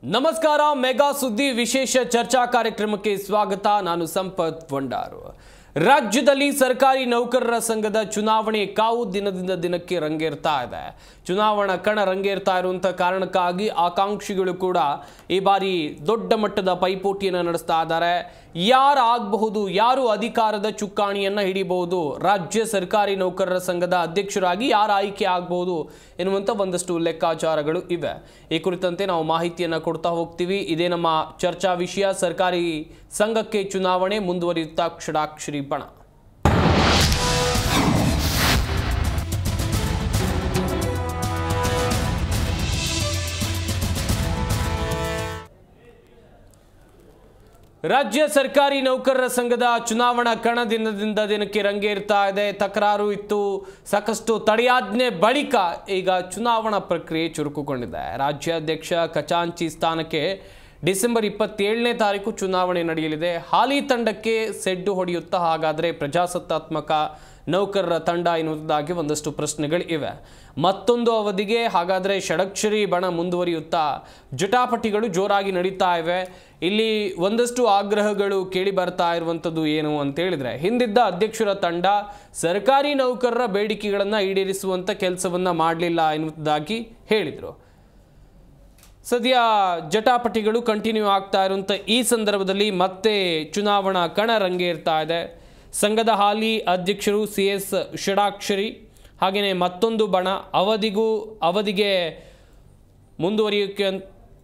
ನಮಸ್ಕಾರ ಮೆಗಾ ಸುದ್ದಿ ವಿಶೇಷ ಚರ್ಚಾ ಕಾರ್ಯಕ್ರಮಕ್ಕೆ ಸ್ವಾಗತ ನಾನು ಸಂಪತ್ ಭಂಡಾರು ರಾಜ್ಯದಲ್ಲಿ ಸರ್ಕಾರಿ ನೌಕರರ ಸಂಘದ ಚುನಾವಣೆ ಕಾವು ದಿನದಿಂದ ದಿನಕ್ಕೆ ರಂಗೇರ್ತಾ ಇದೆ ಚುನಾವಣಾ ಕಣ ರಂಗೇರ್ತಾ ಇರುವಂತ ಕಾರಣಕ್ಕಾಗಿ ಆಕಾಂಕ್ಷಿಗಳು ಕೂಡ ಈ ಬಾರಿ ದೊಡ್ಡ ಮಟ್ಟದ ಪೈಪೋಟಿಯನ್ನು ನಡೆಸ್ತಾ ಇದ್ದಾರೆ ಯಾರು ಆಗಬಹುದು ಯಾರು ಅಧಿಕಾರದ ಚುಕ್ಕಾಣಿಯನ್ನ ಹಿಡಿಬಹುದು ರಾಜ್ಯ ಸರ್ಕಾರಿ ನೌಕರರ ಸಂಘದ ಅಧ್ಯಕ್ಷರಾಗಿ ಯಾರು ಆಯ್ಕೆ ಆಗಬಹುದು ಎನ್ನುವಂಥ ಒಂದಷ್ಟು ಲೆಕ್ಕಾಚಾರಗಳು ಇವೆ ಈ ಕುರಿತಂತೆ ನಾವು ಮಾಹಿತಿಯನ್ನು ಕೊಡ್ತಾ ಹೋಗ್ತೀವಿ ಇದೇ ನಮ್ಮ ಚರ್ಚಾ ವಿಷಯ ಸರ್ಕಾರಿ ಸಂಘಕ್ಕೆ ಚುನಾವಣೆ ಮುಂದುವರಿಯುತ್ತಾ ಕ್ಷಡಾಕ್ಷರಿ ಬಣ ರಾಜ್ಯ ಸರ್ಕಾರಿ ನೌಕರರ ಸಂಘದ ಚುನಾವಣಾ ಕಣ ದಿನದಿಂದ ದಿನಕ್ಕೆ ರಂಗೇರ್ತಾ ಇದೆ ತಕರಾರು ಇತ್ತು ಸಾಕಷ್ಟು ತಡೆಯಾಜ್ಞೆ ಬಳಿಕ ಈಗ ಚುನಾವಣಾ ಪ್ರಕ್ರಿಯೆ ಚುರುಕುಗೊಂಡಿದೆ ರಾಜ್ಯಾಧ್ಯಕ್ಷ ಖಚಾಂಚಿ ಸ್ಥಾನಕ್ಕೆ ಡಿಸೆಂಬರ್ ಇಪ್ಪತ್ತೇಳನೇ ತಾರೀಕು ಚುನಾವಣೆ ನಡೆಯಲಿದೆ ಹಾಲಿ ತಂಡಕ್ಕೆ ಸೆಡ್ಡು ಹೊಡೆಯುತ್ತಾ ಹಾಗಾದರೆ ಪ್ರಜಾಸತ್ತಾತ್ಮಕ ನೌಕರರ ತಂಡ ಎನ್ನುವುದಾಗಿ ಒಂದಷ್ಟು ಪ್ರಶ್ನೆಗಳು ಇವೆ ಮತ್ತೊಂದು ಅವಧಿಗೆ ಹಾಗಾದರೆ ಷಡಕ್ಷರಿ ಬಣ ಮುಂದುವರಿಯುತ್ತಾ ಜಟಾಪಟಿಗಳು ಜೋರಾಗಿ ನಡೀತಾ ಇವೆ ಇಲ್ಲಿ ಒಂದಷ್ಟು ಆಗ್ರಹಗಳು ಕೇಳಿ ಬರ್ತಾ ಇರುವಂಥದ್ದು ಏನು ಅಂತ ಹೇಳಿದ್ರೆ ಹಿಂದಿದ್ದ ಅಧ್ಯಕ್ಷರ ತಂಡ ಸರ್ಕಾರಿ ನೌಕರರ ಬೇಡಿಕೆಗಳನ್ನು ಈಡೇರಿಸುವಂಥ ಕೆಲಸವನ್ನ ಮಾಡಲಿಲ್ಲ ಎನ್ನುವುದಾಗಿ ಹೇಳಿದರು ಸದ್ಯ ಜಟಾಪಟಿಗಳು ಕಂಟಿನ್ಯೂ ಆಗ್ತಾ ಇರುವಂಥ ಈ ಸಂದರ್ಭದಲ್ಲಿ ಮತ್ತೆ ಚುನಾವಣಾ ಕಣ ರಂಗೇರ್ತಾ ಇದೆ ಸಂಘದ ಹಾಲಿ ಅಧ್ಯಕ್ಷರು ಸಿ ಎಸ್ ಷಡಾಕ್ಷರಿ ಹಾಗೆಯೇ ಮತ್ತೊಂದು ಬಣ ಅವಧಿಗೂ ಅವಧಿಗೆ ಮುಂದುವರಿಯೋಕ್ಕೆ ಅಂತ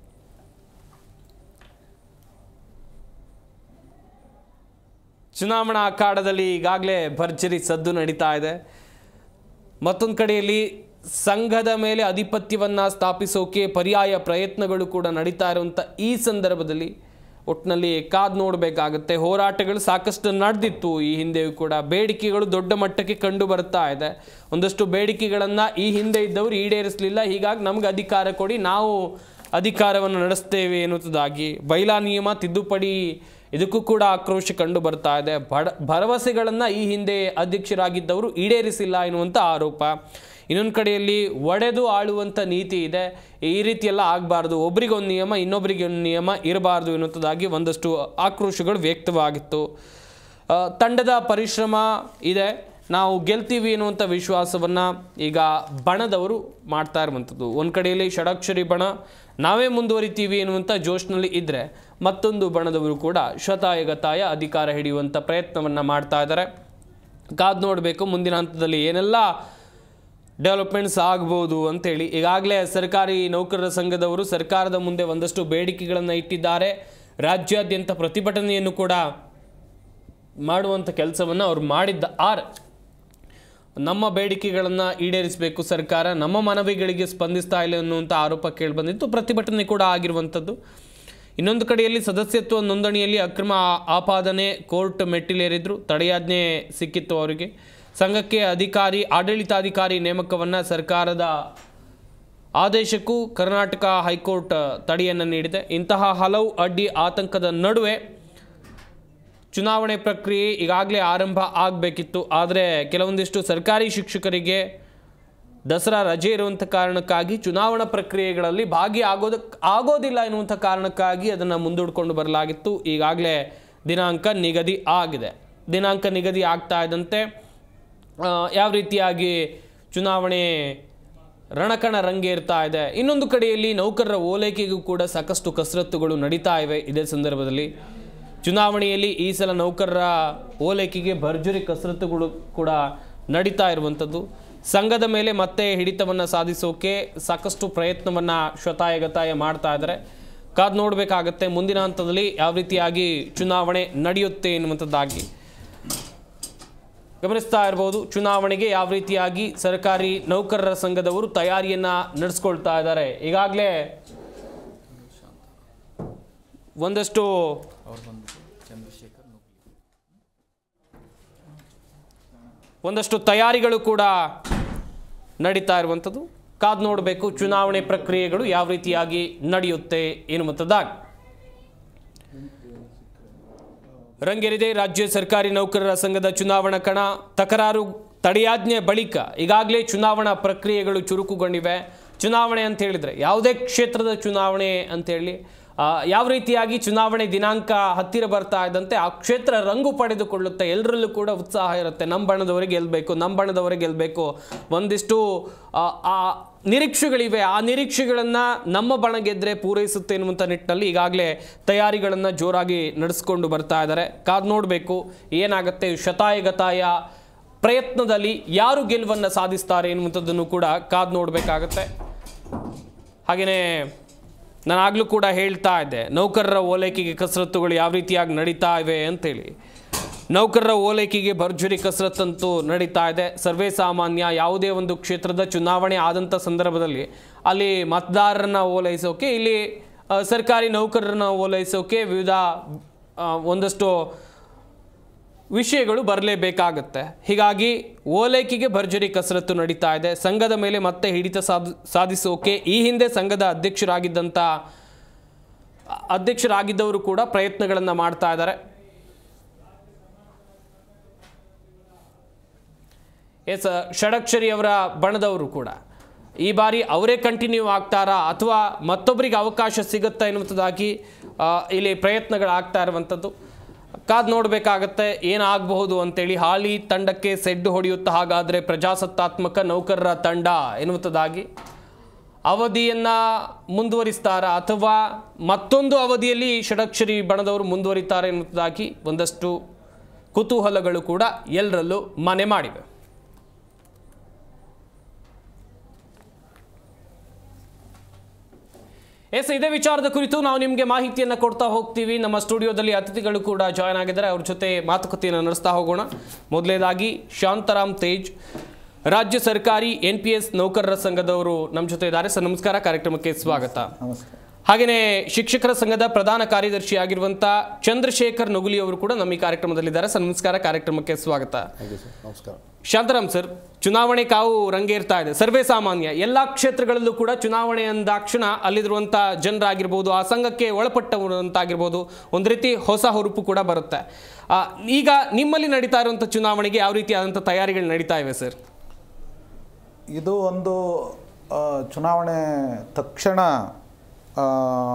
ಚುನಾವಣಾ ಅಖಾಡದಲ್ಲಿ ಈಗಾಗಲೇ ಭರ್ಜರಿ ಸದ್ದು ನಡೀತಾ ಇದೆ ಮತ್ತೊಂದು ಕಡೆಯಲ್ಲಿ ಸಂಘದ ಮೇಲೆ ಆಧಿಪತ್ಯವನ್ನು ಸ್ಥಾಪಿಸೋಕೆ ಪರ್ಯಾಯ ಪ್ರಯತ್ನಗಳು ಕೂಡ ನಡೀತಾ ಇರುವಂಥ ಈ ಸಂದರ್ಭದಲ್ಲಿ ಒಟ್ಟಿನಲ್ಲಿ ಕಾದು ನೋಡಬೇಕಾಗುತ್ತೆ ಹೋರಾಟಗಳು ಸಾಕಷ್ಟು ನಡೆದಿತ್ತು ಈ ಹಿಂದೆಯೂ ಕೂಡ ಬೇಡಿಕೆಗಳು ದೊಡ್ಡ ಮಟ್ಟಕ್ಕೆ ಕಂಡು ಬರ್ತಾ ಇದೆ ಒಂದಷ್ಟು ಬೇಡಿಕೆಗಳನ್ನು ಈ ಹಿಂದೆ ಇದ್ದವರು ಈಡೇರಿಸಲಿಲ್ಲ ಹೀಗಾಗಿ ನಮ್ಗೆ ಅಧಿಕಾರ ಕೊಡಿ ನಾವು ಅಧಿಕಾರವನ್ನು ನಡೆಸ್ತೇವೆ ಎನ್ನುವುದಾಗಿ ಬೈಲಾ ನಿಯಮ ತಿದ್ದುಪಡಿ ಇದಕ್ಕೂ ಕೂಡ ಆಕ್ರೋಶ ಕಂಡು ಬರ್ತಾ ಇದೆ ಬಡ ಭರವಸೆಗಳನ್ನು ಈ ಹಿಂದೆ ಅಧ್ಯಕ್ಷರಾಗಿದ್ದವರು ಈಡೇರಿಸಿಲ್ಲ ಎನ್ನುವಂಥ ಆರೋಪ ಇನ್ನೊಂದು ಕಡೆಯಲ್ಲಿ ಒಡೆದು ಆಳುವಂಥ ನೀತಿ ಇದೆ ಈ ರೀತಿಯೆಲ್ಲ ಆಗಬಾರ್ದು ಒಬ್ರಿಗೊಂದು ನಿಯಮ ಇನ್ನೊಬ್ಬರಿಗೆ ಒಂದು ನಿಯಮ ಇರಬಾರ್ದು ಎನ್ನುವಂಥದ್ದಾಗಿ ಒಂದಷ್ಟು ಆಕ್ರೋಶಗಳು ವ್ಯಕ್ತವಾಗಿತ್ತು ಆ, ತಂಡದ ಪರಿಶ್ರಮ ಇದೆ ನಾವು ಗೆಲ್ತೀವಿ ಎನ್ನುವಂಥ ವಿಶ್ವಾಸವನ್ನು ಈಗ ಬಣದವರು ಮಾಡ್ತಾ ಇರುವಂಥದ್ದು ಒಂದು ಕಡೆಯಲ್ಲಿ ಷಡಾಕ್ಷರಿ ಬಣ ನಾವೇ ಮುಂದುವರಿತೀವಿ ಎನ್ನುವಂಥ ಜೋಶ್ನಲ್ಲಿ ಇದ್ದರೆ ಮತ್ತೊಂದು ಬಣದವರು ಕೂಡ ಶತಾಯಗತಾಯ ಅಧಿಕಾರ ಹಿಡಿಯುವಂಥ ಪ್ರಯತ್ನವನ್ನು ಮಾಡ್ತಾ ಇದ್ದಾರೆ ಕಾದು ನೋಡಬೇಕು ಮುಂದಿನ ಹಂತದಲ್ಲಿ ಏನೆಲ್ಲ ಡೆವಲಪ್ಮೆಂಟ್ಸ್ ಆಗ್ಬೋದು ಅಂತೇಳಿ ಈಗಾಗಲೇ ಸರ್ಕಾರಿ ನೌಕರರ ಸಂಘದವರು ಸರ್ಕಾರದ ಮುಂದೆ ಒಂದಷ್ಟು ಬೇಡಿಕೆಗಳನ್ನು ಇಟ್ಟಿದ್ದಾರೆ ರಾಜ್ಯಾದ್ಯಂತ ಪ್ರತಿಭಟನೆಯನ್ನು ಕೂಡ ಮಾಡುವಂಥ ಕೆಲಸವನ್ನು ಅವ್ರು ಮಾಡಿದ್ದ ಆರ್ ನಮ್ಮ ಬೇಡಿಕೆಗಳನ್ನು ಈಡೇರಿಸಬೇಕು ಸರ್ಕಾರ ನಮ್ಮ ಮನವಿಗಳಿಗೆ ಸ್ಪಂದಿಸ್ತಾ ಇಲ್ಲ ಅನ್ನುವಂಥ ಆರೋಪ ಕೇಳಿಬಂದಿತ್ತು ಪ್ರತಿಭಟನೆ ಕೂಡ ಆಗಿರುವಂಥದ್ದು ಇನ್ನೊಂದು ಕಡೆಯಲ್ಲಿ ಸದಸ್ಯತ್ವ ನೋಂದಣಿಯಲ್ಲಿ ಅಕ್ರಮ ಆ- ಆಪಾದನೆ ಕೋರ್ಟ್ ಮೆಟ್ಟಿಲೇರಿದ್ರು ತಡೆಯಾಜ್ಞೆ ಸಿಕ್ಕಿತ್ತು ಅವರಿಗೆ ಸಂಘಕ್ಕೆ ಅಧಿಕಾರಿ ಆಡಳಿತಾಧಿಕಾರಿ ನೇಮಕವನ್ನು ಸರ್ಕಾರದ ಆದೇಶಕ್ಕೂ ಕರ್ನಾಟಕ ಹೈಕೋರ್ಟ್ ತಡೆಯನ್ನು ನೀಡಿದೆ ಇಂತಹ ಹಲವು ಅಡ್ಡಿ ಆತಂಕದ ನಡುವೆ ಚುನಾವಣೆ ಪ್ರಕ್ರಿಯೆ ಈಗಾಗಲೇ ಆರಂಭ ಆಗಬೇಕಿತ್ತು ಆದರೆ ಕೆಲವೊಂದಿಷ್ಟು ಸರ್ಕಾರಿ ಶಿಕ್ಷಕರಿಗೆ ದಸರಾ ರಜೆ ಇರುವಂಥ ಕಾರಣಕ್ಕಾಗಿ ಚುನಾವಣಾ ಪ್ರಕ್ರಿಯೆಗಳಲ್ಲಿ ಭಾಗಿ ಆಗೋದ ಆಗೋದಿಲ್ಲ ಎನ್ನುವಂಥ ಕಾರಣಕ್ಕಾಗಿ ಅದನ್ನು ಮುಂದೂಡಿಕೊಂಡು ಬರಲಾಗಿತ್ತು ಈಗಾಗಲೇ ದಿನಾಂಕ ನಿಗದಿ ಆಗಿದೆ ದಿನಾಂಕ ನಿಗದಿ ಆಗ್ತಾ ಇದ್ದಂತೆ ಆ, ಯಾವ ರೀತಿಯಾಗಿ ಚುನಾವಣೆ ರಣಕಣ ರಂಗೇರ್ತಾ ಇದೆ ಇನ್ನೊಂದು ಕಡೆಯಲ್ಲಿ ನೌಕರರ ಓಲೈಕೆಗೂ ಕೂಡ ಸಾಕಷ್ಟು ಕಸರತ್ತುಗಳು ನಡೀತಾ ಇವೆ ಇದೇ ಸಂದರ್ಭದಲ್ಲಿ ಚುನಾವಣೆಯಲ್ಲಿ ಈ ಸಲ ನೌಕರರ ಓಲೈಕೆಗೆ ಭರ್ಜರಿ ಕಸರತ್ತುಗಳು ಕೂಡ ನಡೀತಾ ಇರುವಂಥದ್ದು ಸಂಘದ ಮೇಲೆ ಮತ್ತೆ ಹಿಡಿತವನ್ನು ಸಾಧಿಸೋಕೆ ಸಾಕಷ್ಟು ಪ್ರಯತ್ನವನ್ನು ಶತಾಯಗತಾಯ ಮಾಡ್ತಾ ಇದ್ದಾರೆ ಕಾದು ನೋಡಬೇಕಾಗತ್ತೆ ಮುಂದಿನ ಹಂತದಲ್ಲಿ ಯಾವ ರೀತಿಯಾಗಿ ಚುನಾವಣೆ ನಡೆಯುತ್ತೆ ಎನ್ನುವಂಥದ್ದಾಗಿ ಗಮನಿಸ್ತಾ ಇರ್ಬೋದು ಚುನಾವಣೆಗೆ ಯಾವ ರೀತಿಯಾಗಿ ಸರ್ಕಾರಿ ನೌಕರರ ಸಂಘದವರು ತಯಾರಿಯನ್ನ ನಡೆಸ್ಕೊಳ್ತಾ ಇದ್ದಾರೆ ಈಗಾಗಲೇ ಒಂದಷ್ಟು ಒಂದಷ್ಟು ತಯಾರಿಗಳು ಕೂಡ ನಡೀತಾ ಇರುವಂಥದ್ದು ಕಾದು ನೋಡಬೇಕು ಚುನಾವಣೆ ಪ್ರಕ್ರಿಯೆಗಳು ಯಾವ ರೀತಿಯಾಗಿ ನಡೆಯುತ್ತೆ ಎನ್ನುವಂಥದ್ದಾಗಿ ರಂಗೇರಿದೆ ರಾಜ್ಯ ಸರ್ಕಾರಿ ನೌಕರರ ಸಂಘದ ಚುನಾವಣಾ ಕಣ ತಕರಾರು ತಡೆಯಾಜ್ಞೆ ಬಳಿಕ ಈಗಾಗಲೇ ಚುನಾವಣಾ ಪ್ರಕ್ರಿಯೆಗಳು ಚುರುಕುಗೊಂಡಿವೆ ಚುನಾವಣೆ ಅಂತ ಹೇಳಿದರೆ ಯಾವುದೇ ಕ್ಷೇತ್ರದ ಚುನಾವಣೆ ಅಂತೇಳಿ ಆ, ಯಾವ ರೀತಿಯಾಗಿ ಚುನಾವಣೆ ದಿನಾಂಕ ಹತ್ತಿರ ಬರ್ತಾ ಇದ್ದಂತೆ ಆ ಕ್ಷೇತ್ರ ರಂಗು ಪಡೆದುಕೊಳ್ಳುತ್ತೆ ಎಲ್ಲರಲ್ಲೂ ಕೂಡ ಉತ್ಸಾಹ ಇರುತ್ತೆ ನಮ್ಮ ಬಣ್ಣದವರಿಗೆ ಗೆಲ್ಲಬೇಕು ನಮ್ಮ ಬಣ್ಣದವರಿಗೆ ಗೆಲ್ಲಬೇಕು ಒಂದಿಷ್ಟು ಆ, ಆ ನಿರೀಕ್ಷೆಗಳಿವೆ ಆ ನಿರೀಕ್ಷೆಗಳನ್ನು ನಮ್ಮ ಬಣ ಗೆದ್ದರೆ ಪೂರೈಸುತ್ತೆ ಎನ್ನುವಂಥ ನಿಟ್ಟಿನಲ್ಲಿ ಈಗಾಗಲೇ ತಯಾರಿಗಳನ್ನು ಜೋರಾಗಿ ನಡೆಸ್ಕೊಂಡು ಬರ್ತಾ ಇದ್ದಾರೆ ಕಾದು ನೋಡಬೇಕು ಏನಾಗುತ್ತೆ ಶತಾಯಗತಾಯ ಪ್ರಯತ್ನದಲ್ಲಿ ಯಾರು ಗೆಲುವನ್ನು ಸಾಧಿಸ್ತಾರೆ ಎನ್ನುವಂಥದ್ದನ್ನು ಕೂಡ ಕಾದು ನೋಡಬೇಕಾಗತ್ತೆ ಹಾಗೆಯೇ ನಾನು ಆಗಲೂ ಕೂಡ ಹೇಳ್ತಾ ಇದ್ದೆ ನೌಕರರ ಓಲೈಕೆಗೆ ಕಸರತ್ತುಗಳು ಯಾವ ರೀತಿಯಾಗಿ ನಡೀತಾ ಇವೆ ಅಂತೇಳಿ ನೌಕರರ ಓಲೈಕೆಗೆ ಭರ್ಜರಿ ಕಸರತ್ತಂತೂ ನಡೀತಾ ಇದೆ ಸರ್ವೇ ಸಾಮಾನ್ಯ ಯಾವುದೇ ಒಂದು ಕ್ಷೇತ್ರದ ಚುನಾವಣೆ ಆದಂಥ ಸಂದರ್ಭದಲ್ಲಿ ಅಲ್ಲಿ ಮತದಾರರನ್ನ ಓಲೈಸೋಕೆ ಇಲ್ಲಿ ಆ, ಸರ್ಕಾರಿ ನೌಕರರನ್ನ ಓಲೈಸೋಕೆ ವಿವಿಧ ಆ, ಒಂದಷ್ಟು ವಿಷಯಗಳು ಬರಲೇಬೇಕಾಗತ್ತೆ ಹೀಗಾಗಿ ಓಲೈಕೆಗೆ ಭರ್ಜರಿ ಕಸರತ್ತು ನಡೀತಾ ಇದೆ ಸಂಘದ ಮೇಲೆ ಮತ್ತೆ ಹಿಡಿತ ಸಾಧ್ ಸಾಧಿಸೋಕೆ ಈ ಹಿಂದೆ ಸಂಘದ ಅಧ್ಯಕ್ಷರಾಗಿದ್ದಂಥ ಅಧ್ಯಕ್ಷರಾಗಿದ್ದವರು ಕೂಡ ಪ್ರಯತ್ನಗಳನ್ನು ಮಾಡ್ತಾ ಇದ್ದಾರೆ ಎಸ್ ಷಡಕ್ಷರಿ ಅವರ ಬಣದವರು ಕೂಡ ಈ ಬಾರಿ ಅವರೇ ಕಂಟಿನ್ಯೂ ಆಗ್ತಾರಾ ಅಥವಾ ಮತ್ತೊಬ್ಬರಿಗೆ ಅವಕಾಶ ಸಿಗುತ್ತಾ ಎನ್ನುವಂಥದ್ದಾಗಿ ಆ, ಇಲ್ಲಿ ಪ್ರಯತ್ನಗಳಾಗ್ತಾ ಇರುವಂಥದ್ದು ಕಾದು ನೋಡಬೇಕಾಗತ್ತೆ ಏನಾಗಬಹುದು ಅಂತೇಳಿ ಹಾಲಿ ತಂಡಕ್ಕೆ ಸೆಡ್ಡು ಹೊಡೆಯುತ್ತಾ ಹಾಗಾದರೆ ಪ್ರಜಾಸತ್ತಾತ್ಮಕ ನೌಕರರ ತಂಡ ಎನ್ನುವಂಥದ್ದಾಗಿ ಅವಧಿಯನ್ನು ಮುಂದುವರಿಸ್ತಾರಾ ಅಥವಾ ಮತ್ತೊಂದು ಅವಧಿಯಲ್ಲಿ ಷಡಕ್ಷರಿ ಬಣದವರು ಮುಂದುವರಿತಾರೆ ಎನ್ನುವಂಥದ್ದಾಗಿ ಒಂದಷ್ಟು ಕುತೂಹಲಗಳು ಕೂಡ ಎಲ್ಲರಲ್ಲೂ ಮನೆ ಮಾಡಿವೆ ಎಸ್ ಇದೇ ವಿಚಾರದ ಕುರಿತು ನಾವು ನಿಮಗೆ ಮಾಹಿತಿಯನ್ನು ಕೊಡ್ತಾ ಹೋಗ್ತೀವಿ ನಮ್ಮ ಸ್ಟುಡಿಯೋದಲ್ಲಿ ಅತಿಥಿಗಳು ಕೂಡ ಜಾಯ್ನ್ ಆಗಿದ್ದಾರೆ ಅವ್ರ ಜೊತೆ ಮಾತುಕತೆಯನ್ನು ನಡೆಸ್ತಾ ಹೋಗೋಣ ಮೊದಲನೇದಾಗಿ ಶಾಂತರಾಮ್ ತೇಜ್ ರಾಜ್ಯ ಸರ್ಕಾರಿ ಎನ್ ಪಿ ಎಸ್ ನೌಕರರ ಸಂಘದವರು ನಮ್ಮ ಜೊತೆ ಇದ್ದಾರೆ ಸರ್ ನಮಸ್ಕಾರ ಕಾರ್ಯಕ್ರಮಕ್ಕೆ ಸ್ವಾಗತ ನಮಸ್ಕಾರ ಹಾಗೆಯೇ ಶಿಕ್ಷಕರ ಸಂಘದ ಪ್ರಧಾನ ಕಾರ್ಯದರ್ಶಿ ಆಗಿರುವಂಥ ಚಂದ್ರಶೇಖರ್ ನಗುಲಿ ಅವರು ಕೂಡ ನಮ್ಮ ಈ ಕಾರ್ಯಕ್ರಮದಲ್ಲಿದ್ದಾರೆ ಸರ್ ನಮಸ್ಕಾರ ಕಾರ್ಯಕ್ರಮಕ್ಕೆ ಸ್ವಾಗತ ಹಾಗೆ ಸರ್ ನಮಸ್ಕಾರ ಶಾಂತರಾಮ್ ಸರ್ ಚುನಾವಣೆ ಕಾವು ರಂಗೇರ್ತಾ ಇದೆ ಸರ್ವೇ ಸಾಮಾನ್ಯ ಎಲ್ಲ ಕ್ಷೇತ್ರಗಳಲ್ಲೂ ಕೂಡ ಚುನಾವಣೆ ಅಂದಾಕ್ಷಣ ಅಲ್ಲಿರುವಂಥ ಜನರಾಗಿರ್ಬೋದು ಆ ಸಂಘಕ್ಕೆ ಒಳಪಟ್ಟವರು ಅಂತಾಗಿರ್ಬೋದು ಒಂದು ರೀತಿ ಹೊಸ ಹುರುಪು ಕೂಡ ಬರುತ್ತೆ ಆ, ಈಗ ನಿಮ್ಮಲ್ಲಿ ನಡೀತಾ ಇರುವಂಥ ಚುನಾವಣೆಗೆ ಯಾವ ರೀತಿಯಾದಂಥ ತಯಾರಿಗಳು ನಡೀತಾ ಇವೆ ಸರ್ ಇದು ಒಂದು ಆ, ಚುನಾವಣೆ ತಕ್ಷಣ ಆ,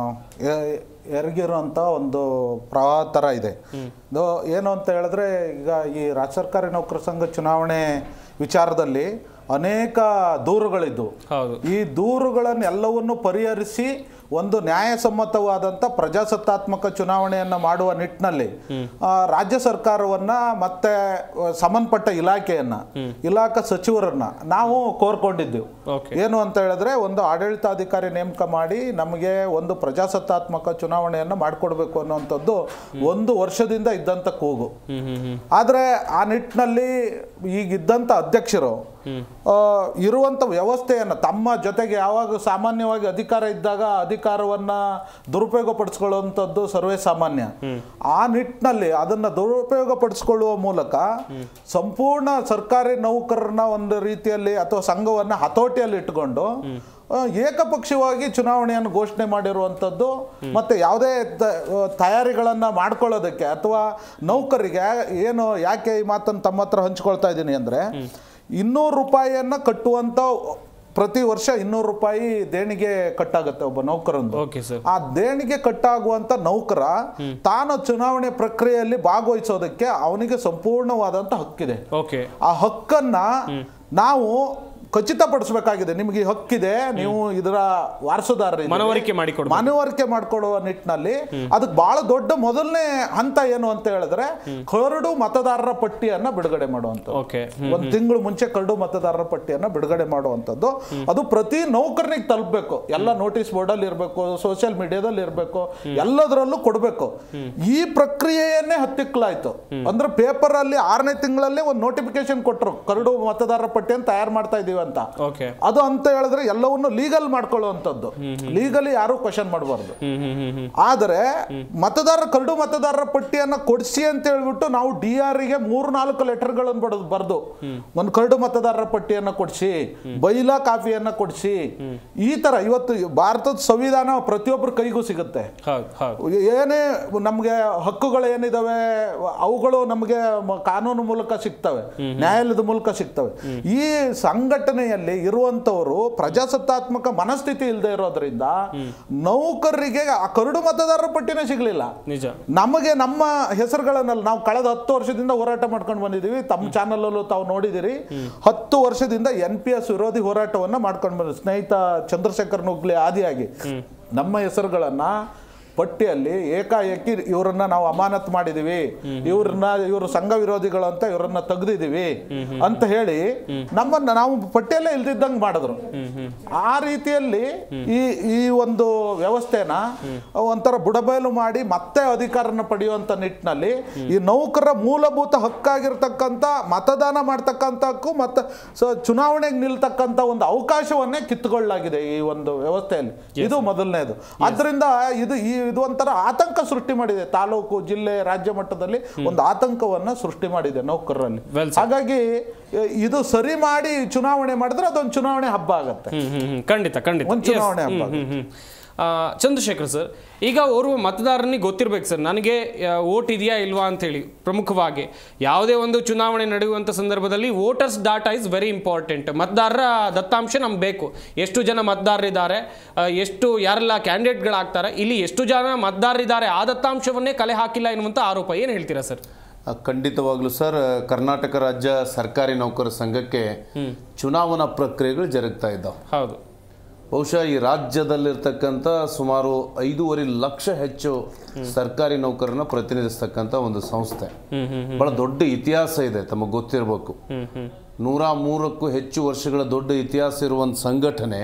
ಎ- ಎರಗಿರುವಂಥ ಒಂದು ಪ್ರವಾಹ ಥರ ಇದೆ ಇದು ಏನು ಅಂತ ಹೇಳಿದ್ರೆ ಈಗ ಈ ರಾಜ್ಯ ಸರ್ಕಾರಿ ನೌಕರ ಸಂಘ ಚುನಾವಣೆ ವಿಚಾರದಲ್ಲಿ ಅನೇಕ ದೂರುಗಳಿದ್ದವು ಹೌದು ಈ ದೂರುಗಳನ್ನೆಲ್ಲವನ್ನು ಪರಿಹರಿಸಿ ಒಂದು ನ್ಯಾಯಸಮ್ಮತವಾದಂಥ ಪ್ರಜಾಸತ್ತಾತ್ಮಕ ಚುನಾವಣೆಯನ್ನು ಮಾಡುವ ನಿಟ್ಟಿನಲ್ಲಿ ಆ, ರಾಜ್ಯ ಸರ್ಕಾರವನ್ನ ಮತ್ತೆ ಆ, ಸಂಬಂಧಪಟ್ಟ ಇಲಾಖೆಯನ್ನ ಇಲಾಖಾ ಸಚಿವರನ್ನ ನಾವು ಕೋರ್ಕೊಂಡಿದ್ದೆವು ಓಕೆ ಏನು ಅಂತ ಹೇಳಿದ್ರೆ ಒಂದು ಆಡಳಿತಾಧಿಕಾರಿ ನೇಮಕ ಮಾಡಿ ನಮಗೆ ಒಂದು ಪ್ರಜಾಸತ್ತಾತ್ಮಕ ಚುನಾವಣೆಯನ್ನು ಮಾಡಿಕೊಡ್ಬೇಕು ಅನ್ನುವಂಥದ್ದು ಒಂದು ವರ್ಷದಿಂದ ಇದ್ದಂಥ ಕೂಗು ಹ್ಮ್ ಹ್ಮ್ ಹ್ಮ್ ಆದರೆ ಆ ನಿಟ್ಟಿನಲ್ಲಿ ಈಗಿದ್ದಂಥ ಅಧ್ಯಕ್ಷರು ಆ, ಇರುವಂಥ ವ್ಯವಸ್ಥೆಯನ್ನು ತಮ್ಮ ಜೊತೆಗೆ ಯಾವಾಗ ಸಾಮಾನ್ಯವಾಗಿ ಅಧಿಕಾರ ಇದ್ದಾಗ ಅಧಿಕಾರವನ್ನ ದುರುಪಯೋಗ ಪಡಿಸ್ಕೊಳ್ಳುವಂಥದ್ದು ಸರ್ವೇ ಸಾಮಾನ್ಯ ಆ ನಿಟ್ಟಿನಲ್ಲಿ ಅದನ್ನ ದುರುಪಯೋಗ ಪಡಿಸ್ಕೊಳ್ಳುವ ಮೂಲಕ ಸಂಪೂರ್ಣ ಸರ್ಕಾರಿ ನೌಕರರನ್ನ ಒಂದು ರೀತಿಯಲ್ಲಿ ಅಥವಾ ಸಂಘವನ್ನ ಹತೋಟಿಯಲ್ಲಿ ಇಟ್ಟುಕೊಂಡು ಆ, ಏಕಪಕ್ಷೀಯವಾಗಿ ಚುನಾವಣೆಯನ್ನು ಘೋಷಣೆ ಮಾಡಿರುವಂಥದ್ದು ಮತ್ತೆ ಯಾವುದೇ ತ- ತಯಾರಿಗಳನ್ನ ಮಾಡ್ಕೊಳ್ಳೋದಕ್ಕೆ ಅಥವಾ ನೌಕರಿಗೆ ಏನು ಯಾಕೆ ಈ ಮಾತನ್ನು ತಮ್ಮ ಹತ್ರ ಹಂಚ್ಕೊಳ್ತಾ ಇದ್ದೀನಿ ಅಂದ್ರೆ ಇನ್ನೂರು ರೂಪಾಯಿಯನ್ನ ಕಟ್ಟುವಂತ ಪ್ರತಿ ವರ್ಷ ಇನ್ನೂರು ರೂಪಾಯಿ ದೇಣಿಗೆ ಕಟ್ಟಾಗುತ್ತೆ ಒಬ್ಬ ನೌಕರಂದು ಓಕೆ ಸರ್ ಆ ದೇಣಿಗೆ ಕಟ್ಟಾಗುವಂತ ನೌಕರ ತಾನು ಚುನಾವಣೆ ಪ್ರಕ್ರಿಯೆಯಲ್ಲಿ ಭಾಗವಹಿಸೋದಕ್ಕೆ ಅವನಿಗೆ ಸಂಪೂರ್ಣವಾದಂತ ಹಕ್ಕಿದೆ ಓಕೆ ಆ ಹಕ್ಕನ್ನ ನಾವು ಖಚಿತಪಡಿಸಬೇಕಾಗಿದೆ ನಿಮಗೆ ಈ ಹಕ್ಕಿದೆ ನೀವು ಇದರ ವಾರಸುದಾರ ಮನವರಿಕೆ ಮಾಡಿಕೊಡ್ಬೇಕು. ಮನವರಿಕೆ ಮಾಡಿಕೊಡುವ ನಿಟ್ಟಿನಲ್ಲಿ ಅದಕ್ಕೆ ಬಹಳ ದೊಡ್ಡ ಮೊದಲನೇ ಹಂತ ಏನು ಅಂತ ಹೇಳಿದ್ರೆ ಕರಡು ಮತದಾರರ ಪಟ್ಟಿಯನ್ನ ಬಿಡುಗಡೆ ಮಾಡುವಂಥದ್ದು ಓಕೆ ಒಂದ್ ತಿಂಗಳು ಮುಂಚೆ ಕರಡು ಮತದಾರರ ಪಟ್ಟಿಯನ್ನ ಬಿಡುಗಡೆ ಮಾಡುವಂಥದ್ದು ಅದು ಪ್ರತಿ ನೌಕರನಿಗೆ ತಲುಪಬೇಕು ಎಲ್ಲ ನೋಟಿಸ್ ಬೋರ್ಡಲ್ಲಿ ಇರಬೇಕು ಸೋಷಿಯಲ್ ಮೀಡಿಯಾದಲ್ಲಿ ಇರಬೇಕು ಎಲ್ಲದರಲ್ಲೂ ಕೊಡಬೇಕು ಈ ಪ್ರಕ್ರಿಯೆಯನ್ನೇ ಹತ್ತಿಕ್ಕಲಾಯ್ತು ಅಂದ್ರೆ ಪೇಪರ್ ಅಲ್ಲಿ ಆರನೇ ತಿಂಗಳಲ್ಲಿ ಒಂದು ನೋಟಿಫಿಕೇಶನ್ ಕೊಟ್ಟರು ಕರಡು ಮತದಾರರ ಪಟ್ಟಿಯನ್ನು ತಯಾರು ಮಾಡ್ತಾ ಇದೀವಿ ಮಾಡಿದೀವಿ ಅಂತ ಓಕೆ ಅದು ಅಂತ ಹೇಳಿದ್ರೆ ಎಲ್ಲವನ್ನು ಲೀಗಲ್ ಮಾಡ್ಕೊಳ್ಳುವಂಥದ್ದು ಲೀಗಲಿ ಯಾರು ಕ್ವಶನ್ ಮಾಡಬಾರ್ದು ಹ್ಮ್ ಹ್ಮ್ ಹ್ಮ್ ಹ್ಮ್ ಆದರೆ ಮತದಾರರ ಕರಡು ಮತದಾರರ ಪಟ್ಟಿಯನ್ನ ಕೊಡಿಸಿ ಅಂತ ಹೇಳ್ಬಿಟ್ಟು ನಾವು ಡಿ ಆರ್ ಗೆ ಮೂರು ನಾಲ್ಕು ಲೆಟರ್ಗಳನ್ನು ಬರೆದು ಬರೆದು ಒಂದು ಕರಡು ಮತದಾರರ ಪಟ್ಟಿಯನ್ನ ಕೊಡಿಸಿ ಬೈಲಾ ಕಾಪಿಯನ್ನ ಕೊಡಿಸಿ ಈ ತರ ಇವತ್ತು ಭಾರತದ ಸಂವಿಧಾನ ಪ್ರತಿಯೊಬ್ಬರ ಕೈಗೂ ಸಿಗುತ್ತೆ ಹೌದು ಹೌದು ಏನೇ ನಮಗೆ ಹಕ್ಕುಗಳು ಏನಿದಾವೆ ಅವುಗಳು ನಮಗೆ ಮ- ಕಾನೂನು ಮೂಲಕ ಸಿಗ್ತವೆ ನ್ಯಾಯಾಲಯದ ಮೂಲಕ ಸಿಗ್ತವೆ ಈ ಸಂಘಟನೆಯಲ್ಲಿ ಇರುವಂತವರು ಪ್ರಜಾಸತ್ತಾತ್ಮಕ ಮನಸ್ಥಿತಿ ಇಲ್ಲದೆ ಇರೋದ್ರಿಂದ ನೌಕರರಿಗೆ ಆ ಕರಡು ಮತದಾರರ ಪಟ್ಟಿನೇ ಸಿಗ್ಲಿಲ್ಲ ನಿಜ ನಮಗೆ ನಮ್ಮ ಹೆಸರುಗಳನ್ನೆಲ್ಲ ನಾವು ಕಳೆದ ಹತ್ತು ವರ್ಷದಿಂದ ಹೋರಾಟ ಮಾಡ್ಕೊಂಡು ಬಂದಿದ್ದೀವಿ ತಮ್ಮ ಚಾನಲಲ್ಲೂ ತಾವು ನೋಡಿದಿರಿ ಹತ್ತು ವರ್ಷದಿಂದ ಎನ್ ಪಿ ಎಸ್ ವಿರೋಧಿ ಹೋರಾಟವನ್ನ ಮಾಡ್ಕೊಂಡು ಬಂದ ಸ್ನೇಹಿತ ಚಂದ್ರಶೇಖರ್ ನುಗ್ಲಿ ಆದಿಯಾಗಿ ನಮ್ಮ ಹೆಸರುಗಳನ್ನ ಪಟ್ಟಿಯಲ್ಲಿ ಏಕಾಏಕಿ ಇವರನ್ನ ನಾವು ಅಮಾನತ್ ಮಾಡಿದೀವಿ ಇವ್ರನ್ನ ಇವರು ಸಂಘ ವಿರೋಧಿಗಳು ಅಂತ ಇವರನ್ನ ತೆಗ್ದಿದೀವಿ ಅಂತ ಹೇಳಿ ನಮ್ಮನ್ನ ನಾವು ಪಟ್ಟಿಯಲ್ಲೇ ಇಲ್ದಿದ್ದಂಗೆ ಮಾಡಿದ್ರು ಆ ರೀತಿಯಲ್ಲಿ ಈ ಈ ಒಂದು ವ್ಯವಸ್ಥೆನ ಒಂಥರ ಬುಡಬಯಲು ಮಾಡಿ ಮತ್ತೆ ಅಧಿಕಾರನ ಪಡೆಯುವಂತ ನಿಟ್ಟಿನಲ್ಲಿ ಈ ನೌಕರರ ಮೂಲಭೂತ ಹಕ್ಕಾಗಿರ್ತಕ್ಕಂಥ ಮತದಾನ ಮಾಡ್ತಕ್ಕಂಥಕ್ಕೂ ಮತ್ತೆ ಸೊ ಚುನಾವಣೆಗೆ ನಿಲ್ತಕ್ಕಂಥ ಒಂದು ಅವಕಾಶವನ್ನೇ ಕಿತ್ತುಕೊಳ್ಳಲಾಗಿದೆ ಈ ಒಂದು ವ್ಯವಸ್ಥೆಯಲ್ಲಿ ಇದು ಮೊದಲನೇದು ಆದ್ರಿಂದ ಇದು ಈ ಇದು ಒಂಥರ ಆತಂಕ ಸೃಷ್ಟಿ ಮಾಡಿದೆ ತಾಲೂಕು ಜಿಲ್ಲೆ ರಾಜ್ಯ ಮಟ್ಟದಲ್ಲಿ ಒಂದು ಆತಂಕವನ್ನ ಸೃಷ್ಟಿ ಮಾಡಿದೆ ನೌಕರರಲ್ಲಿ Well ಹಾಗಾಗಿ ಇ- ಇದು ಸರಿ ಮಾಡಿ ಚುನಾವಣೆ ಮಾಡಿದ್ರೆ ಅದೊಂದು ಚುನಾವಣೆ ಹಬ್ಬ ಆಗತ್ತೆ ಹ್ಮ್ ಹ್ಮ್ ಹ್ಮ್ ಖಂಡಿತ ಖಂಡಿತ ಒಂದ್ ಚುನಾವಣೆ Yes. ಹಬ್ಬ ಹ್ಮ್, ಹ್ಮ್, ಹ್ಮ್. ಆ, ಚಂದ್ರಶೇಖರ್ ಸರ್ ಈಗ ಓರ್ವ ಮತದಾರನಿಗೆ ಗೊತ್ತಿರ್ಬೇಕು ಸರ್ ನನಗೆ ವೋಟ್ ಇದೆಯಾ ಇಲ್ವಾ ಅಂತ ಹೇಳಿ ಪ್ರಮುಖವಾಗಿ ಯಾವುದೇ ಒಂದು ಚುನಾವಣೆ ನಡೆಯುವಂಥ ಸಂದರ್ಭದಲ್ಲಿ voters data is very important ಮತದಾರರ ದತ್ತಾಂಶ ನಮ್ಗೆ ಬೇಕು ಎಷ್ಟು ಜನ ಮತದಾರರಿದ್ದಾರೆ ಆ, ಎಷ್ಟು ಯಾರೆಲ್ಲ ಕ್ಯಾಂಡಿಡೇಟ್ಗಳಾಗ್ತಾರೆ ಇಲ್ಲಿ ಎಷ್ಟು ಜನ ಮತದಾರರಿದ್ದಾರೆ ಆ ದತ್ತಾಂಶವನ್ನೇ ಕಲೆ ಹಾಕಿಲ್ಲ ಎನ್ನುವಂಥ ಆರೋಪ ಏನು ಹೇಳ್ತೀರಾ ಸರ್ ಆ, ಖಂಡಿತವಾಗ್ಲೂ ಸರ್ ಕರ್ನಾಟಕ ರಾಜ್ಯ ಸರ್ಕಾರಿ ನೌಕರ ಸಂಘಕ್ಕೆ ಚುನಾವಣಾ ಪ್ರಕ್ರಿಯೆಗಳು ಜರುಗ್ತಾ ಇದ್ದಾವೆ ಹೌದು ಬಹುಶಃ ಈ ರಾಜ್ಯದಲ್ಲಿರ್ತಕ್ಕಂಥ ಸುಮಾರು ಐದೂವರೆ ಲಕ್ಷ ಹೆಚ್ಚು ಸರ್ಕಾರಿ ನೌಕರನ್ನ ಪ್ರತಿನಿಧಿಸ್ತಕ್ಕಂಥ ಒಂದು ಸಂಸ್ಥೆ ಹ್ಮ್ ಹ್ಮ್ ಬಹಳ ದೊಡ್ಡ ಇತಿಹಾಸ ಇದೆ ತಮಗೆ ಗೊತ್ತಿರಬೇಕು ಹ್ಮ್ ಹ್ಮ್ ನೂರ ಮೂರಕ್ಕೂ ಹೆಚ್ಚು ವರ್ಷಗಳ ದೊಡ್ಡ ಇತಿಹಾಸ ಇರುವಂಥ ಸಂಘಟನೆ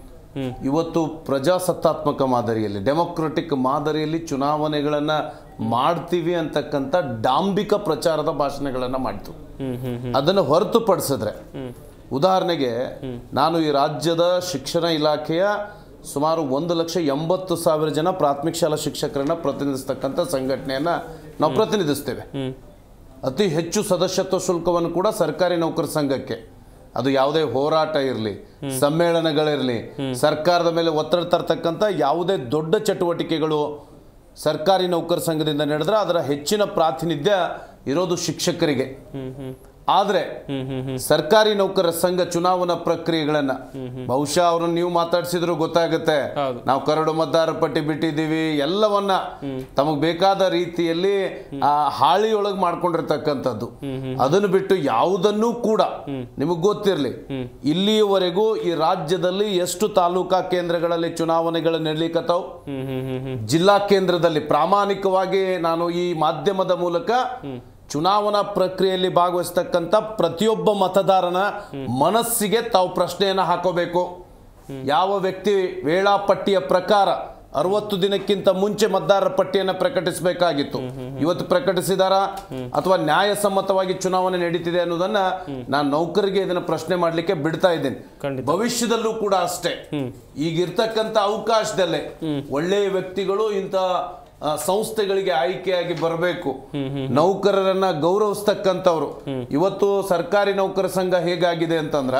ಇವತ್ತು ಪ್ರಜಾಸತ್ತಾತ್ಮಕ ಮಾದರಿಯಲ್ಲಿ ಡೆಮೊಕ್ರೆಟಿಕ್ ಮಾದರಿಯಲ್ಲಿ ಚುನಾವಣೆಗಳನ್ನ ಮಾಡ್ತೀವಿ ಅಂತಕ್ಕಂಥ ಡಾಂಬಿಕ ಪ್ರಚಾರದ ಭಾಷಣಗಳನ್ನ ಮಾಡಿತು ಹ್ಮ್ ಹ್ಮ್ ಹ್ಮ್ ಅದನ್ನು ಹೊರತುಪಡಿಸಿದ್ರೆ ಉದಾಹರಣೆಗೆ ನಾನು ಈ ರಾಜ್ಯದ ಶಿಕ್ಷಣ ಇಲಾಖೆಯ ಸುಮಾರು ಒಂದು ಲಕ್ಷ ಎಂಬತ್ತು ಸಾವಿರ ಜನ ಪ್ರಾಥಮಿಕ ಶಾಲಾ ಶಿಕ್ಷಕರನ್ನ ಪ್ರತಿನಿಧಿಸ್ತಕ್ಕಂಥ ಸಂಘಟನೆಯನ್ನ ನಾವು ಪ್ರತಿನಿಧಿಸ್ತೇವೆ ಹ್ಮ್ ಅತಿ ಹೆಚ್ಚು ಸದಸ್ಯತ್ವ ಶುಲ್ಕವನ್ನು ಕೂಡ ಸರ್ಕಾರಿ ನೌಕರ ಸಂಘಕ್ಕೆ ಅದು ಯಾವುದೇ ಹೋರಾಟ ಇರಲಿ ಸಮ್ಮೇಳನಗಳಿರಲಿ ಸರ್ಕಾರದ ಮೇಲೆ ಒತ್ತಡ ತರ್ತಕ್ಕಂಥ ಯಾವುದೇ ದೊಡ್ಡ ಚಟುವಟಿಕೆಗಳು ಸರ್ಕಾರಿ ನೌಕರ ಸಂಘದಿಂದ ನಡೆದ್ರೆ ಅದರ ಹೆಚ್ಚಿನ ಪ್ರಾತಿನಿಧ್ಯ ಇರೋದು ಶಿಕ್ಷಕರಿಗೆ ಹ್ಮ್ ಹ್ಮ್ ಆದ್ರೆ ಹ್ಮ್ ಹ್ಮ್ ಹ್ಮ್ ಸರ್ಕಾರಿ ನೌಕರರ ಸಂಘ ಚುನಾವಣಾ ಪ್ರಕ್ರಿಯೆಗಳನ್ನ ಬಹುಶಃ ಅವ್ರನ್ನ ನೀವು ಮಾತಾಡ್ಸಿದ್ರು ಗೊತ್ತಾಗುತ್ತೆ ಹೌದು. ನಾವು ಕರಡು ಮತದಾರರ ಪಟ್ಟಿ ಬಿಟ್ಟಿದ್ದೀವಿ ಎಲ್ಲವನ್ನ ತಮಗ್ ಬೇಕಾದ ರೀತಿಯಲ್ಲಿ ಆ ಹಾಳಿಯೊಳಗೆ ಮಾಡ್ಕೊಂಡಿರ್ತಕ್ಕಂಥದ್ದು ಅದನ್ನು ಬಿಟ್ಟು ಯಾವುದನ್ನೂ ಕೂಡ ನಿಮಗ್ ಗೊತ್ತಿರಲಿ ಇಲ್ಲಿಯವರೆಗೂ ಈ ರಾಜ್ಯದಲ್ಲಿ ಎಷ್ಟು ತಾಲೂಕಾ ಕೇಂದ್ರಗಳಲ್ಲಿ ಚುನಾವಣೆಗಳು ನಡೀಲಿಕ್ಕತ್ತಾವ್ ಹ್ಮ್ ಹ್ಮ್ ಹ್ಮ್ ಹ್ಮ್ ಜಿಲ್ಲಾ ಕೇಂದ್ರದಲ್ಲಿ ಪ್ರಾಮಾಣಿಕವಾಗಿ ನಾನು ಈ ಮಾಧ್ಯಮದ ಮೂಲಕ ಚುನಾವಣಾ ಪ್ರಕ್ರಿಯೆಯಲ್ಲಿ ಭಾಗವಹಿಸ್ತಕ್ಕಂಥ ಪ್ರತಿಯೊಬ್ಬ ಮತದಾರನ ಮನಸ್ಸಿಗೆ ತಾವು ಪ್ರಶ್ನೆಯನ್ನ ಹಾಕೋಬೇಕು ಯಾವ ವ್ಯಕ್ತಿ ವೇಳಾಪಟ್ಟಿಯ ಪ್ರಕಾರ ಅರವತ್ತು ದಿನಕ್ಕಿಂತ ಮುಂಚೆ ಮತದಾರರ ಪಟ್ಟಿಯನ್ನು ಪ್ರಕಟಿಸಬೇಕಾಗಿತ್ತು ಇವತ್ತು ಪ್ರಕಟಿಸಿದಾರ ಅಥವಾ ನ್ಯಾಯಸಮ್ಮತವಾಗಿ ಚುನಾವಣೆ ನಡೀತಿದೆ ಅನ್ನೋದನ್ನ ನಾನು ನೌಕರಿಗೆ ಇದನ್ನ ಪ್ರಶ್ನೆ ಮಾಡ್ಲಿಕ್ಕೆ ಬಿಡ್ತಾ ಇದ್ದೇನೆ ಖಂಡಿತ. ಭವಿಷ್ಯದಲ್ಲೂ ಕೂಡ ಅಷ್ಟೇ ಈಗಿರ್ತಕ್ಕಂಥ ಅವಕಾಶದಲ್ಲೇ ಒಳ್ಳೆಯ ವ್ಯಕ್ತಿಗಳು ಇಂಥ ಆ, ಸಂಸ್ಥೆಗಳಿಗೆ ಆಯ್ಕೆಯಾಗಿ ಬರಬೇಕು ನೌಕರರನ್ನ ಗೌರವಿಸ್ತಕ್ಕಂಥವ್ರು ಇವತ್ತು ಸರ್ಕಾರಿ ನೌಕರ ಸಂಘ ಹೇಗಾಗಿದೆ ಅಂತಂದ್ರ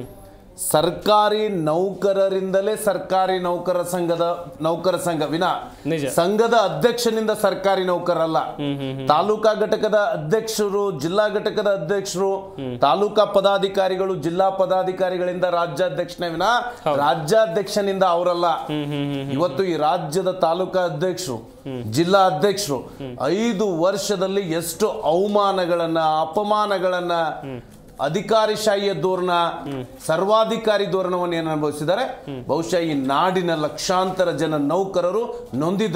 ಸರ್ಕಾರಿ ನೌಕರರಿಂದಲೇ ಸರ್ಕಾರಿ ನೌಕರ ಸಂಘದ ನೌಕರ ಸಂಘ ವಿನ ನಿಜ. ಸಂಘದ ಅಧ್ಯಕ್ಷನಿಂದ ಸರ್ಕಾರಿ ನೌಕರಲ್ಲ ತಾಲೂಕಾ ಘಟಕದ ಅಧ್ಯಕ್ಷರು ಜಿಲ್ಲಾ ಘಟಕದ ಅಧ್ಯಕ್ಷರು ತಾಲೂಕಾ ಪದಾಧಿಕಾರಿಗಳು ಜಿಲ್ಲಾ ಪದಾಧಿಕಾರಿಗಳಿಂದ ರಾಜ್ಯಾಧ್ಯಕ್ಷನೇ ವಿನ ರಾಜ್ಯಾಧ್ಯಕ್ಷನಿಂದ ಅವರಲ್ಲ ಇವತ್ತು ಈ ರಾಜ್ಯದ ತಾಲೂಕಾ ಅಧ್ಯಕ್ಷರು ಜಿಲ್ಲಾ ಅಧ್ಯಕ್ಷರು ಐದು ವರ್ಷದಲ್ಲಿ ಎಷ್ಟು ಅವಮಾನಗಳನ್ನ ಅಪಮಾನಗಳನ್ನ ಅಧಿಕಾರಿಶಾಹಿಯ ಧೋರಣ ಸರ್ವಾಧಿಕಾರಿ ಧೋರಣವನ್ನು ಏನು ಅನುಭವಿಸಿದ್ದಾರೆ ಬಹುಶಃ ಈ ನಾಡಿನ ಲಕ್ಷಾಂತರ ಜನ ನೌಕರರು ನೊಂದಿದ್ದಾರೆ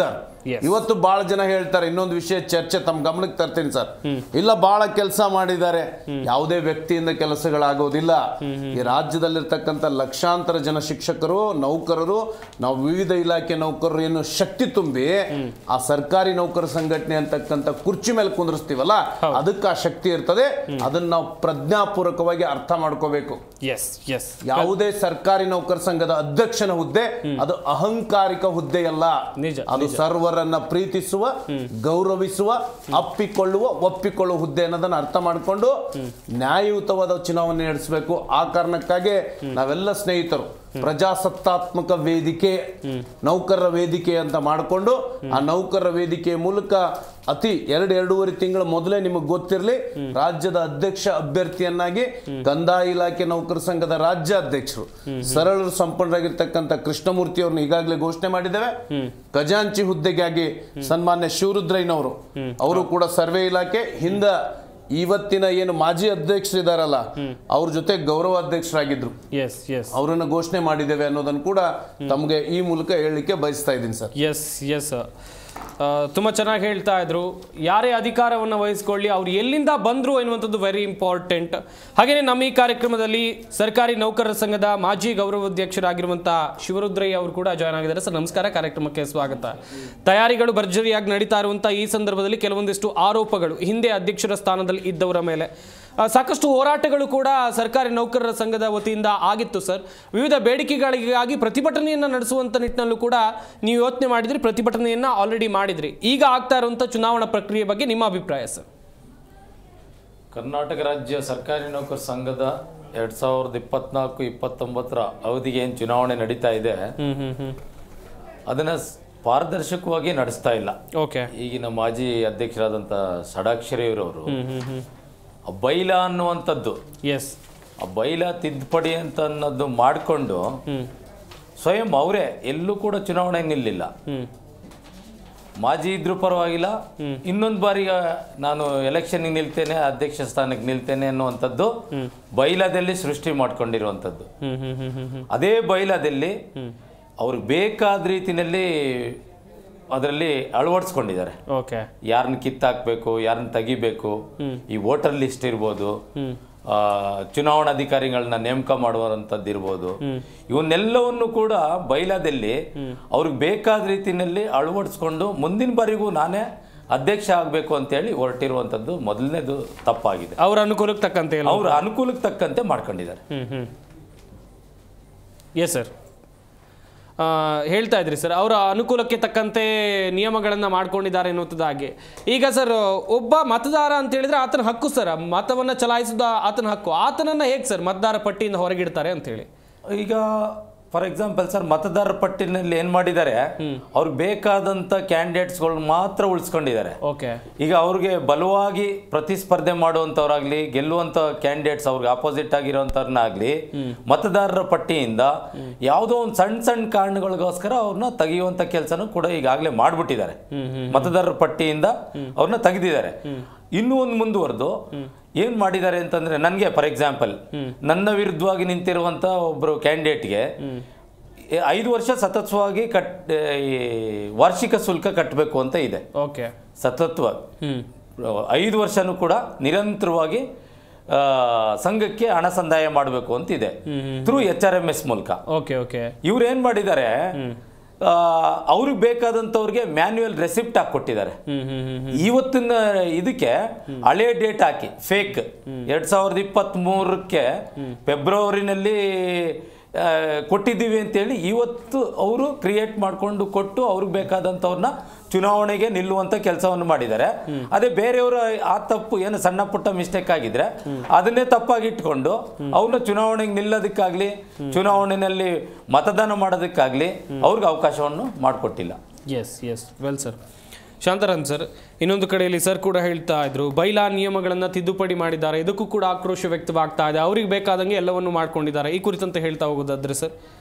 Yes. ಇವತ್ತು ಬಹಳ ಜನ ಹೇಳ್ತಾರೆ ಇನ್ನೊಂದು ವಿಷಯ ಚರ್ಚೆ ತಮ್ಮ ಗಮನಕ್ಕೆ ತರ್ತೀನಿ ಸರ್ ಇಲ್ಲ ಬಹಳ ಕೆಲಸ ಮಾಡಿದ್ದಾರೆ ಯಾವುದೇ ವ್ಯಕ್ತಿಯಿಂದ ಕೆಲಸಗಳಾಗೋದಿಲ್ಲ ಈ ರಾಜ್ಯದಲ್ಲಿರ್ತಕ್ಕಂಥ ಲಕ್ಷಾಂತರ ಜನ ಶಿಕ್ಷಕರು ನೌಕರರು ನಾವು ವಿವಿಧ ಇಲಾಖೆ ನೌಕರರು ಏನು ಶಕ್ತಿ ತುಂಬಿ ಆ ಸರ್ಕಾರಿ ನೌಕರ ಸಂಘಟನೆ ಅಂತಕ್ಕಂಥ ಕುರ್ಚಿ ಮೇಲೆ ಕುಂದ್ರಿಸ್ತೀವಲ್ಲ ಅದಕ್ಕೆ ಆ ಶಕ್ತಿ ಇರ್ತದೆ ಅದನ್ನ ನಾವು ಪ್ರಜ್ಞಾಪೂರ್ವಕವಾಗಿ ಅರ್ಥ ಮಾಡ್ಕೋಬೇಕು ಎಸ್ ಎಸ್ ಯಾವುದೇ ಸರ್ಕಾರಿ ನೌಕರ ಸಂಘದ ಅಧ್ಯಕ್ಷನ ಹುದ್ದೆ ಅದು ಅಹಂಕಾರಿಕ ಹುದ್ದೆಯಲ್ಲ ನಿಜ, ಅದು ಸರ್ವರನ್ನ ಪ್ರೀತಿಸುವ ಗೌರವಿಸುವ ಅಪ್ಪಿಕೊಳ್ಳುವ ಒಪ್ಪಿಕೊಳ್ಳುವ ಹುದ್ದೆ ಅನ್ನೋದನ್ನ ಅರ್ಥ ಮಾಡಿಕೊಂಡು ನ್ಯಾಯಯುತವಾದ ಚುನಾವಣೆ ನಡೆಸಬೇಕು ಆ ಕಾರಣಕ್ಕಾಗಿ ನಾವೆಲ್ಲ ಸ್ನೇಹಿತರು ಪ್ರಜಾಸತ್ತಾತ್ಮಕ ವೇದಿಕೆ ನೌಕರರ ವೇದಿಕೆ ಅಂತ ಮಾಡಿಕೊಂಡು ಆ ನೌಕರರ ವೇದಿಕೆಯ ಮೂಲಕ ಅತಿ ಎರಡು ಎರಡೂವರೆ ತಿಂಗಳ ಮೊದಲೇ ನಿಮಗೆ ಗೊತ್ತಿರಲಿ ರಾಜ್ಯದ ಅಧ್ಯಕ್ಷ ಅಭ್ಯರ್ಥಿಯನ್ನಾಗಿ ಕಂದಾಯ ಇಲಾಖೆ ನೌಕರ ಸಂಘದ ರಾಜ್ಯ ಅಧ್ಯಕ್ಷರು ಸರಳರು ಸಂಪನ್ನರಾಗಿರ್ತಕ್ಕಂಥ ಕೃಷ್ಣಮೂರ್ತಿ ಅವ್ರನ್ನ ಈಗಾಗಲೇ ಘೋಷಣೆ ಮಾಡಿದ್ದೇವೆ ಖಜಾಂಚಿ ಹುದ್ದೆಗಾಗಿ ಸನ್ಮಾನ್ಯ ಶಿವರುದ್ರಯ್ಯನವರು ಅವರು ಕೂಡ ಸರ್ವೆ ಇಲಾಖೆ ಹಿಂದ ಇವತ್ತಿನ ಏನು ಮಾಜಿ ಅಧ್ಯಕ್ಷರಿದಾರಲ್ಲ ಅವ್ರ ಜೊತೆ ಗೌರವ ಅಧ್ಯಕ್ಷರಾಗಿದ್ರು ಎಸ್ ಎಸ್ ಅವರನ್ನ ಘೋಷಣೆ ಮಾಡಿದ್ದೇವೆ ಅನ್ನೋದನ್ನು ಕೂಡ ತಮಗೆ ಈ ಮೂಲಕ ಹೇಳಲಿಕ್ಕೆ ಬಯಸ್ತಾ ಇದ್ದೀನಿ ಸರ್ ಎಸ್ ಎಸ್ ತುಂಬ ಚೆನ್ನಾಗಿ ಹೇಳ್ತಾ ಇದ್ರು ಯಾರೇ ಅಧಿಕಾರವನ್ನು ವಹಿಸ್ಕೊಳ್ಳಿ ಅವ್ರು ಎಲ್ಲಿಂದ ಬಂದರು ಎನ್ನುವಂಥದ್ದು ವೆರಿ ಇಂಪಾರ್ಟೆಂಟ್ ಹಾಗೆಯೇ ನಮ್ಮ ಈ ಕಾರ್ಯಕ್ರಮದಲ್ಲಿ ಸರ್ಕಾರಿ ನೌಕರರ ಸಂಘದ ಮಾಜಿ ಗೌರವಾಧ್ಯಕ್ಷರಾಗಿರುವಂಥ ಶಿವರುದ್ರಯ್ಯ ಅವರು ಕೂಡ ಜಾಯ್ನ್ ಆಗಿದ್ದಾರೆ ಸರ್ ನಮಸ್ಕಾರ ಕಾರ್ಯಕ್ರಮಕ್ಕೆ ಸ್ವಾಗತ ತಯಾರಿಗಳು ಭರ್ಜರಿಯಾಗಿ ನಡೀತಾ ಇರುವಂಥ ಈ ಸಂದರ್ಭದಲ್ಲಿ ಕೆಲವೊಂದಿಷ್ಟು ಆರೋಪಗಳು ಹಿಂದೆ ಅಧ್ಯಕ್ಷರ ಸ್ಥಾನದಲ್ಲಿ ಇದ್ದವರ ಮೇಲೆ ಆ, ಸಾಕಷ್ಟು ಹೋರಾಟಗಳು ಕೂಡ ಸರ್ಕಾರಿ ನೌಕರರ ಸಂಘದ ವತಿಯಿಂದ ಆಗಿತ್ತು ಸರ್ ವಿವಿಧ ಬೇಡಿಕೆಗಳಿಗಾಗಿ ಪ್ರತಿಭಟನೆಯನ್ನು ನಡೆಸುವಂಥ ನಿಟ್ಟಿನಲ್ಲೂ ಕೂಡ ನೀವು ಯೋಚನೆ ಮಾಡಿದ್ರಿ ಪ್ರತಿಭಟನೆಯನ್ನು ಆಲ್ರೆಡಿ ಮಾಡಿದ್ರಿ ಈಗ ಆಗ್ತಾ ಇರುವಂಥ ಚುನಾವಣಾ ಪ್ರಕ್ರಿಯೆ ಬಗ್ಗೆ ನಿಮ್ಮ ಅಭಿಪ್ರಾಯ ಸರ್ ಕರ್ನಾಟಕ ರಾಜ್ಯ ಸರ್ಕಾರಿ ನೌಕರ ಸಂಘದ ಎರಡ್ ಸಾವಿರದ ಇಪ್ಪತ್ನಾಲ್ಕು ಇಪ್ಪತ್ತೊಂಬತ್ತರ ಅವಧಿಗೆ ಏನು ಚುನಾವಣೆ ನಡೀತಾ ಇದೆ ಅದನ್ನ ಸ್- ಪಾರದರ್ಶಕವಾಗಿ ನಡೆಸ್ತಾ ಇಲ್ಲ ಓಕೆ ಈಗಿನ ಮಾಜಿ ಅಧ್ಯಕ್ಷರಾದಂಥ ಷಡಾಕ್ಷರಿಯವರವರು ಆ ಬೈಲ ಅನ್ನುವಂಥದ್ದು ಎಸ್ ಆ ಬೈಲ ತಿದ್ದುಪಡಿ ಅಂತ ಅನ್ನೋದು ಮಾಡಿಕೊಂಡು ಸ್ವಯಂ ಅವರೇ ಎಲ್ಲೂ ಕೂಡ ಚುನಾವಣೆ ನಿಲ್ಲಿಲ್ಲ ಮಾಜಿ ಇದ್ರೂ ಪರವಾಗಿಲ್ಲ ಇನ್ನೊಂದು ಬಾರಿ ಆ, ನಾನು ಎಲೆಕ್ಷನ್ಗೆ ನಿಲ್ತೇನೆ ಅಧ್ಯಕ್ಷ ಸ್ಥಾನಕ್ಕೆ ನಿಲ್ತೇನೆ ಅನ್ನುವಂಥದ್ದು ಬೈಲಾದಲ್ಲಿ ಸೃಷ್ಟಿ ಮಾಡ್ಕೊಂಡಿರುವಂಥದ್ದು ಅದೇ ಬೈಲಾದಲ್ಲಿ ಅವ್ರಿಗೆ ಬೇಕಾದ ರೀತಿಯಲ್ಲಿ ಅದರಲ್ಲಿ ಅಳವಡಿಸ್ಕೊಂಡಿದ್ದಾರೆ ಓಕೆ ಯಾರನ್ನ ಕಿತ್ತಾಕ್ಬೇಕು ಯಾರನ್ನ ತೆಗಿಬೇಕು ಈ ವೋಟರ್ ಲಿಸ್ಟ್ ಇರ್ಬೋದು ಆ, ಚುನಾವಣಾಧಿಕಾರಿಗಳನ್ನ ನೇಮಕ ಮಾಡುವಂಥದ್ದು ಇರ್ಬೋದು ಇವನ್ನೆಲ್ಲವನ್ನು ಕೂಡ ಬೈಲಾದಲ್ಲಿ ಅವ್ರಿಗೆ ಬೇಕಾದ ರೀತಿಯಲ್ಲಿ ಅಳವಡಿಸ್ಕೊಂಡು ಮುಂದಿನ ಬಾರಿಗೂ ನಾನೇ ಅಧ್ಯಕ್ಷ ಆಗಬೇಕು ಅಂತೇಳಿ ಹೊರಟಿರುವಂಥದ್ದು ಮೊದಲನೇದು ತಪ್ಪಾಗಿದೆ ಅವರ ಅನುಕೂಲಕ್ಕೆ ತಕ್ಕಂತೆ ಎಲ್ಲ ಅವ್ರ ಅನುಕೂಲಕ್ಕೆ ತಕ್ಕಂತೆ ಮಾಡ್ಕೊಂಡಿದ್ದಾರೆ ಹ್ಮ್ ಹ್ಮ್ ಎಸ್ ಸರ್ ಹೇಳ್ತಾ ಇದ್ರಿ ಸರ್ ಅವರ ಅನುಕೂಲಕ್ಕೆ ತಕ್ಕಂತೆ ನಿಯಮಗಳನ್ನು ಮಾಡ್ಕೊಂಡಿದ್ದಾರೆ ಅನ್ನುವಂಥದ್ದು ಹಾಗೆ ಈಗ ಸರ್ ಒಬ್ಬ ಮತದಾರ ಅಂತ ಹೇಳಿದ್ರೆ ಆತನ ಹಕ್ಕು ಸರ್ ಮತವನ್ನು ಚಲಾಯಿಸೋದು ಆತನ ಹಕ್ಕು ಆತನನ್ನ ಹೇಗೆ ಸರ್ ಮತದಾರ ಪಟ್ಟಿಯಿಂದ ಹೊರಗಿಡ್ತಾರೆ ಅಂತ ಹೇಳಿ ಈಗ ಫಾರ್ ಎಕ್ಸಾಂಪಲ್ ಸರ್ ಮತದಾರರ ಪಟ್ಟಿನಲ್ಲಿ ಏನ್ ಮಾಡಿದ್ದಾರೆ ಅವ್ರಿಗೆ ಬೇಕಾದಂತ ಕ್ಯಾಂಡಿಡೇಟ್ಸ್ಗಳು ಮಾತ್ರ ಉಳಿಸ್ಕೊಂಡಿದ್ದಾರೆ ಓಕೆ ಈಗ ಅವ್ರಿಗೆ ಬಲವಾಗಿ ಪ್ರತಿಸ್ಪರ್ಧೆ ಮಾಡುವಂಥವ್ರಾಗ್ಲಿ ಗೆಲ್ಲುವಂಥ ಕ್ಯಾಂಡಿಡೇಟ್ಸ್ ಅವ್ರಿಗೆ ಆಪೋಸಿಟ್ ಆಗಿರೋಂಥವ್ರನ್ನಾಗ್ಲಿ ಮತದಾರರ ಪಟ್ಟಿಯಿಂದ ಯಾವುದೋ ಒಂದು ಸಣ್ಣ ಸಣ್ಣ ಕಾರಣಗಳಿಗೋಸ್ಕರ ಅವ್ರನ್ನ ತೆಗೆಯುವಂಥ ಕೆಲಸನೂ ಕೂಡ ಈಗಾಗಲೇ ಮಾಡಿಬಿಟ್ಟಿದ್ದಾರೆ ಮತದಾರರ ಪಟ್ಟಿಯಿಂದ ಅವ್ರನ್ನ ತೆಗೆದಿದ್ದಾರೆ ಇನ್ನೂ ಒಂದು ಮುಂದುವರೆದು ಏನ್ ಮಾಡಿದ್ದಾರೆ ಅಂತಂದ್ರೆ ನನಗೆ ಫಾರ್ ಎಕ್ಸಾಂಪಲ್ ನನ್ನ ವಿರುದ್ಧವಾಗಿ ನಿಂತಿರುವಂತ ಒಬ್ಬರು ಕ್ಯಾಂಡಿಡೇಟ್ಗೆ ಐದು ವರ್ಷ ಸತತವಾಗಿ ಕಟ್ ಈ ವಾರ್ಷಿಕ ಶುಲ್ಕ ಕಟ್ಟಬೇಕು ಅಂತ ಇದೆ ಓಕೆ ಸತತ್ವ ಐದು ವರ್ಷನೂ ಕೂಡ ನಿರಂತರವಾಗಿ ಆ, ಸಂಘಕ್ಕೆ ಹಣ ಸಂದಾಯ ಮಾಡಬೇಕು ಅಂತಿದೆ through H R M S ಮೂಲಕ ಓಕೆ ಓಕೆ ಇವ್ರು ಏನ್ ಮಾಡಿದ್ದಾರೆ ಆ, ಅವ್ರಿಗೆ ಬೇಕಾದಂಥವ್ರಿಗೆ ಮ್ಯಾನ್ಯುಯಲ್ ರೆಸಿಪ್ಟ್ ಹಾಕಿ ಕೊಟ್ಟಿದ್ದಾರೆ ಹ್ಮ್ ಹ್ಮ್ ಹ್ಮ್ ಇವತ್ತಿನ ಇದಕ್ಕೆ ಹಳೆ ಡೇಟ್ ಹಾಕಿ ಫೇಕ್ ಎರಡ್ ಸಾವಿರದ ಇಪ್ಪತ್ತ್ ಮೂರಕ್ಕೆ ಫೆಬ್ರವರಿನಲ್ಲಿ ಆ, ಕೊಟ್ಟಿದ್ದೀವಿ ಅಂತೇಳಿ ಇವತ್ತು ಅವರು ಕ್ರಿಯೇಟ್ ಮಾಡಿಕೊಂಡು ಕೊಟ್ಟು ಅವ್ರಿಗೆ ಬೇಕಾದಂಥವ್ರನ್ನ ಚುನಾವಣೆಗೆ ನಿಲ್ಲುವಂಥ ಕೆಲಸವನ್ನು ಮಾಡಿದ್ದಾರೆ ಅದೇ ಬೇರೆಯವರು ಆ ತಪ್ಪು ಏನು ಸಣ್ಣ ಪುಟ್ಟ ಮಿಸ್ಟೇಕ್ ಆಗಿದ್ರೆ ಅದನ್ನೇ ತಪ್ಪಾಗಿ ಇಟ್ಕೊಂಡು ಅವ್ರನ್ನ ಚುನಾವಣೆಗೆ ನಿಲ್ಲೋದಕ್ಕಾಗ್ಲಿ ಚುನಾವಣೆಯಲ್ಲಿ ಮತದಾನ ಮಾಡೋದಕ್ಕಾಗ್ಲಿ ಅವ್ರಿಗೆ ಅವಕಾಶವನ್ನು ಮಾಡಿಕೊಟ್ಟಿಲ್ಲ yes yes well sir Shantaram sir ಇನ್ನೊಂದು ಕಡೆಯಲ್ಲಿ ಸರ್ ಕೂಡ ಹೇಳ್ತಾ ಇದ್ರು ಬೈಲಾ ನಿಯಮಗಳನ್ನು ತಿದ್ದುಪಡಿ ಮಾಡಿದ್ದಾರೆ ಇದಕ್ಕೂ ಕೂಡ ಆಕ್ರೋಶ ವ್ಯಕ್ತವಾಗ್ತಾ ಇದೆ ಅವ್ರಿಗೆ ಬೇಕಾದಂಗೆ ಎಲ್ಲವನ್ನು ಮಾಡ್ಕೊಂಡಿದ್ದಾರೆ ಈ ಕುರಿತಂತೆ ಹೇಳ್ತಾ ಹೋಗೋದಾದ್ರೆ ಸರ್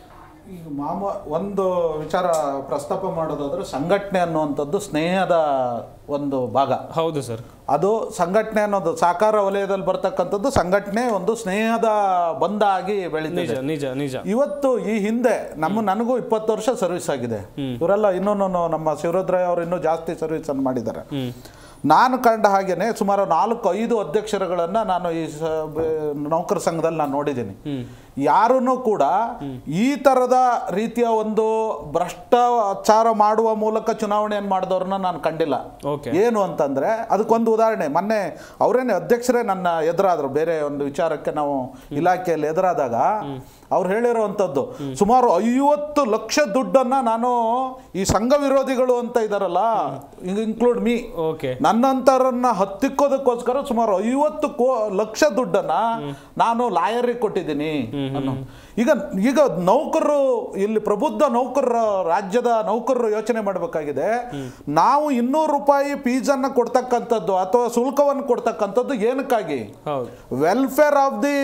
ಈಗ ಮಾಮ ಒಂದು ವಿಚಾರ ಪ್ರಸ್ತಾಪ ಮಾಡೋದಾದ್ರೆ ಸಂಘಟನೆ ಅನ್ನುವಂಥದ್ದು ಸ್ನೇಹದ ಒಂದು ಭಾಗ ಹೌದು ಸರ್ ಅದು ಸಂಘಟನೆ ಅನ್ನೋದು ಸಾಕಾರ ವಲಯದಲ್ಲಿ ಬರ್ತಕ್ಕಂಥದ್ದು ಸಂಘಟನೆ ಒಂದು ಸ್ನೇಹದ ಬಂಧ ಆಗಿ ನಿಜ ಬೆಳೀತಿದೆ ನಿಜ ನಿಜ ಇವತ್ತು ಈ ಹಿಂದೆ ನಮ್ಮ ನನಗೂ ಇಪ್ಪತ್ತು ವರ್ಷ ಸರ್ವಿಸ್ ಆಗಿದೆ ಇವರೆಲ್ಲ ಇನ್ನೂ ನಮ್ಮ ಶಿವರುದ್ರಯ್ಯ ಅವರು ಇನ್ನೂ ಜಾಸ್ತಿ ಸರ್ವಿಸ್ ಅನ್ನು ಮಾಡಿದ್ದಾರೆ ನಾನು ಕಂಡ ಹಾಗೇನೆ ಸುಮಾರು ನಾಲ್ಕು ಐದು ಅಧ್ಯಕ್ಷರುಗಳನ್ನ ನಾನು ಈ ಸ- ಬ- ನೌಕರ ಸಂಘದಲ್ಲಿ ನಾನು ನೋಡಿದ್ದೀನಿ ಯಾರನ್ನು ಕೂಡ ಈ ತರದ ರೀತಿಯ ಒಂದು ಭ್ರಷ್ಟಾಚಾರ ಮಾಡುವ ಮೂಲಕ ಚುನಾವಣೆಯನ್ನು ಮಾಡಿದವ್ರನ್ನ ನಾನು ಕಂಡಿಲ್ಲ ಓಕೆ ಏನು ಅಂತಂದ್ರೆ ಅದಕ್ಕೊಂದು ಉದಾಹರಣೆ ಮೊನ್ನೆ ಅವರೇನೆ ಅಧ್ಯಕ್ಷರೇ ನನ್ನ ಎದುರಾದ್ರು ಬೇರೆ ಒಂದು ವಿಚಾರಕ್ಕೆ ನಾವು ಇಲಾಖೆಯಲ್ಲಿ ಎದುರಾದಾಗ ಅವ್ರು ಹೇಳಿರುವಂಥದ್ದು ಸುಮಾರು ಐವತ್ತು ಲಕ್ಷ ದುಡ್ಡನ್ನ ನಾನು ಈ ಸಂಘ ವಿರೋಧಿಗಳು ಅಂತ ಇದಾರಲ್ಲ ಇನ್ಕ್ಲೂಡ್ ಮೀ ಓಕೆ ನನ್ನಂತರನ್ನ ಹತ್ತಿಕ್ಕೋದಕ್ಕೋಸ್ಕರ ಸುಮಾರು ಐವತ್ತು ಕೋ ಲಕ್ಷ ದುಡ್ಡನ್ನ ನಾನು ಲಾಯರಿಗೆ ಕೊಟ್ಟಿದ್ದೀನಿ ಅನ್ನೋ ಈಗ ಈಗ ನೌಕರರು ಇಲ್ಲಿ ಪ್ರಬುದ್ಧ ನೌಕರರ ರಾಜ್ಯದ ನೌಕರರು ಯೋಚನೆ ಮಾಡಬೇಕಾಗಿದೆ ನಾವು ಇನ್ನೂರು ರೂಪಾಯಿ ಫೀಸನ್ನು ಕೊಡ್ತಕ್ಕಂಥದ್ದು ಅಥವಾ ಶುಲ್ಕವನ್ನು ಕೊಡ್ತಕ್ಕಂಥದ್ದು ಏನಕ್ಕಾಗಿ ಹೌದು ವೆಲ್ಫೇರ್ ಆಫ್ ದಿ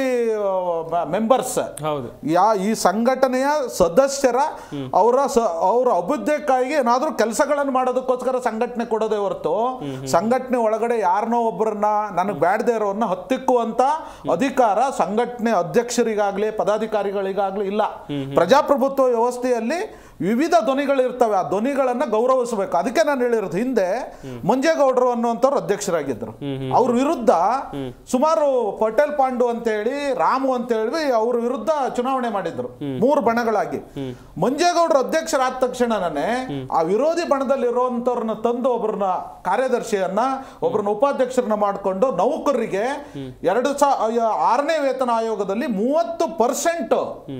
ಮೆಂಬರ್ಸ್ ಹೌದು ಯಾ ಈ ಸಂಘಟನೆಯ ಸದಸ್ಯರ ಅವರ ಸ- ಅವರ ಅಭ್ಯುದಯಕ್ಕಾಗಿ ಏನಾದ್ರೂ ಕೆಲಸಗಳನ್ನು ಮಾಡೋದಕ್ಕೋಸ್ಕರ ಸಂಘಟನೆ ಕೊಡೋದೇ ಹೊರತು ಸಂಘಟನೆ ಒಳಗಡೆ ಯಾರನ್ನೋ ಒಬ್ಬರನ್ನ ನನಗೆ ಬ್ಯಾಡದೇ ಇರೋನ್ನ ಹತ್ತಿಕ್ಕುವಂತ ಅಧಿಕಾರ ಸಂಘಟನೆ ಅಧ್ಯಕ್ಷರಿಗಾಗ್ಲಿ ಪದಾಧಿಕಾರಿಗಳಿಗಾಗ್ಲಿ ಇಲ್ಲ ಪ್ರಜಾಪ್ರಭುತ್ವ ವ್ಯವಸ್ಥೆಯಲ್ಲಿ ವಿವಿಧ ಧ್ವನಿಗಳಿರ್ತವೆ ಆ ಧ್ವನಿಗಳನ್ನ ಗೌರವಿಸಬೇಕು ಅದಕ್ಕೆ ನಾನು ಹೇಳಿರೋದು ಹಿಂದೆ ಮಂಜೇಗೌಡರು ಅನ್ನುವಂಥವ್ರು ಅಧ್ಯಕ್ಷರಾಗಿದ್ದರು ಅವ್ರ ವಿರುದ್ಧ ಸುಮಾರು ಪಟೇಲ್ ಪಾಂಡು ಅಂತ ಹೇಳಿ ರಾಮು ಅಂತ ಹೇಳಿ ಅವ್ರ ವಿರುದ್ಧ ಚುನಾವಣೆ ಮಾಡಿದ್ರು ಮೂರು ಬಣಗಳಾಗಿ ಮಂಜೇಗೌಡರು ಅಧ್ಯಕ್ಷರಾದ ತಕ್ಷಣನೇ ಆ ವಿರೋಧಿ ಬಣದಲ್ಲಿ ಇರುವಂತವ್ರನ್ನ ತಂದು ಒಬ್ಬರನ್ನ ಕಾರ್ಯದರ್ಶಿಯನ್ನ ಒಬ್ಬರನ್ನ ಉಪಾಧ್ಯಕ್ಷರನ್ನ ಮಾಡಿಕೊಂಡು ನೌಕರರಿಗೆ ಎರಡು ಸಾ ಆರನೇ ವೇತನ ಆಯೋಗದಲ್ಲಿ ಮೂವತ್ತು ಪರ್ಸೆಂಟ್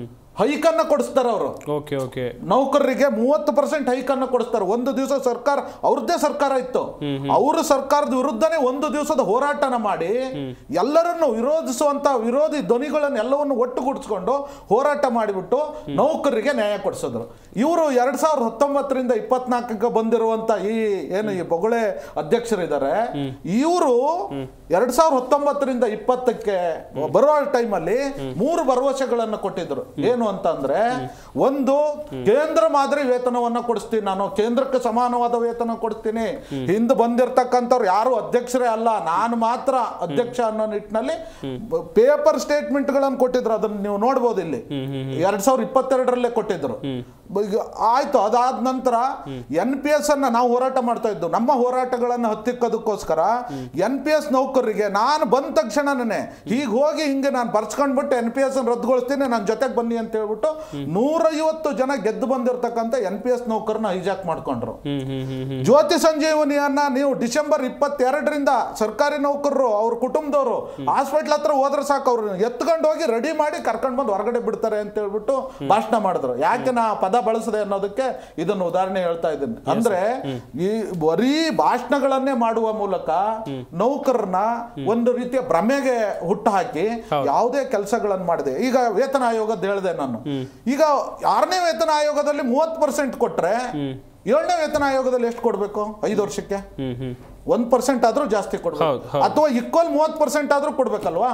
ಹೈಕನ್ನ ಕೊಡಿಸ್ತಾರೆ ಅವರು ಓಕೆ ಓಕೆ ನೌಕರರಿಗೆ ಮೂವತ್ತು ಪರ್ಸೆಂಟ್ ಹೈಕ್ ಅನ್ನು ಕೊಡಿಸ್ತಾರೆ ಒಂದು ದಿವಸ ಸರ್ಕಾರ ಅವ್ರದ್ದೇ ಸರ್ಕಾರ ಇತ್ತು ಅವರು ಸರ್ಕಾರದ ವಿರುದ್ಧನೇ ಒಂದು ದಿವಸದ ಹೋರಾಟನ ಮಾಡಿ ಎಲ್ಲರನ್ನು ವಿರೋಧಿಸುವಂತ ವಿರೋಧಿ ಧ್ವನಿಗಳನ್ನು ಎಲ್ಲವನ್ನು ಒಟ್ಟುಗೂಡಿಸ್ಕೊಂಡು ಹೋರಾಟ ಮಾಡಿಬಿಟ್ಟು ನೌಕರರಿಗೆ ನ್ಯಾಯ ಕೊಡಿಸಿದ್ರು ಇವರು ಎರಡ್ ಸಾವಿರದ ಹತ್ತೊಂಬತ್ತರಿಂದ ಇಪ್ಪತ್ನಾಲ್ಕಕ್ಕೆ ಬಂದಿರುವಂತ ಈ ಏನು ಈ ಬೊಗಳೆ ಅಧ್ಯಕ್ಷರಿದ್ದಾರೆ ಇವರು ಎರಡ್ ಸಾವಿರದ ಹತ್ತೊಂಬತ್ತರಿಂದ ಇಪ್ಪತ್ತಕ್ಕೆ ಬರುವ ಟೈಮಲ್ಲಿ ಮೂರು ಭರವಸೆಗಳನ್ನು ಕೊಟ್ಟಿದ್ರು ಏನು ಅಂತಂದ್ರೆ ಒಂದು ಕೇಂದ್ರ ಮಾದರಿ ವೇತನವನ್ನ ಕೊಡಿಸ್ತೀನಿ ನಾನು ಕೇಂದ್ರಕ್ಕೆ ಸಮಾನವಾದ ವೇತನ ಕೊಡ್ತೀನಿ ಹಿಂದೆ ಬಂದಿರತಕ್ಕಂಥವ್ರು ಯಾರು ಅಧ್ಯಕ್ಷರೇ ಅಲ್ಲ ನಾನು ಮಾತ್ರ ಅಧ್ಯಕ್ಷ ಅನ್ನೋ ನಿಟ್ಟಿನಲ್ಲಿ ಪೇಪರ್ ಸ್ಟೇಟ್ಮೆಂಟ್ಗಳನ್ನು ಕೊಟ್ಟಿದ್ರು ಅದನ್ನ ನೀವು ನೋಡ್ಬೋದು ಇಲ್ಲಿ ಎರಡ್ ಸಾವಿರದ ಇಪ್ಪತ್ತೆರಡರಲ್ಲೇ ಕೊಟ್ಟಿದ್ರು ಈಗ ಆಯ್ತು ಅದಾದ ನಂತರ ಎನ್ ಪಿ ಎಸ್ ಅನ್ನ ನಾವು ಹೋರಾಟ ಮಾಡ್ತಾ ಇದ್ದು ನಮ್ಮ ಹೋರಾಟಗಳನ್ನು ಹತ್ತಿಕ್ಕೋದಕ್ಕೋಸ್ಕರ ಎನ್ ಪಿ ಎಸ್ ನೌಕರರಿಗೆ ನಾನು ಬಂದ ತಕ್ಷಣನೇ ಹೀಗೆ ಹೋಗಿ ಹಿಂಗೆ ನಾನು ಬರ್ಸ್ಕೊಂಡ್ಬಿಟ್ಟು ಎನ್ ಪಿ ಎಸ್ ರದ್ದುಗೊಳಿಸ್ತೀನಿ ನನ್ನ ಜೊತೆಗೆ ಬನ್ನಿ ಅಂತ ಹೇಳ್ಬಿಟ್ಟು ನೂರೈವತ್ತು ಜನ ಗೆದ್ದು ಬಂದಿರತಕ್ಕಂಥ ಎನ್ ಪಿ ಎಸ್ ನೌಕರನ್ನ ಹೈಜಾಕ್ ಮಾಡ್ಕೊಂಡ್ರು ಹ್ಮ್ ಹ್ಮ್ ಹ್ಮ್ ಹ್ಮ್ ಜ್ಯೋತಿ ಸಂಜೀವನಿಯನ್ನ ನೀವು ಡಿಸೆಂಬರ್ ಇಪ್ಪತ್ತೆರಡರಿಂದ ಸರ್ಕಾರಿ ನೌಕರರು ಅವ್ರ ಕುಟುಂಬದವರು ಹಾಸ್ಪಿಟ್ಲ್ ಹತ್ರ ಹೋದ್ರೆ ಸಾಕು ಅವ್ರು ಎತ್ಕೊಂಡು ಹೋಗಿ ರೆಡಿ ಮಾಡಿ ಕರ್ಕೊಂಡು ಬಂದು ಹೊರಗಡೆ ಬಿಡ್ತಾರೆ ಅಂತ ಹೇಳ್ಬಿಟ್ಟು ಭಾಷಣ ಮಾಡಿದ್ರು ಯಾಕೆ ನಾ ಪದ ಬಳಸದೆ ಅನ್ನೋದಕ್ಕೆ ಇದನ್ನು ಉದಾಹರಣೆ ಹೇಳ್ತಾ ಇದ್ದೀನಿ ಅಂದ್ರೆ ಈ ಬರೀ ಭಾಷಣಗಳನ್ನೇ ಮಾಡುವ ಮೂಲಕ ನೌಕರನ್ನ ಒಂದು ರೀತಿಯ ಭ್ರಮೆಗೆ ಹುಟ್ಟು ಹಾಕಿ ಯಾವುದೇ ಕೆಲಸಗಳನ್ನು ಮಾಡಿದೆ ಈಗ ವೇತನ ಆಯೋಗದ ಹೇಳಿದೆ ನಾನು ಈಗ ಆರನೇ ವೇತನ ಆಯೋಗದಲ್ಲಿ ಮೂವತ್ತು ಪರ್ಸೆಂಟ್ ಕೊಟ್ರೆ ಏಳನೇ ವೇತನ ಆಯೋಗದಲ್ಲಿ ಎಷ್ಟು ಕೊಡ್ಬೇಕು ಐದು ವರ್ಷಕ್ಕೆ ಹ್ಮ್ ಹ್ಮ್ ಒಂದ್ ಪರ್ಸೆಂಟ್ ಆದ್ರೂ ಜಾಸ್ತಿ ಹೌದು, ಕೊಡ್ಬೇಕು ಹೌದು. ಅಥವಾ ಈಕ್ವಲ್ ಮೂವತ್ ಪರ್ಸೆಂಟ್ ಆದ್ರೂ ಕೊಡ್ಬೇಕಲ್ವಾ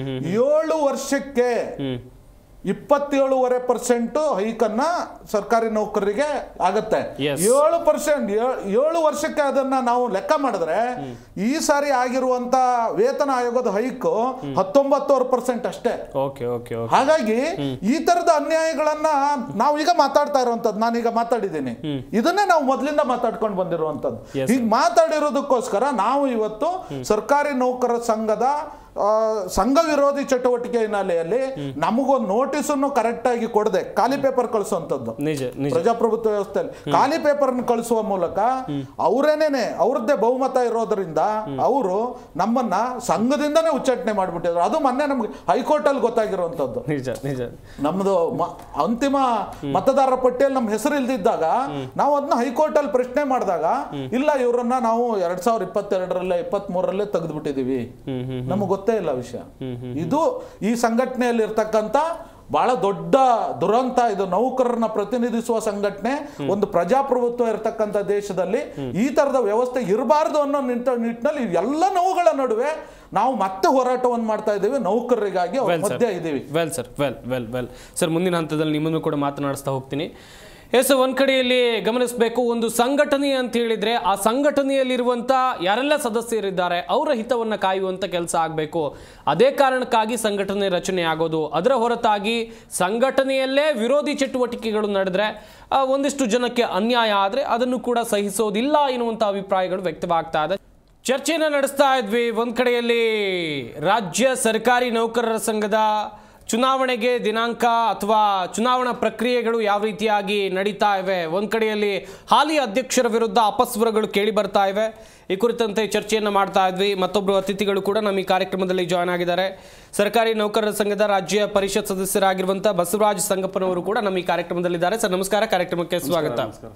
ಏಳು ವರ್ಷಕ್ಕೆ ಹ್ಮ್ ಇಪ್ಪತ್ತೇಳುವರೆ ಪರ್ಸೆಂಟ್ ಹೈಕನ್ನ ಸರ್ಕಾರಿ ನೌಕರರಿಗೆ ಆಗತ್ತೆ Yes. ಏಳು ಪರ್ಸೆಂಟ್ ಏಳು ವರ್ಷಕ್ಕೆ ಅದನ್ನ ನಾವು ಲೆಕ್ಕ ಮಾಡಿದ್ರೆ ಈ ಸಾರಿ ಆಗಿರುವಂತ ವೇತನ ಆಯೋಗದ ಹೈಕ್ ಹತ್ತೊಂಬತ್ತುವರೆ ಪರ್ಸೆಂಟ್ ಅಷ್ಟೇ ಓಕೆ ಓಕೆ ಓಕೆ ಹಾಗಾಗಿ ಈ ತರದ ಅನ್ಯಾಯಗಳನ್ನ ನಾವು ಈಗ ಮಾತಾಡ್ತಾ ಇರುವಂತದ್ದು ನಾನೀಗ ಮಾತಾಡಿದ್ದೀನಿ ಇದನ್ನೇ ನಾವು ಮೊದಲಿಂದ ಮಾತಾಡ್ಕೊಂಡು ಬಂದಿರುವಂತದ್ದು Yes, ಈಗ ಮಾತಾಡಿರೋದಕ್ಕೋಸ್ಕರ ನಾವು ಇವತ್ತು ಸರ್ಕಾರಿ ನೌಕರರ ಸಂಘದ ಆ, ಸಂಘ ವಿರೋಧಿ ಚಟುವಟಿಕೆ ಹಿನ್ನೆಲೆಯಲ್ಲಿ ನಮಗೊಂದು ನೋಟಿಸನ್ನು ಕರೆಕ್ಟ್ ಆಗಿ ಕೊಡದೆ ಖಾಲಿ ಪೇಪರ್ ಕಳಿಸುವಂತದ್ದು ನಿಜ ನಿಜ ಪ್ರಜಾಪ್ರಭುತ್ವ ವ್ಯವಸ್ಥೆಯಲ್ಲಿ ಖಾಲಿ ಪೇಪರ್ ಕಳಿಸುವ ಮೂಲಕ ಅವರೇನೇನೆ ಅವ್ರದ್ದೇ ಬಹುಮತ ಇರೋದ್ರಿಂದ ಅವರು ನಮ್ಮನ್ನ ಸಂಘದಿಂದನೇ ಉಚ್ಚಾಟನೆ ಮಾಡಿಬಿಟ್ಟಿದ್ರು ಅದು ಮೊನ್ನೆ ನಮ್ಗೆ ಹೈಕೋರ್ಟ್ ಅಲ್ಲಿ ಗೊತ್ತಾಗಿರುವಂತದ್ದು ನಿಜ ನಿಜ ನಮ್ದು ಮ- ಅಂತಿಮ ಮತದಾರರ ಪಟ್ಟಿಯಲ್ಲಿ ನಮ್ಮ ಹೆಸರು ಇಲ್ದಿದ್ದಾಗ ನಾವು ಅದನ್ನ ಹೈಕೋರ್ಟ್ ಅಲ್ಲಿ ಪ್ರಶ್ನೆ ಮಾಡಿದಾಗ ಇಲ್ಲ ಇವರನ್ನ ನಾವು ಎರಡ್ ಸಾವಿರದ ಇಪ್ಪತ್ತೆರಡರಲ್ಲೇ ಇಪ್ಪತ್ತ್ ಮೂರರಲ್ಲೇ ತೆಗೆದ್ಬಿಟ್ಟಿದೀವಿ ನಮಗೆ ಗೊತ್ತೇ ಇಲ್ಲ ವಿಷಯ ಇದು ಈ ಸಂಘಟನೆಯಲ್ಲಿ ಇರ್ತಕ್ಕಂಥ ಬಹಳ ದೊಡ್ಡ ದುರಂತ ಇದು ನೌಕರರನ್ನ ಪ್ರತಿನಿಧಿಸುವ ಸಂಘಟನೆ ಒಂದು ಪ್ರಜಾಪ್ರಭುತ್ವ ಇರತಕ್ಕಂಥ ದೇಶದಲ್ಲಿ ಈ ತರದ ವ್ಯವಸ್ಥೆ ಇರಬಾರ್ದು ಅನ್ನೋ ನಿಂತ ನಿಟ್ಟಿನಲ್ಲಿ ಎಲ್ಲ ನೋವುಗಳ ನಡುವೆ ನಾವು ಮತ್ತೆ ಹೋರಾಟವನ್ನು ಮಾಡ್ತಾ ಇದ್ದೀವಿ ನೌಕರರಿಗಾಗಿ ಅವ್ರ Well, sir. ಮಧ್ಯೆ ಇದ್ದೀವಿ well sir well well well sir ಮುಂದಿನ ಹಂತದಲ್ಲಿ ನಿಮ್ಮನ್ನು ಕೂಡ ಮಾತನಾಡಿಸ್ತಾ ಹೋಗ್ತೀನಿ ಎಸ್ ಒಂದ್ ಕಡೆಯಲ್ಲಿ ಗಮನಿಸಬೇಕು ಒಂದು ಸಂಘಟನೆ ಅಂತ ಹೇಳಿದ್ರೆ ಆ ಸಂಘಟನೆಯಲ್ಲಿರುವಂತ ಯಾರೆಲ್ಲ ಸದಸ್ಯರಿದ್ದಾರೆ ಅವರ ಹಿತವನ್ನ ಕಾಯುವಂತ ಕೆಲಸ ಆಗಬೇಕು ಅದೇ ಕಾರಣಕ್ಕಾಗಿ ಸಂಘಟನೆ ರಚನೆ ಆಗೋದು ಅದರ ಹೊರತಾಗಿ ಸಂಘಟನೆಯಲ್ಲೇ ವಿರೋಧಿ ಚಟುವಟಿಕೆಗಳು ನಡೆದ್ರೆ ಆ, ಒಂದಿಷ್ಟು ಜನಕ್ಕೆ ಅನ್ಯಾಯ ಆದ್ರೆ ಅದನ್ನು ಕೂಡ ಸಹಿಸೋದಿಲ್ಲ ಎನ್ನುವಂತ ಅಭಿಪ್ರಾಯಗಳು ವ್ಯಕ್ತವಾಗ್ತಾ ಇದೆ ಚರ್ಚೆನ ನಡೆಸ್ತಾ ಇದ್ವಿ ಒಂದ್ ಕಡೆಯಲ್ಲಿ ರಾಜ್ಯ ಸರ್ಕಾರಿ ನೌಕರರ ಸಂಘದ ಚುನಾವಣೆಗೆ ದಿನಾಂಕ ಅಥವಾ ಚುನಾವಣಾ ಪ್ರಕ್ರಿಯೆಗಳು ಯಾವ ರೀತಿಯಾಗಿ ನಡೀತಾ ಇವೆ ಒಂದ್ ಕಡೆಯಲ್ಲಿ ಹಾಲಿ ಅಧ್ಯಕ್ಷರ ವಿರುದ್ಧ ಅಪಸ್ವರಗಳು ಕೇಳಿ ಬರ್ತಾ ಇವೆ ಈ ಕುರಿತಂತೆ ಚರ್ಚೆಯನ್ನು ಮಾಡ್ತಾ ಇದ್ವಿ ಮತ್ತೊಬ್ಬರು ಅತಿಥಿಗಳು ಕೂಡ ನಮ್ಮ ಈ ಕಾರ್ಯಕ್ರಮದಲ್ಲಿ ಜಾಯ್ನ್ ಆಗಿದ್ದಾರೆ ಸರ್ಕಾರಿ ನೌಕರರ ಸಂಘದ ರಾಜ್ಯ ಪರಿಷತ್ ಸದಸ್ಯರಾಗಿರುವಂಥ ಬಸವರಾಜ್ ಸಂಗಪ್ಪನವರು ಕೂಡ ನಮ್ಮ ಈ ಕಾರ್ಯಕ್ರಮದಲ್ಲಿದ್ದಾರೆ ಸರ್ ನಮಸ್ಕಾರ ಕಾರ್ಯಕ್ರಮಕ್ಕೆ ಸ್ವಾಗತ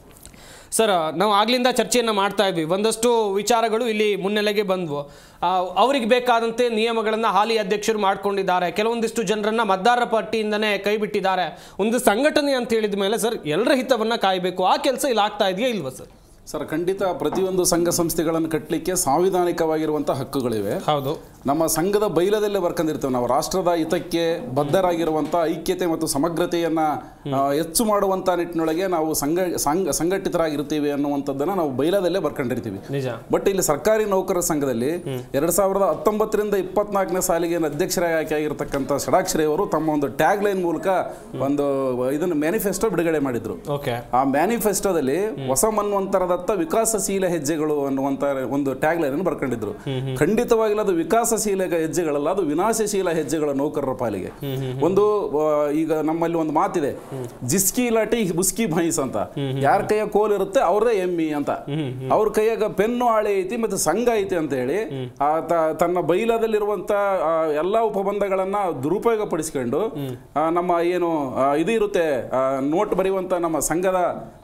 ಸರ್ ನಾವು ಆಗ್ಲಿಂದ ಚರ್ಚೆಯನ್ನು ಮಾಡ್ತಾ ಇದ್ವಿ ಒಂದಷ್ಟು ವಿಚಾರಗಳು ಇಲ್ಲಿ ಮುನ್ನೆಲೆಗೆ ಬಂದ್ವು ಆ, ಅವರಿಗೆ ಬೇಕಾದಂತೆ ನಿಯಮಗಳನ್ನು ಹಾಲಿ ಅಧ್ಯಕ್ಷರು ಮಾಡ್ಕೊಂಡಿದ್ದಾರೆ ಕೆಲವೊಂದಿಷ್ಟು ಜನರನ್ನ ಮತದಾರರ ಪಟ್ಟಿಯಿಂದನೇ ಕೈ ಬಿಟ್ಟಿದ್ದಾರೆ ಒಂದು ಸಂಘಟನೆ ಅಂತ ಹೇಳಿದ ಮೇಲೆ ಸರ್ ಎಲ್ಲರ ಹಿತವನ್ನ ಕಾಯಬೇಕು ಆ ಕೆಲಸ ಇಲ್ಲಿ ಆಗ್ತಾ ಇದೆಯಾ ಇಲ್ವಾ ಸರ್ ಸರ್ ಖಂಡಿತ ಪ್ರತಿಯೊಂದು ಸಂಘ ಸಂಸ್ಥೆಗಳನ್ನು ಕಟ್ಟಲಿಕ್ಕೆ ಸಾಂವಿಧಾನಿಕವಾಗಿರುವಂಥ ಹಕ್ಕುಗಳಿವೆ ಹೌದು ನಮ್ಮ ಸಂಘದ ಬೈಲದಲ್ಲೇ ಬರ್ಕೊಂಡಿರ್ತೇವೆ ನಾವು ರಾಷ್ಟ್ರದ ಹಿತಕ್ಕೆ ಬದ್ಧರಾಗಿರುವಂಥ ಐಕ್ಯತೆ ಮತ್ತು ಸಮಗ್ರತೆಯನ್ನ ಆ, ಹೆಚ್ಚು ಮಾಡುವಂಥ ನಿಟ್ಟಿನೊಳಗೆ ನಾವು ಸಂಘ ಸಂಘ ಸಂಘಟಿತರಾಗಿರ್ತೀವಿ ಅನ್ನುವಂಥದ್ದನ್ನ ನಾವು ಬೈಲದಲ್ಲೇ ಬರ್ಕೊಂಡಿರ್ತೀವಿ ನಿಜ ಬಟ್ ಇಲ್ಲಿ ಸರ್ಕಾರಿ ನೌಕರರ ಸಂಘದಲ್ಲಿ ಎರಡ್ ಸಾವಿರದ ಹತ್ತೊಂಬತ್ತರಿಂದ ಇಪ್ಪತ್ನಾಲ್ಕನೇ ಸಾಲಿಗೆ ಅಧ್ಯಕ್ಷರಾಗಿ ಆಯ್ಕೆ ಆಗಿರತಕ್ಕಂಥ ಷಡಾಕ್ಷರಿ ಅವರು ತಮ್ಮ ಒಂದು ಟ್ಯಾಗ್ ಲೈನ್ ಮೂಲಕ ಒಂದು ಇದನ್ನು ಮ್ಯಾನಿಫೆಸ್ಟೋ ಬಿಡುಗಡೆ ಮಾಡಿದ್ರು ಓಕೆ ಆ ಮ್ಯಾನಿಫೆಸ್ಟೋದಲ್ಲಿ ಹೊಸ ಮನ್ವಂತರದತ್ತ ವಿಕಾಸಶೀಲ ಹೆಜ್ಜೆಗಳು ಅನ್ನುವಂತ ಒಂದು ಟ್ಯಾಗ್ ಲೈನ್ ಬರ್ಕೊಂಡಿದ್ರು ಖಂಡಿತವಾಗಿಲ್ಲ ಅದು ವಿಕಾಸಶೀಲ ಹೆಜ್ಜೆಗಳಲ್ಲ ಅದು ವಿನಾಶಶೀಲ ಹೆಜ್ಜೆಗಳ ನೌಕರರ ಪಾಲಿಗೆ ಒಂದು ಆ, ಈಗ ನಮ್ಮಲ್ಲಿ ಒಂದು ಮಾತಿದೆ ಜಿಸ್ಕಿ ಲಾಟಿ ಬುಸ್ಕಿ ಭೈಸ್ ಅಂತ ಯಾರ ಕೈಯ ಕೋಲ್ ಇರುತ್ತೆ ಅವ್ರದೇ ಎಮ್ಮಿ ಅಂತ ಅವ್ರ ಕೈಯಾಗ ಪೆನ್ನು ಆಳೆ ಐತಿ ಮತ್ತೆ ಸಂಘ ಐತಿ ಅಂತ ಹೇಳಿ ಆ ತ- ತನ್ನ ಬೈಲದಲ್ಲಿರುವಂತ ಆ, ಎಲ್ಲಾ ಉಪಬಂಧಗಳನ್ನ ದುರುಪಯೋಗ ಪಡಿಸ್ಕೊಂಡು ಆ, ನಮ್ಮ ಏನು ಆ, ಇದು ಇರುತ್ತೆ ಆ, ನೋಟ್ ಬರೆಯುವಂತ ನಮ್ಮ ಸಂಘದ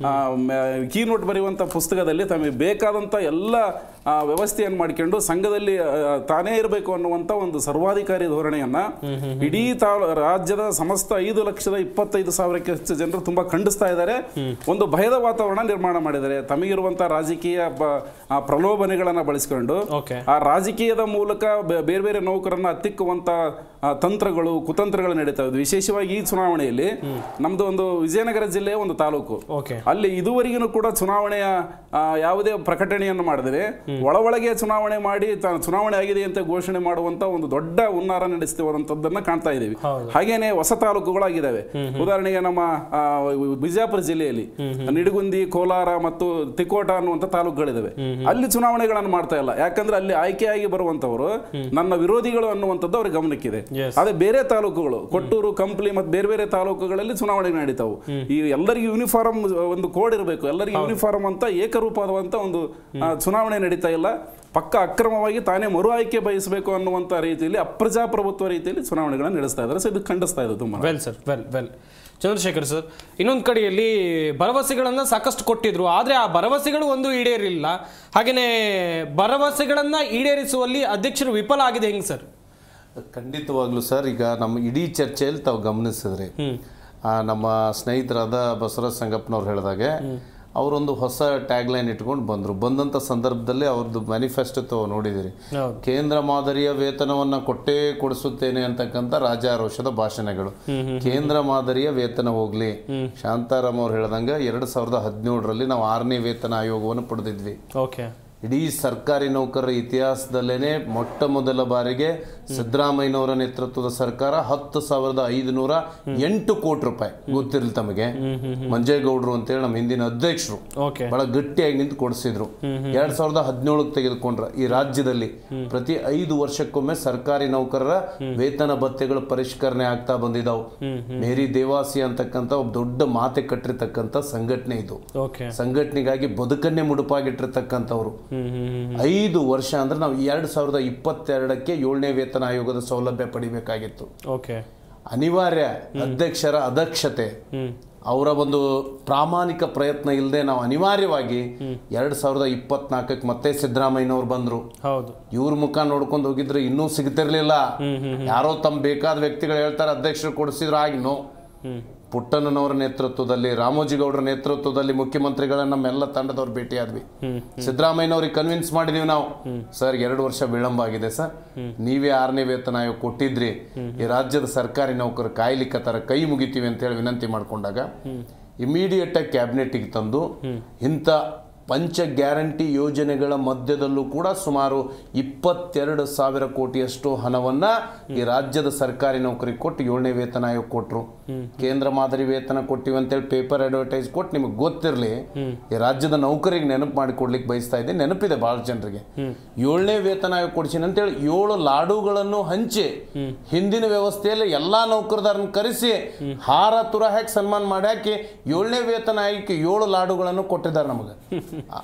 ಕೀ ನೋಟ್ ಬರೆಯುವಂತ ಪುಸ್ತಕದಲ್ಲಿ ತಮಗೆ ಬೇಕಾದಂತ ಎಲ್ಲ ಆ, ವ್ಯವಸ್ಥೆಯನ್ನು ಮಾಡಿಕೊಂಡು ಸಂಘದಲ್ಲಿ ಆ, ತಾನೇ ಇರಬೇಕು ಅನ್ನುವಂತ ಒಂದು ಸರ್ವಾಧಿಕಾರಿ ಧೋರಣೆಯನ್ನ ಇಡೀ ತಾ ರಾಜ್ಯದ ಸಮಸ್ತ ಐದು ಲಕ್ಷದ ಇಪ್ಪತ್ತೈದು ಸಾವಿರಕ್ಕೆ ಹೆಚ್ಚು ಜನರು ತುಂಬಾ ಖಂಡಿಸ್ತಾ ಇದ್ದಾರೆ ಒಂದು ಭಯದ ವಾತಾವರಣ ನಿರ್ಮಾಣ ಮಾಡಿದ್ದಾರೆ ತಮಗಿರುವಂತ ರಾಜಕೀಯ ಬ- ಆ, ಪ್ರಲೋಭನೆಗಳನ್ನ ಬಳಸಿಕೊಂಡು ಓಕೆ ಆ ರಾಜಕೀಯದ ಮೂಲಕ ಬೆ- ಬೇರೆ ಬೇರೆ ನೌಕರನ್ನ ಹತ್ತಿಕ್ಕುವಂತ ಆ, ತಂತ್ರಗಳು ಕುತಂತ್ರಗಳು ನಡೀತಾ ಇದ್ವು ವಿಶೇಷವಾಗಿ ಈ ಚುನಾವಣೆಯಲ್ಲಿ ನಮ್ದು ಒಂದು ವಿಜಯನಗರ ಜಿಲ್ಲೆಯ ಒಂದು ತಾಲೂಕು ಓಕೆ ಅಲ್ಲಿ ಇದುವರೆಗೂ ಕೂಡ ಚುನಾವಣೆಯ ಆ, ಯಾವುದೇ ಪ್ರಕಟಣೆಯನ್ನು ಮಾಡಿದರೆ ಒಳ ಒಳಗೆ ಚುನಾವಣೆ ಮಾಡಿ ತ- ಚುನಾವಣೆ ಆಗಿದೆ ಅಂತ ಘೋಷಣೆ ಮಾಡುವಂತ ಒಂದು ದೊಡ್ಡ ಹುನ್ನಾರ ನಡೆಸ್ತಿರುವಂತದ್ದನ್ನ ಕಾಣ್ತಾ ಇದ್ದೀವಿ ಹಾಗೇನೆ ಹೊಸ ತಾಲೂಕುಗಳಾಗಿದ್ದಾವೆ ಉದಾಹರಣೆಗೆ ನಮ್ಮ ಆ, ಬಿಜಾಪುರ ಜಿಲ್ಲೆಯಲ್ಲಿ ನಿಡಗುಂದಿ ಕೋಲಾರ ಮತ್ತು ತಿಕೋಟ ಅನ್ನುವಂತ ತಾಲೂಕುಗಳಿದಾವೆ ಅಲ್ಲಿ ಚುನಾವಣೆಗಳನ್ನು ಮಾಡ್ತಾ ಇಲ್ಲ ಯಾಕಂದ್ರೆ ಅಲ್ಲಿ ಆಯ್ಕೆಯಾಗಿ ಬರುವಂತವರು ನನ್ನ ವಿರೋಧಿಗಳು ಅನ್ನುವಂಥದ್ದು ಅವ್ರಿಗೆ ಗಮನಕ್ಕಿದೆ Yes. ಅದೇ ಬೇರೆ ತಾಲೂಕುಗಳು ಕೊಟ್ಟೂರು ಕಂಪ್ಲಿ ಮತ್ತು ಬೇರೆ ಬೇರೆ ತಾಲೂಕುಗಳಲ್ಲಿ ಚುನಾವಣೆ ನಡೀತಾವು ಈ ಎಲ್ಲರಿಗೂ ಯೂನಿಫಾರ್ಮ್ ಒಂದು ಕೋಡ್ ಇರಬೇಕು ಎಲ್ಲರಿಗೂ ಯೂನಿಫಾರ್ಮ್ ಅಂತ ಏಕರೂಪವಾದಂತ ಒಂದು ಆ, ಚುನಾವಣೆ ನಡೀತಾ ಇಲ್ಲ ಪಕ್ಕ ಅಕ್ರಮವಾಗಿ ತಾನೇ ಮರು ಆಯ್ಕೆ ಬಯಸಬೇಕು ಅನ್ನುವಂತ ರೀತಿಯಲ್ಲಿ ಅಪ್ರಜಾಪ್ರಭುತ್ವ ರೀತಿಯಲ್ಲಿ ಚುನಾವಣೆಗಳನ್ನು ನಡೆಸ್ತಾ ಇದ್ದಾರೆ ಸೊ ಇದು ಖಂಡಿಸ್ತಾ ಇದೆ ತುಂಬಾ well sir well well Chandrashekhar sir ಇನ್ನೊಂದು ಕಡೆಯಲ್ಲಿ ಭರವಸೆಗಳನ್ನು ಸಾಕಷ್ಟು ಕೊಟ್ಟಿದ್ರು ಆದರೆ ಆ ಭರವಸೆಗಳು ಒಂದು ಈಡೇರಿಲ್ಲ ಹಾಗೆಯೇ ಭರವಸೆಗಳನ್ನು ಈಡೇರಿಸುವಲ್ಲಿ ಅಧ್ಯಕ್ಷರು ವಿಫಲ ಆಗಿದೆ ಹೆಂಗೆ ಸರ್ ಖಂಡಿತವಾಗ್ಲೂ ಸರ್ ಈಗ ನಮ್ಮ ಇಡೀ ಚರ್ಚೆಯಲ್ಲಿ ತಾವು ಗಮನಿಸಿದ್ರಿ ಆ, ನಮ್ಮ ಸ್ನೇಹಿತರಾದ ಬಸವರಾಜ ಸಂಗಪ್ಪನವ್ರು ಹೇಳಿದಾಗೆ ಅವರೊಂದು ಹೊಸ ಟ್ಯಾಗ್ ಲೈನ್ ಇಟ್ಕೊಂಡು ಬಂದರು ಬಂದಂಥ ಸಂದರ್ಭದಲ್ಲಿ ಅವ್ರದ್ದು ಮ್ಯಾನಿಫೆಸ್ಟೋ ತಾವು ನೋಡಿದಿರಿ ಹೌದು ಕೇಂದ್ರ ಮಾದರಿಯ ವೇತನವನ್ನ ಕೊಟ್ಟೇ ಕೊಡಿಸುತ್ತೇನೆ ಅಂತಕ್ಕಂಥ ರಾಜಾರೋಷದ ಭಾಷಣಗಳು ಕೇಂದ್ರ ಮಾದರಿಯ ವೇತನ ಹೋಗ್ಲಿ ಶಾಂತಾರಾಮ್ ಅವ್ರು ಹೇಳ್ದಂಗೆ ಎರಡ್ ಸಾವಿರದ ಹದಿನೇಳರಲ್ಲಿ ನಾವು ಆರನೇ ವೇತನ ಆಯೋಗವನ್ನು ಪಡೆದಿದ್ವಿ ಓಕೆ ಇಡೀ ಸರ್ಕಾರಿ ನೌಕರರ ಇತಿಹಾಸದಲ್ಲೇನೆ ಮೊಟ್ಟ ಮೊದಲ ಬಾರಿಗೆ ಸಿದ್ದರಾಮಯ್ಯನವರ ನೇತೃತ್ವದ ಸರ್ಕಾರ ಹತ್ತು ಸಾವಿರದ ಐದುನೂರ ಎಂಟು ಕೋಟಿ ರೂಪಾಯಿ ಗೊತ್ತಿರಲಿ ತಮಗೆ ಮಂಜೇಗೌಡರು ಅಂತೇಳಿ ನಮ್ಮ ಹಿಂದಿನ ಅಧ್ಯಕ್ಷರು ಓಕೆ ಬಹಳ ಗಟ್ಟಿಯಾಗಿ ನಿಂತು ಕೊಡಿಸಿದ್ರು ಎರಡ್ ಸಾವಿರದ ಹದಿನೇಳಕ್ಕೆ ತೆಗೆದುಕೊಂಡ್ರ ಈ ರಾಜ್ಯದಲ್ಲಿ ಪ್ರತಿ ಐದು ವರ್ಷಕ್ಕೊಮ್ಮೆ ಸರ್ಕಾರಿ ನೌಕರರ ವೇತನ ಭತ್ಯೆಗಳು ಪರಿಷ್ಕರಣೆ ಆಗ್ತಾ ಬಂದಿದಾವು ಮೇರಿ ದೇವಾಸಿ ಅಂತಕ್ಕಂಥ ಒಬ್ಬ ದೊಡ್ಡ ಮಾತೆ ಕಟ್ಟಿರ್ತಕ್ಕಂಥ ಸಂಘಟನೆ ಇದು ಓಕೆ ಸಂಘಟನೆಗಾಗಿ ಬದುಕನ್ನೇ ಮುಡುಪಾಗಿಟ್ಟಿರ್ತಕ್ಕಂಥವ್ರು ಹ್ಮ್ ಹ್ಮ್ ಹ್ಮ್ ಐದು ವರ್ಷ ಅಂದ್ರೆ ನಾವು ಎರಡ್ ಸಾವಿರದ ಇಪ್ಪತ್ತೆರಡಕ್ಕೆ ಏಳನೇ ವೇತನ ಆಯೋಗದ ಸೌಲಭ್ಯ ಪಡಿಬೇಕಾಗಿತ್ತು ಓಕೆ ಅನಿವಾರ್ಯ ಅಧ್ಯಕ್ಷರ ಅದಕ್ಷತೆ ಅವರ ಒಂದು ಪ್ರಾಮಾಣಿಕ ಪ್ರಯತ್ನ ಇಲ್ಲದೆ ನಾವು ಅನಿವಾರ್ಯವಾಗಿ ಎರಡ್ ಸಾವಿರದ ಇಪ್ಪತ್ನಾಲ್ಕಕ್ಕೆ ಮತ್ತೆ ಸಿದ್ದರಾಮಯ್ಯನವ್ರು ಬಂದ್ರು ಹೌದು ಇವ್ರ ಮುಖ ನೋಡ್ಕೊಂಡು ಹೋಗಿದ್ರೆ ಇನ್ನೂ ಸಿಗ್ತಿರ್ಲಿಲ್ಲ ಯಾರೋ ತಮ್ಮ ಬೇಕಾದ ವ್ಯಕ್ತಿಗಳು ಹೇಳ್ತಾರೆ ಅಧ್ಯಕ್ಷರು ಕೊಡಿಸಿದ್ರು ಆಗಿನೋ ಪುಟ್ಟಣ್ಣನವರ ನೇತೃತ್ವದಲ್ಲಿ ರಾಮೋಜಿಗೌಡರ ನೇತೃತ್ವದಲ್ಲಿ ಮುಖ್ಯಮಂತ್ರಿಗಳನ್ನ ನಮ್ಮೆಲ್ಲ ತಂಡದವ್ರು ಭೇಟಿಯಾದ್ವಿ ಸಿದ್ದರಾಮಯ್ಯನವ್ರಿಗೆ ಕನ್ವಿನ್ಸ್ ಮಾಡಿದೀವಿ ನಾವು ಸರ್ ಎರಡು ವರ್ಷ ವಿಳಂಬ ಆಗಿದೆ ಸರ್ ನೀವೇ ಆರನೇ ವೇತನ ಆಯೋಗ ಕೊಟ್ಟಿದ್ರಿ ಈ ರಾಜ್ಯದ ಸರ್ಕಾರಿ ನೌಕರು ಕಾಯ್ಲಿಕ್ಕತ್ತಾರ ಕೈ ಮುಗಿತೀವಿ ಅಂತ ಹೇಳಿ ವಿನಂತಿ ಮಾಡ್ಕೊಂಡಾಗ ಇಮಿಡಿಯೇಟ್ ಆಗಿ ಕ್ಯಾಬಿನೆಟ್ಗೆ ತಂದು ಇಂಥ ಪಂಚ ಗ್ಯಾರಂಟಿ ಯೋಜನೆಗಳ ಮಧ್ಯದಲ್ಲೂ ಕೂಡ ಸುಮಾರು ಇಪ್ಪತ್ತೆರಡು ಸಾವಿರ ಕೋಟಿಯಷ್ಟು ಹಣವನ್ನ ಈ ರಾಜ್ಯದ ಸರ್ಕಾರಿ ನೌಕರಿಗೆ ಕೊಟ್ಟು ಏಳನೇ ವೇತನ ಆಯೋಗ ಕೊಟ್ರು ಕೇಂದ್ರ ಮಾದರಿ ವೇತನ ಕೊಟ್ಟಿವಿ ಅಂತೇಳಿ ಪೇಪರ್ ಅಡ್ವರ್ಟೈಸ್ ಕೊಟ್ಟು ನಿಮಗೆ ಗೊತ್ತಿರಲಿ ಈ ರಾಜ್ಯದ ನೌಕರಿಗೆ ನೆನಪು ಮಾಡಿ ಕೊಡ್ಲಿಕ್ಕೆ ಬಯಸ್ತಾ ಇದ್ದೆ ನೆನಪಿದೆ ಬಹಳ ಜನರಿಗೆ ಏಳನೇ ವೇತನ ಆಯೋಗ ಕೊಡ್ಸಿನಿ ಅಂತೇಳಿ ಏಳು ಲಾಡುಗಳನ್ನು ಹಂಚಿ ಹಿಂದಿನ ವ್ಯವಸ್ಥೆಯಲ್ಲಿ ಎಲ್ಲಾ ನೌಕರದಾರನ್ನ ಕರೆಸಿ ಹಾರ ತುರ ಹಾಕಿ ಸನ್ಮಾನ ಮಾಡಿ ಹಾಕಿ ಏಳನೇ ವೇತನ ಆಯೋಗಕ್ಕೆ ಏಳು ಲಾಡುಗಳನ್ನು ಕೊಟ್ಟಿದ್ದಾರೆ ನಮಗೆ ಆ,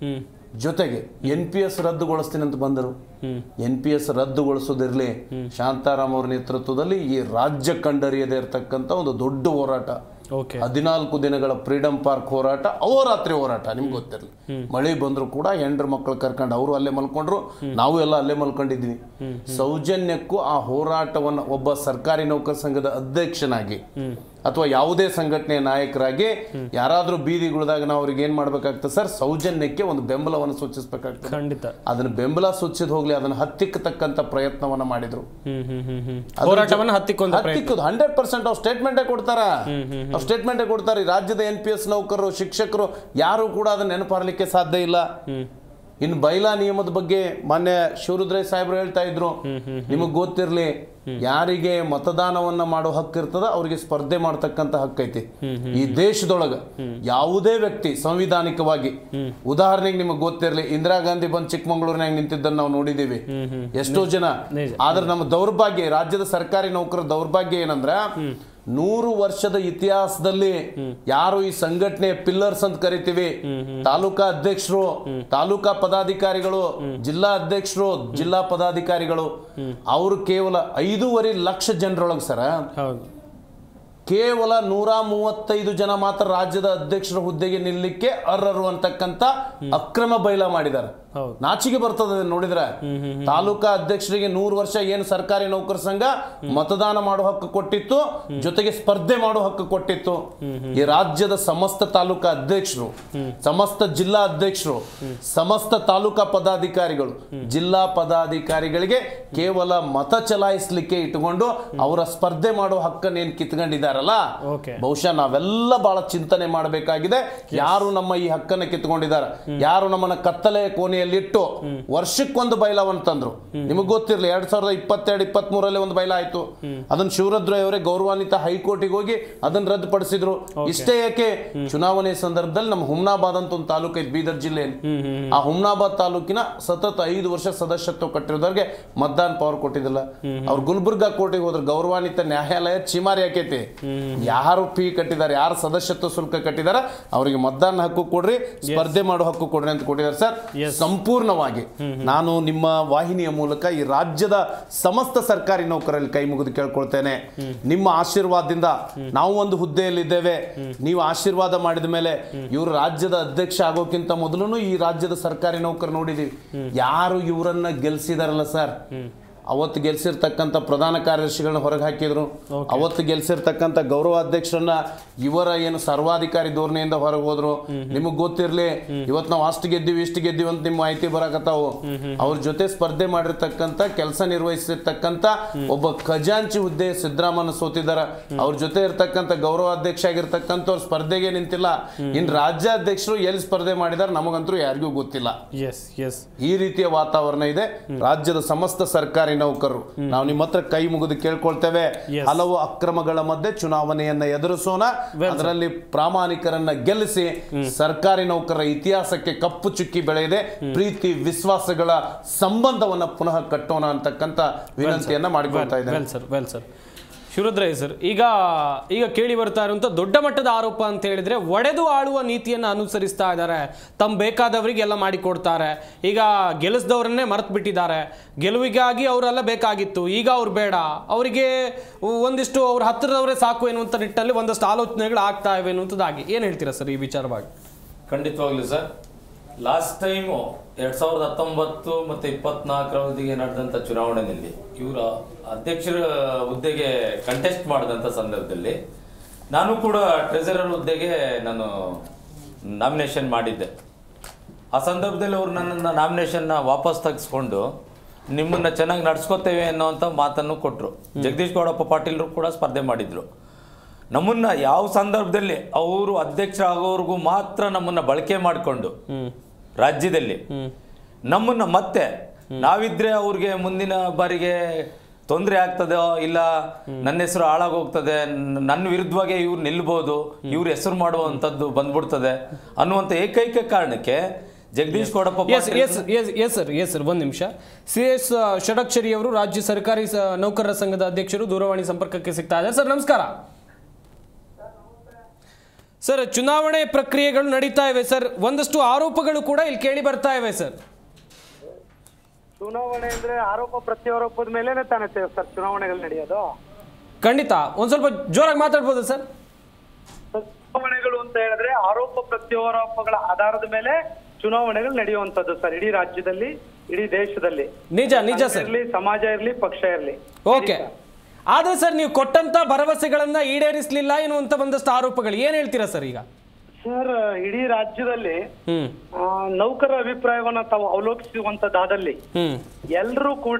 ಜೊತೆಗೆ ಎನ್ ಪಿ ಎಸ್ ರದ್ದುಗೊಳಿಸ್ತೀನಿ ಅಂತ ಬಂದರು ಎನ್ ಪಿ ಎಸ್ ರದ್ದುಗೊಳಿಸೋದಿರಲಿ ಶಾಂತಾರಾಮ್ ಅವರ ನೇತೃತ್ವದಲ್ಲಿ ಈ ರಾಜ್ಯ ಕಂಡರಿಯದೇ ಇರತಕ್ಕಂಥ ಒಂದು ದೊಡ್ಡ ಹೋರಾಟ ಓಕೆ ಹದಿನಾಲ್ಕು ದಿನಗಳ ಫ್ರೀಡಂ ಪಾರ್ಕ್ ಹೋರಾಟ ಅಹೋರಾತ್ರಿ ಹೋರಾಟ ನಿಮ್ಗೆ ಗೊತ್ತಿರಲಿ ಮಳೆ ಬಂದ್ರು ಕೂಡ ಹೆಂಡ್ರ ಮಕ್ಕಳು ಕರ್ಕೊಂಡು ಅವರು ಅಲ್ಲೇ ಮಲ್ಕೊಂಡ್ರು ನಾವು ಎಲ್ಲ ಅಲ್ಲೇ ಮಲ್ಕೊಂಡಿದ್ವಿ ಸೌಜನ್ಯಕ್ಕೂ ಆ ಹೋರಾಟವನ್ನು ಒಬ್ಬ ಸರ್ಕಾರಿ ನೌಕರ ಸಂಘದ ಅಧ್ಯಕ್ಷನಾಗಿ ಅಥವಾ ಯಾವುದೇ ಸಂಘಟನೆಯ ನಾಯಕರಾಗಿ ಯಾರಾದ್ರೂ ಬೀದಿಗುಳಿದಾಗ ನಾವು ಅವ್ರಿಗೆ ಏನ್ ಮಾಡ್ಬೇಕಾಗ್ತದೆ ಸರ್ ಸೌಜನ್ಯಕ್ಕೆ ಒಂದು ಬೆಂಬಲವನ್ನು ಸೂಚಿಸಬೇಕಾಗ್ತದೆ ಖಂಡಿತ ಅದನ್ನ ಬೆಂಬಲ ಸೂಚಿಸಿದ ಹೋಗ್ಲಿ ಅದನ್ನ ಹತ್ತಿಕ್ಕತಕ್ಕಂತ ಪ್ರಯತ್ನವನ್ನ ಮಾಡಿದ್ರು ಹ್ಮ್ ಹ್ಮ್ ಹ್ಮ್ ಹ್ಮ್ ಹೋರಾಟವನ್ನು ಹತ್ತಿಕೊಂಡ ಹತ್ತಿಕ್ಕದು ಹಂಡ್ರೆಡ್ ಪರ್ಸೆಂಟ್ ಅವ್ರು ಸ್ಟೇಟ್ಮೆಂಟೇ ಕೊಡ್ತಾರ ಅವ್ರು ಸ್ಟೇಟ್ಮೆಂಟೇ ಕೊಡ್ತಾರೆ ಈ ರಾಜ್ಯದ ಎನ್ ಪಿ ಎಸ್ ನೌಕರರು ಶಿಕ್ಷಕರು ಯಾರು ಕೂಡ ಅದನ್ನ ನೆನಪಾರ್ಲಿಕ್ಕೆ ಸಾಧ್ಯ ಇಲ್ಲ ಇನ್ನು ಬೈಲಾ ನಿಯಮದ ಬಗ್ಗೆ ಮೊನ್ನೆ ಶಿವರುದ್ರಯ್ಯ ಸಾಹೇಬ್ರು ಹೇಳ್ತಾ ಇದ್ರು ನಿಮಗ್ ಗೊತ್ತಿರ್ಲಿ ಯಾರಿಗೆ ಮತದಾನವನ್ನ ಮಾಡೋ ಹಕ್ಕು ಇರ್ತದ ಅವ್ರಿಗೆ ಸ್ಪರ್ಧೆ ಮಾಡ್ತಕ್ಕಂತ ಹಕ್ಕೈತಿ ಈ ದೇಶದೊಳಗ ಯಾವುದೇ ವ್ಯಕ್ತಿ ಸಂವಿಧಾನಿಕವಾಗಿ ಉದಾಹರಣೆಗೆ ನಿಮಗೆ ಗೊತ್ತಿರ್ಲಿ ಇಂದಿರಾ ಗಾಂಧಿ ಬಂದು ಚಿಕ್ಕಮಂಗ್ಳೂರಿನಾಗ ನಿಂತಿದ್ದನ್ನು ನಾವು ನೋಡಿದೀವಿ ಎಷ್ಟೋ ಜನ ಆದ್ರೆ ನಮ್ಮ ದೌರ್ಭಾಗ್ಯ ರಾಜ್ಯದ ಸರ್ಕಾರಿ ನೌಕರ ದೌರ್ಭಾಗ್ಯ ಏನಂದ್ರ ನೂರು ವರ್ಷದ ಇತಿಹಾಸದಲ್ಲಿ ಯಾರು ಈ ಸಂಘಟನೆ ಪಿಲ್ಲರ್ಸ್ ಅಂತ ಕರಿತೀವಿ ತಾಲೂಕಾ ಅಧ್ಯಕ್ಷರು ತಾಲೂಕಾ ಪದಾಧಿಕಾರಿಗಳು ಜಿಲ್ಲಾ ಅಧ್ಯಕ್ಷರು ಜಿಲ್ಲಾ ಪದಾಧಿಕಾರಿಗಳು ಅವರು ಕೇವಲ ಐದೂವರೆ ಲಕ್ಷ ಜನರೊಳಗೆ ಸರ ಹೌದು ಕೇವಲ ನೂರ ಮೂವತ್ತೈದು ಜನ ಮಾತ್ರ ರಾಜ್ಯದ ಅಧ್ಯಕ್ಷರ ಹುದ್ದೆಗೆ ನಿಲ್ಲಕ್ಕೆ ಅರ್ಹರು ಅಂತಕ್ಕಂತ ಅಕ್ರಮ ಬಯಲ ಮಾಡಿದ್ದಾರೆ ಹೌದು. ನಾಚಿಕೆ ಬರ್ತದೆ ಅದನ್ನ ನೋಡಿದ್ರೆ ತಾಲೂಕಾ ಅಧ್ಯಕ್ಷರಿಗೆ ನೂರು ವರ್ಷ ಏನು ಸರ್ಕಾರಿ ನೌಕರ ಸಂಘ ಮತದಾನ ಮಾಡೋ ಹಕ್ಕು ಕೊಟ್ಟಿತ್ತು ಜೊತೆಗೆ ಸ್ಪರ್ಧೆ ಮಾಡೋ ಹಕ್ಕು ಕೊಟ್ಟಿತ್ತು ಈ ರಾಜ್ಯದ ಸಮಸ್ತ ತಾಲೂಕಾ ಅಧ್ಯಕ್ಷರು ಸಮಸ್ತ ಜಿಲ್ಲಾ ಅಧ್ಯಕ್ಷರು ಸಮಸ್ತ ತಾಲೂಕಾ ಪದಾಧಿಕಾರಿಗಳು ಜಿಲ್ಲಾ ಪದಾಧಿಕಾರಿಗಳಿಗೆ ಕೇವಲ ಮತ ಚಲಾಯಿಸಲಿಕ್ಕೆ ಇಟ್ಟುಕೊಂಡು ಅವರ ಸ್ಪರ್ಧೆ ಮಾಡೋ ಹಕ್ಕನ್ನು ಏನ್ ಕಿತ್ಕೊಂಡಿದ್ದಾರಲ್ಲ ಓಕೆ ಬಹುಶಃ ನಾವೆಲ್ಲ ಬಹಳ ಚಿಂತನೆ ಮಾಡಬೇಕಾಗಿದೆ ಯಾರು ನಮ್ಮ ಈ ಹಕ್ಕನ್ನು ಕಿತ್ಕೊಂಡಿದ್ದಾರೆ ಯಾರು ನಮ್ಮನ್ನ ಕತ್ತಲೆಯ ಕೋಣೆಯಲ್ಲಿಟ್ಟು ವರ್ಷಕ್ಕೊಂದು ಬೈಲವನ್ನು ತಂದ್ರು ನಿಮಗೆ ಗೊತ್ತಿರಲಿ ಎರಡ್ ಸಾವಿರದ ಇಪ್ಪತ್ತೆರಡು ಇಪ್ಪತ್ತ್ ಮೂರಲ್ಲಿ ಒಂದು ಬೈಲ ಆಯ್ತು ಅದನ್ನ ಶಿವರುದ್ರಯ್ಯ ಅವರೇ ಗೌರವಾನ್ವಿತ ಹೈಕೋರ್ಟಿಗೆ ಹೋಗಿ ಅದನ್ನ ರದ್ದುಪಡಿಸಿದ್ರು ಇಷ್ಟೇ ಯಾಕೆ ಚುನಾವಣೆ ಸಂದರ್ಭದಲ್ಲಿ ನಮ್ಮ ಹುಮ್ನಾಬಾದ್ ಅಂತ ಒಂದು ತಾಲೂಕು ಐತೆ ಬೀದರ್ ಜಿಲ್ಲೆಯಲ್ಲಿ ಆ ಹುಮ್ನಾಬಾದ್ ತಾಲೂಕಿನ ಸತತ ಐದು ವರ್ಷ ಸದಸ್ಯತ್ವ ಕಟ್ಟಿರೋದವ್ರಿಗೆ ಮತದಾನ ಪವರ್ ಕೊಟ್ಟಿದ್ದಿಲ್ಲ ಅವ್ರು ಗುಲ್ಬರ್ಗಾ ಕೋರ್ಟಿಗೆ ಹೋದ್ರು ಗೌರವಾನ್ವಿತ ನ್ಯಾಯಾಲಯ ಚಿಮಾರಿ ಹಾಕೈತಿ ಯಾರು ಫೀ ಕಟ್ಟಿದ್ದಾರೆ ಯಾರು ಸದಸ್ಯತ್ವ ಶುಲ್ಕ ಕಟ್ಟಿದಾರ ಅವರಿಗೆ ಮತದಾನ ಹಕ್ಕು ಕೊಡ್ರಿ ಸ್ಪರ್ಧೆ ಮಾಡೋ ಹಕ್ಕು ಕೊಡ್ರಿ ಅಂತ ಕೊಟ್ಟಿದ್ದಾರೆ ಸರ್ ಸಂಪೂರ್ಣವಾಗಿ ನಾನು ನಿಮ್ಮ ವಾಹಿನಿಯ ಮೂಲಕ ಈ ರಾಜ್ಯದ ಸಮಸ್ತ ಸರ್ಕಾರಿ ನೌಕರಲ್ಲಿ ಕೈ ಮುಗಿದು ಕೇಳ್ಕೊಳ್ತೇನೆ ನಿಮ್ಮ ಆಶೀರ್ವಾದದಿಂದ ನಾವು ಒಂದು ಹುದ್ದೆಯಲ್ಲಿದ್ದೇವೆ ನೀವು ಆಶೀರ್ವಾದ ಮಾಡಿದ ಮೇಲೆ ಇವರು ರಾಜ್ಯದ ಅಧ್ಯಕ್ಷ ಆಗೋಕ್ಕಿಂತ ಮೊದಲು ಈ ರಾಜ್ಯದ ಸರ್ಕಾರಿ ನೌಕರು ನೋಡಿದೀವಿ ಯಾರು ಇವರನ್ನ ಗೆಲ್ಸಿದಾರಲ್ಲ ಸರ್ ಅವತ್ತು ಗೆಲ್ಸಿರ್ತಕ್ಕಂಥ ಪ್ರಧಾನ ಕಾರ್ಯದರ್ಶಿಗಳನ್ನ ಹೊರಗೆ ಹಾಕಿದ್ರು ಅವತ್ತು ಗೆಲ್ಸಿರ್ತಕ್ಕಂಥ ಗೌರವಾಧ್ಯಕ್ಷರನ್ನ ಇವರ ಏನು ಸರ್ವಾಧಿಕಾರಿ ಧೋರಣೆಯಿಂದ ಹೊರಗೆ ಹೋದ್ರು ನಿಮಗ್ ಗೊತ್ತಿರ್ಲಿ ಇವತ್ತು ನಾವು ಅಷ್ಟು ಗೆದ್ದೀವಿ ಇಷ್ಟು ಗೆದ್ದೀವಿ ಅಂತ ನಿಮ್ಮ ಮಾಹಿತಿ ಬರಾಕತ್ತಾವು ಅವ್ರ ಜೊತೆ ಸ್ಪರ್ಧೆ ಮಾಡಿರ್ತಕ್ಕಂಥ ಕೆಲಸ ನಿರ್ವಹಿಸಿರ್ತಕ್ಕಂಥ ಒಬ್ಬ ಖಜಾಂಚಿ ಹುದ್ದೆ ಸಿದ್ದರಾಮಯ್ಯ ಸೋತಿದಾರ ಅವ್ರ ಜೊತೆ ಇರ್ತಕ್ಕಂಥ ಗೌರವಾಧ್ಯಕ್ಷ ಆಗಿರ್ತಕ್ಕಂಥವ್ರು ಸ್ಪರ್ಧೆಗೆ ನಿಂತಿಲ್ಲ ಇನ್ ರಾಜ್ಯಾಧ್ಯಕ್ಷರು ಎಲ್ಲಿ ಸ್ಪರ್ಧೆ ಮಾಡಿದಾರೆ ನಮಗಂತೂ ಯಾರಿಗೂ ಗೊತ್ತಿಲ್ಲ ಎಸ್ ಎಸ್ ಈ ರೀತಿಯ ವಾತಾವರಣ ಇದೆ ರಾಜ್ಯದ ಸಮಸ್ತ ಸರ್ಕಾರಿ ನೌಕರರು ನಾವು ನಿಮ್ಮ ಹತ್ರ ಕೈ ಮುಗಿದು ಕೇಳ್ಕೊಳ್ತೇವೆ Yes. ಹಲವು ಅಕ್ರಮಗಳ ಮಧ್ಯೆ ಚುನಾವಣೆಯನ್ನ ಎದುರಿಸೋಣ ಅದರಲ್ಲಿ ಪ್ರಾಮಾಣಿಕರನ್ನ ಗೆಲ್ಲಿಸಿ ಸರ್ಕಾರಿ ನೌಕರರ ಇತಿಹಾಸಕ್ಕೆ ಕಪ್ಪು ಚುಕ್ಕಿ ಬೆಳೆಯದೆ ಪ್ರೀತಿ ವಿಶ್ವಾಸಗಳ ಸಂಬಂಧವನ್ನ ಪುನಃ ಕಟ್ಟೋಣ ಅಂತಕ್ಕಂಥ ವಿನಂತಿಯನ್ನ ಮಾಡಿಕೊಳ್ತಾ ಇದ್ದೇನೆ well sir well sir Shivarudraiah sir ಈಗ ಈಗ ಕೇಳಿ ಬರ್ತಾ ಇರುವಂಥ ದೊಡ್ಡ ಮಟ್ಟದ ಆರೋಪ ಅಂತ ಹೇಳಿದ್ರೆ ಒಡೆದು ಆಳುವ ನೀತಿಯನ್ನು ಅನುಸರಿಸ್ತಾ ಇದ್ದಾರೆ ತಮ್ಮ ಬೇಕಾದವರಿಗೆಲ್ಲ ಮಾಡಿಕೊಡ್ತಾರೆ ಈಗ ಗೆಲ್ಲಿಸಿದವರನ್ನೇ ಮರೆತು ಬಿಟ್ಟಿದ್ದಾರೆ ಗೆಲುವಿಗಾಗಿ ಅವರೆಲ್ಲ ಬೇಕಾಗಿತ್ತು ಈಗ ಅವ್ರು ಬೇಡ ಅವರಿಗೆ ಒಂದಿಷ್ಟು ಅವ್ರ ಹತ್ತಿರದವರೇ ಸಾಕು ಎನ್ನುವಂಥ ನಿಟ್ಟಿನಲ್ಲಿ ಒಂದಷ್ಟು ಆಲೋಚನೆಗಳು ಆಗ್ತಾ ಇವೆ ಅನ್ನುವಂಥದ್ದಾಗಿ ಏನು ಹೇಳ್ತೀರಾ ಸರ್ ಈ ವಿಚಾರವಾಗಿ ಖಂಡಿತವಾಗ್ಲೂ ಸರ್ ಲಾಸ್ಟ್ ಟೈಮು ಎರಡ್ ಸಾವಿರದ ಹತ್ತೊಂಬತ್ತು ಮತ್ತು ಇಪ್ಪತ್ನಾಲ್ಕರ ಅವಧಿಗೆ ನಡೆದಂಥ ಚುನಾವಣೆಯಲ್ಲಿ ಇವರ ಅಧ್ಯಕ್ಷರ ಹುದ್ದೆಗೆ ಕಂಟೆಸ್ಟ್ ಮಾಡಿದಂಥ ಸಂದರ್ಭದಲ್ಲಿ ನಾನು ಕೂಡ ಟ್ರೆಸರರ್ ಹುದ್ದೆಗೆ ನಾನು ನಾಮಿನೇಷನ್ ಮಾಡಿದ್ದೆ ಆ ಸಂದರ್ಭದಲ್ಲಿ ಅವರು ನನ್ನನ್ನು ನಾಮಿನೇಷನ್ನ ವಾಪಸ್ ತೆಗೆಸ್ಕೊಂಡು ನಿಮ್ಮನ್ನು ಚೆನ್ನಾಗಿ ನಡ್ಸ್ಕೊತೇವೆ ಅನ್ನೋವಂಥ ಮಾತನ್ನು ಕೊಟ್ಟರು ಜಗದೀಶ್ ಗೌಡಪ್ಪ ಪಾಟೀಲ್ರು ಕೂಡ ಸ್ಪರ್ಧೆ ಮಾಡಿದರು ನಮ್ಮನ್ನ ಯಾವ ಸಂದರ್ಭದಲ್ಲಿ ಅವರು ಅಧ್ಯಕ್ಷರಾಗೋವರೆಗೂ ಮಾತ್ರ ನಮ್ಮನ್ನ ಬಳಕೆ ಮಾಡಿಕೊಂಡು ರಾಜ್ಯದಲ್ಲಿ ನಮ್ಮನ್ನ ಮತ್ತೆ ನಾವಿದ್ರೆ ಅವ್ರಿಗೆ ಮುಂದಿನ ಬಾರಿಗೆ ತೊಂದರೆ ಆಗ್ತದೋ ಇಲ್ಲ ನನ್ನ ಹೆಸರು ಹಾಳಾಗೋಗ್ತದೆ ನ- ನನ್ನ ವಿರುದ್ಧವಾಗಿ ಇವ್ರು ನಿಲ್ಬೋದು ಇವ್ರ ಹೆಸರು ಮಾಡುವಂಥದ್ದು ಬಂದ್ಬಿಡ್ತದೆ ಅನ್ನುವಂಥ ಏಕೈಕ ಕಾರಣಕ್ಕೆ Jagadish Gowdappa S Patil yes yes yes sir yes sir ಒಂದು ನಿಮಿಷ ಸಿ ಎಸ್ ಷಡಕ್ಷರಿ ಅವರು ರಾಜ್ಯ ಸರ್ಕಾರಿ ಸ- ನೌಕರರ ಸಂಘದ ಅಧ್ಯಕ್ಷರು ದೂರವಾಣಿ ಸಂಪರ್ಕಕ್ಕೆ ಸಿಗ್ತಾ ಇದ್ದಾರೆ ಸರ್ ನಮಸ್ಕಾರ ಸರ್ ಚುನಾವಣೆ ಪ್ರಕ್ರಿಯೆಗಳು ನಡೀತಾ ಇವೆ ಸರ್ ಒಂದಷ್ಟು ಆರೋಪಗಳು ಕೂಡ ಇಲ್ಲಿ ಕೇಳಿ ಬರ್ತಾ ಇವೆ ಸರ್ ಚುನಾವಣೆ ಅಂದ್ರೆ ಆರೋಪ ಪ್ರತ್ಯಾರೋಪದ ಮೇಲೆನೆ ತಾನೇ ಸರ್ ಚುನಾವಣೆಗಳು ನಡೆಯೋದು ಖಂಡಿತ ಒಂದ್ ಸ್ವಲ್ಪ ಜೋರಾಗಿ ಮಾತಾಡ್ಬೋದು ಸರ್ ಚುನಾವಣೆಗಳು ಅಂತ ಹೇಳಿದ್ರೆ ಆರೋಪ ಪ್ರತ್ಯಾರೋಪಗಳ ಆಧಾರದ ಮೇಲೆ ಚುನಾವಣೆಗಳು ನಡೆಯುವಂತದ್ದು ಸರ್ ಇಡೀ ರಾಜ್ಯದಲ್ಲಿ ಇಡೀ ದೇಶದಲ್ಲಿ ನಿಜ ನಿಜ ಸರ್ ಇರ್ಲಿ ಸಮಾಜ ಇರ್ಲಿ ಪಕ್ಷ ಇರ್ಲಿ ಓಕೆ ಆದ್ರೆ ಸರ್ ನೀವು ಕೊಟ್ಟಂತ ಭರವಸೆಗಳನ್ನ ಈಡೇರಿಸಲಿಲ್ಲ ಎನ್ನುವಂತ ಒಂದಷ್ಟು ಆರೋಪಗಳು ಏನ್ ಹೇಳ್ತೀರಾ ಸರ್ ಈಗ ಸರ್ ಇಡೀ ರಾಜ್ಯದಲ್ಲಿ ಹ್ಮ್ ಆ, ನೌಕರರ ಅಭಿಪ್ರಾಯವನ್ನ ತಾವು ಅವಲೋಕಿಸುವಂತದಾದಲ್ಲಿ ಹ್ಮ್ ಎಲ್ರೂ ಕೂಡ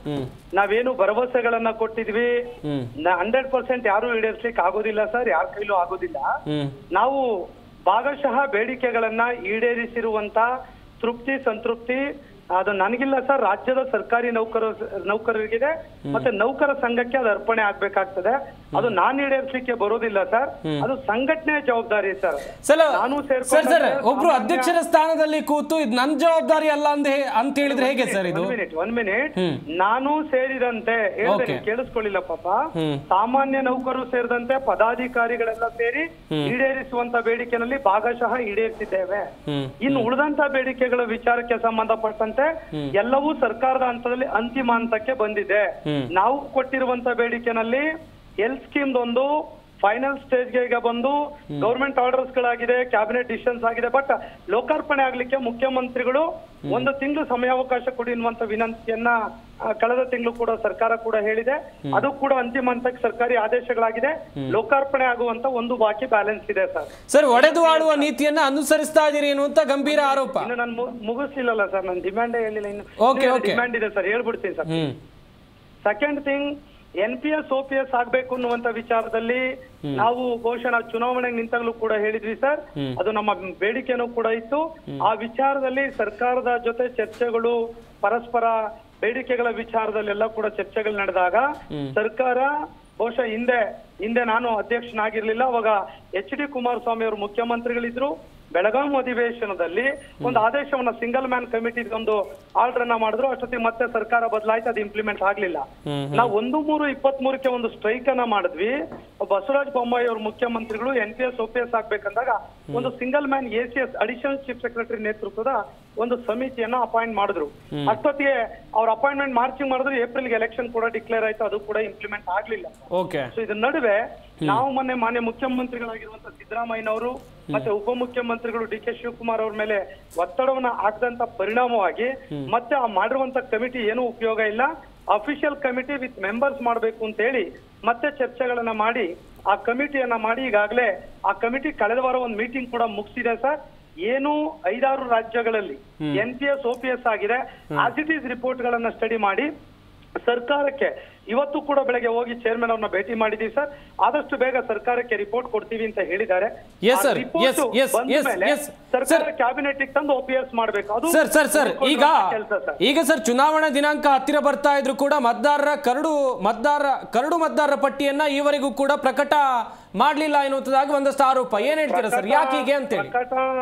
ನಾವೇನು ಭರವಸೆಗಳನ್ನ ಕೊಟ್ಟಿದ್ವಿ ಹಂಡ್ರೆಡ್ ಪರ್ಸೆಂಟ್ ಯಾರು ಈಡೇರಿಸ್ಲಿಕ್ಕೆ ಆಗೋದಿಲ್ಲ ಸರ್ ಯಾರ ಕೈಲೂ ಆಗೋದಿಲ್ಲ ಹ್ಮ್ ನಾವು ಭಾಗಶಃ ಬೇಡಿಕೆಗಳನ್ನ ಈಡೇರಿಸಿರುವಂತ ತೃಪ್ತಿ ಸಂತೃಪ್ತಿ ಅದು ನನಗಿಲ್ಲ ಸರ್ ರಾಜ್ಯದ ಸರ್ಕಾರಿ ನೌಕರ ನೌಕರರಿಗಿದೆ ಮತ್ತೆ ನೌಕರ ಸಂಘಕ್ಕೆ ಅದು ಅರ್ಪಣೆ ಆಗ್ಬೇಕಾಗ್ತದೆ ಅದು ನಾನು ಈಡೇರಿಸಲಿಕ್ಕೆ ಬರೋದಿಲ್ಲ ಸರ್ ಅದು ಸಂಘಟನೆ ಜವಾಬ್ದಾರಿ ಸರ್ ಸಲ ನಾನು ಸರ್ ಸರ್ ಸೇರ್ಕೊಂಡ್ರೆ ಒಬ್ರು ಸಾಮಾನ್ಯ- ಅಧ್ಯಕ್ಷರ ಸ್ಥಾನದಲ್ಲಿ ಕೂತು ಇದು ನನ್ ಜವಾಬ್ದಾರಿ ಅಲ್ಲ ಅಂತ ಹೇ- ಅಂತ ಹೇಳಿದ್ರೆ ಹೇಗೆ ಸರ್ ಇದು ಒಂದ್ ಮಿನಿಟ್ ಒಂದ್ ಮಿನಿಟ್ ನಾನು ಸೇರಿದಂತೆ ಹೇಳ್ದೆ Okay. ನೀವು ಕೇಳಿಸ್ಕೊಳ್ಳಿಲ್ಲ ಪಾಪ ಸಾಮಾನ್ಯ ನೌಕರರು ಸೇರಿದಂತೆ ಪದಾಧಿಕಾರಿಗಳೆಲ್ಲ ಸೇರಿ ಈಡೇರಿಸುವಂತ ಬೇಡಿಕೆನಲ್ಲಿ ಭಾಗಶಃ ಈಡೇರಿಸಿದ್ದೇವೆ ಇನ್ನು ಉಳಿದಂತ ಬೇಡಿಕೆಗಳ ವಿಚಾರಕ್ಕೆ ಸಂಬಂಧಪಟ್ಟಂತೆ ಎಲ್ಲವೂ ಸರ್ಕಾರದ ಹಂತದಲ್ಲಿ ಅಂತಿಮ ಹಂತಕ್ಕೆ ಬಂದಿದೆ ನಾವು ಕೊಟ್ಟಿರುವಂತ ಬೇಡಿಕೆನಲ್ಲಿ ಹೆಲ್ತ್ ಸ್ಕೀಮ್ ಒಂದು ಫೈನಲ್ ಸ್ಟೇಜ್ಗೆ ಈಗ ಬಂದು ಗೌರ್ಮೆಂಟ್ ಆರ್ಡರ್ಸ್ ಗಳಾಗಿದೆ ಕ್ಯಾಬಿನೆಟ್ ಡಿಸಿಷನ್ಸ್ ಆಗಿದೆ ಬಟ್ ಲೋಕಾರ್ಪಣೆ ಆಗ್ಲಿಕ್ಕೆ ಮುಖ್ಯಮಂತ್ರಿಗಳು ಒಂದು ತಿಂಗಳು ಸಮಯಾವಕಾಶ ಕೊಡಿ ಎನ್ನುವಂತ ವಿನಂತಿಯನ್ನ ಆ, ಕಳೆದ ತಿಂಗಳು ಕೂಡ ಸರ್ಕಾರ ಕೂಡ ಹೇಳಿದೆ ಅದು ಕೂಡ ಅಂತಿಮ ಹಂತಕ್ಕೆ ಸರ್ಕಾರಿ ಆದೇಶಗಳಾಗಿದೆ ಲೋಕಾರ್ಪಣೆ ಆಗುವಂತ ಒಂದು ಬಾಕಿ ಬ್ಯಾಲೆನ್ಸ್ ಇದೆ ಸರ್ ಸರ್ ಒಡೆದು ಆಳುವ ನೀತಿಯನ್ನ ಅನುಸರಿಸ್ತಾ ಇದೀರಿ ಎನ್ನುವಂತ ಗಂಭೀರ ಆರೋಪ ಇನ್ನು ನಾನು ಮು- ಮುಗಿಸ್ಲಿಲ್ಲಲ್ಲ ಸರ್ ನಾನು ಡಿಮ್ಯಾಂಡೇ ಹೇಳಿಲ್ಲ Okay, ಇನ್ನು okay. ಡಿಮ್ಯಾಂಡ್ ಇದೆ ಸರ್ ಹೇಳ್ಬಿಡ್ತೀನಿ ಸರ್ ಹ್ಮ್ second thing N P S P S ಆಗ್ಬೇಕು ಅನ್ನುವಂತ ವಿಚಾರದಲ್ಲಿ ನಾವು ಬಹುಶಃ ನಾವು ಚುನಾವಣೆಗೆ ನಿಂತಾಗಲೂ ಕೂಡ ಹೇಳಿದ್ವಿ ಸರ್ ಅದು ನಮ್ಮ ಬೇಡಿಕೆನೂ ಕೂಡ ಇತ್ತು ಆ ವಿಚಾರದಲ್ಲಿ ಸರ್ಕಾರದ ಜೊತೆ ಚರ್ಚೆಗಳು ಪರಸ್ಪರ ಬೇಡಿಕೆಗಳ ವಿಚಾರದಲ್ಲೆಲ್ಲ ಕೂಡ ಚರ್ಚೆಗಳು ನಡೆದಾಗ ಸರ್ಕಾರ ಬಹುಶಃ ಹಿಂದೆ ಹಿಂದೆ ನಾನು ಅಧ್ಯಕ್ಷನಾಗಿರ್ಲಿಲ್ಲ ಅವಾಗ ಎಚ್ ಡಿ ಕುಮಾರಸ್ವಾಮಿ ಅವರು ಮುಖ್ಯಮಂತ್ರಿಗಳಿದ್ರು ಬೆಳಗಾಂ ಅಧಿವೇಶನದಲ್ಲಿ ಒಂದು ಆದೇಶವನ್ನ ಸಿಂಗಲ್ ಮ್ಯಾನ್ ಕಮಿಟಿ ಒಂದು ಆರ್ಡರ್ ಅನ್ನ ಮಾಡಿದ್ರು ಅಷ್ಟೊತ್ತಿಗೆ ಮತ್ತೆ ಸರ್ಕಾರ ಬದಲಾಯ್ತು ಅದು ಇಂಪ್ಲಿಮೆಂಟ್ ಆಗ್ಲಿಲ್ಲ ನಾವು ಒಂದು ಮೂರು ಇಪ್ಪತ್ತ್ ಮೂರಕ್ಕೆ ಒಂದು ಸ್ಟ್ರೈಕ್ ಅನ್ನ ಮಾಡಿದ್ವಿ ಬಸವರಾಜ ಬೊಮ್ಮಾಯಿ ಅವರು ಮುಖ್ಯಮಂತ್ರಿಗಳು N P S O P S ಆಗ್ಬೇಕಂದಾಗ ಒಂದು single man A C S additional chief secretary ನೇತೃತ್ವದ ಒಂದು ಸಮಿತಿಯನ್ನ ಅಪಾಯಿಂಟ್ ಮಾಡಿದ್ರು ಅಷ್ಟೊತ್ತಿಗೆ ಅವ್ರ ಅಪಾಯಿಂಟ್ಮೆಂಟ್ ಮಾರ್ಚಿಂಗ್ ಮಾಡಿದ್ರು ಏಪ್ರಿಲ್ಗೆ ಎಲೆಕ್ಷನ್ ಕೂಡ ಡಿಕ್ಲೇರ್ ಆಯ್ತು ಅದು ಕೂಡ ಇಂಪ್ಲಿಮೆಂಟ್ ಆಗ್ಲಿಲ್ಲ ಓಕೆ ಸೊ ಇದ್ರ ನಡುವೆ ನಾವು ಮೊನ್ನೆ ಮಾನ್ಯ ಮುಖ್ಯಮಂತ್ರಿಗಳಾಗಿರುವಂತ ಸಿದ್ದರಾಮಯ್ಯನವರು ಮತ್ತೆ ಉಪಮುಖ್ಯಮಂತ್ರಿಗಳು ಡಿ ಕೆ ಶಿವಕುಮಾರ್ ಅವ್ರ ಮೇಲೆ ಒತ್ತಡವನ್ನ ಹಾಕದಂತ ಪರಿಣಾಮವಾಗಿ ಮತ್ತೆ ಆ ಮಾಡಿರುವಂತ ಕಮಿಟಿ ಏನು ಉಪಯೋಗ ಇಲ್ಲ ಅಫಿಷಿಯಲ್ ಕಮಿಟಿ ವಿತ್ ಮೆಂಬರ್ಸ್ ಮಾಡಬೇಕು ಅಂತ ಹೇಳಿ ಮತ್ತೆ ಚರ್ಚೆಗಳನ್ನ ಮಾಡಿ ಆ ಕಮಿಟಿಯನ್ನ ಮಾಡಿ ಈಗಾಗಲೇ ಆ ಕಮಿಟಿ ಕಳೆದ ವಾರ ಒಂದು ಮೀಟಿಂಗ್ ಕೂಡ ಮುಗಿಸಿದೆ ಸರ್ ಏನು ಐದಾರು ರಾಜ್ಯಗಳಲ್ಲಿ N P S P S ಆಗಿದೆ ಆಸ್ ಇಟ್ ಈಸ್ ರಿಪೋರ್ಟ್ ಗಳನ್ನ ಸ್ಟಡಿ ಮಾಡಿ ಸರ್ಕಾರಕ್ಕೆ ಇವತ್ತು ಕೂಡ ಬೆಳಗ್ಗೆ ಹೋಗಿ ಚೇರ್ಮನ್ ಅವ್ರನ್ನ ಭೇಟಿ ಮಾಡಿದೀವಿ ಸರ್ ಆದಷ್ಟು ಬೇಗ ಸರ್ಕಾರಕ್ಕೆ ರಿಪೋರ್ಟ್ ಕೊಡ್ತೀವಿ ಅಂತ ಹೇಳಿದ್ದಾರೆ Yes, ಆ sir. report Yes, yes, ಬಂದ yes, ಮೇಲೆ yes. ಸರ್ಕಾರ Sir. ಕ್ಯಾಬಿನೆಟ್ ತಂದು ಓಪಿಎಸ್ ಮಾಡಬೇಕು ಅದು ಸರ್ ಸರ್ ಸರ್ ಈಗ ಕೆಲಸ ಸರ್ ಈಗ ಸರ್ ಚುನಾವಣಾ ದಿನಾಂಕ ಹತ್ತಿರ ಬರ್ತಾ ಇದ್ರು ಕೂಡ ಮತದಾರರ ಕರಡು ಮತದಾರ ಕರಡು ಮತದಾರರ ಪಟ್ಟಿಯನ್ನ ಈವರೆಗೂ ಕೂಡ ಪ್ರಕಟ ಮಾಡ್ಲಿಲ್ಲ ಎನ್ನುವಂಥದ್ದಾಗಿ ಒಂದಷ್ಟು ಆರೋಪ ಏನ್ ಹೇಳ್ತೀರಾ ಸರ್ ಯಾಕೆ ಹೀಗೆ ಅಂತೇಳಿ ಪ್ರಕಟ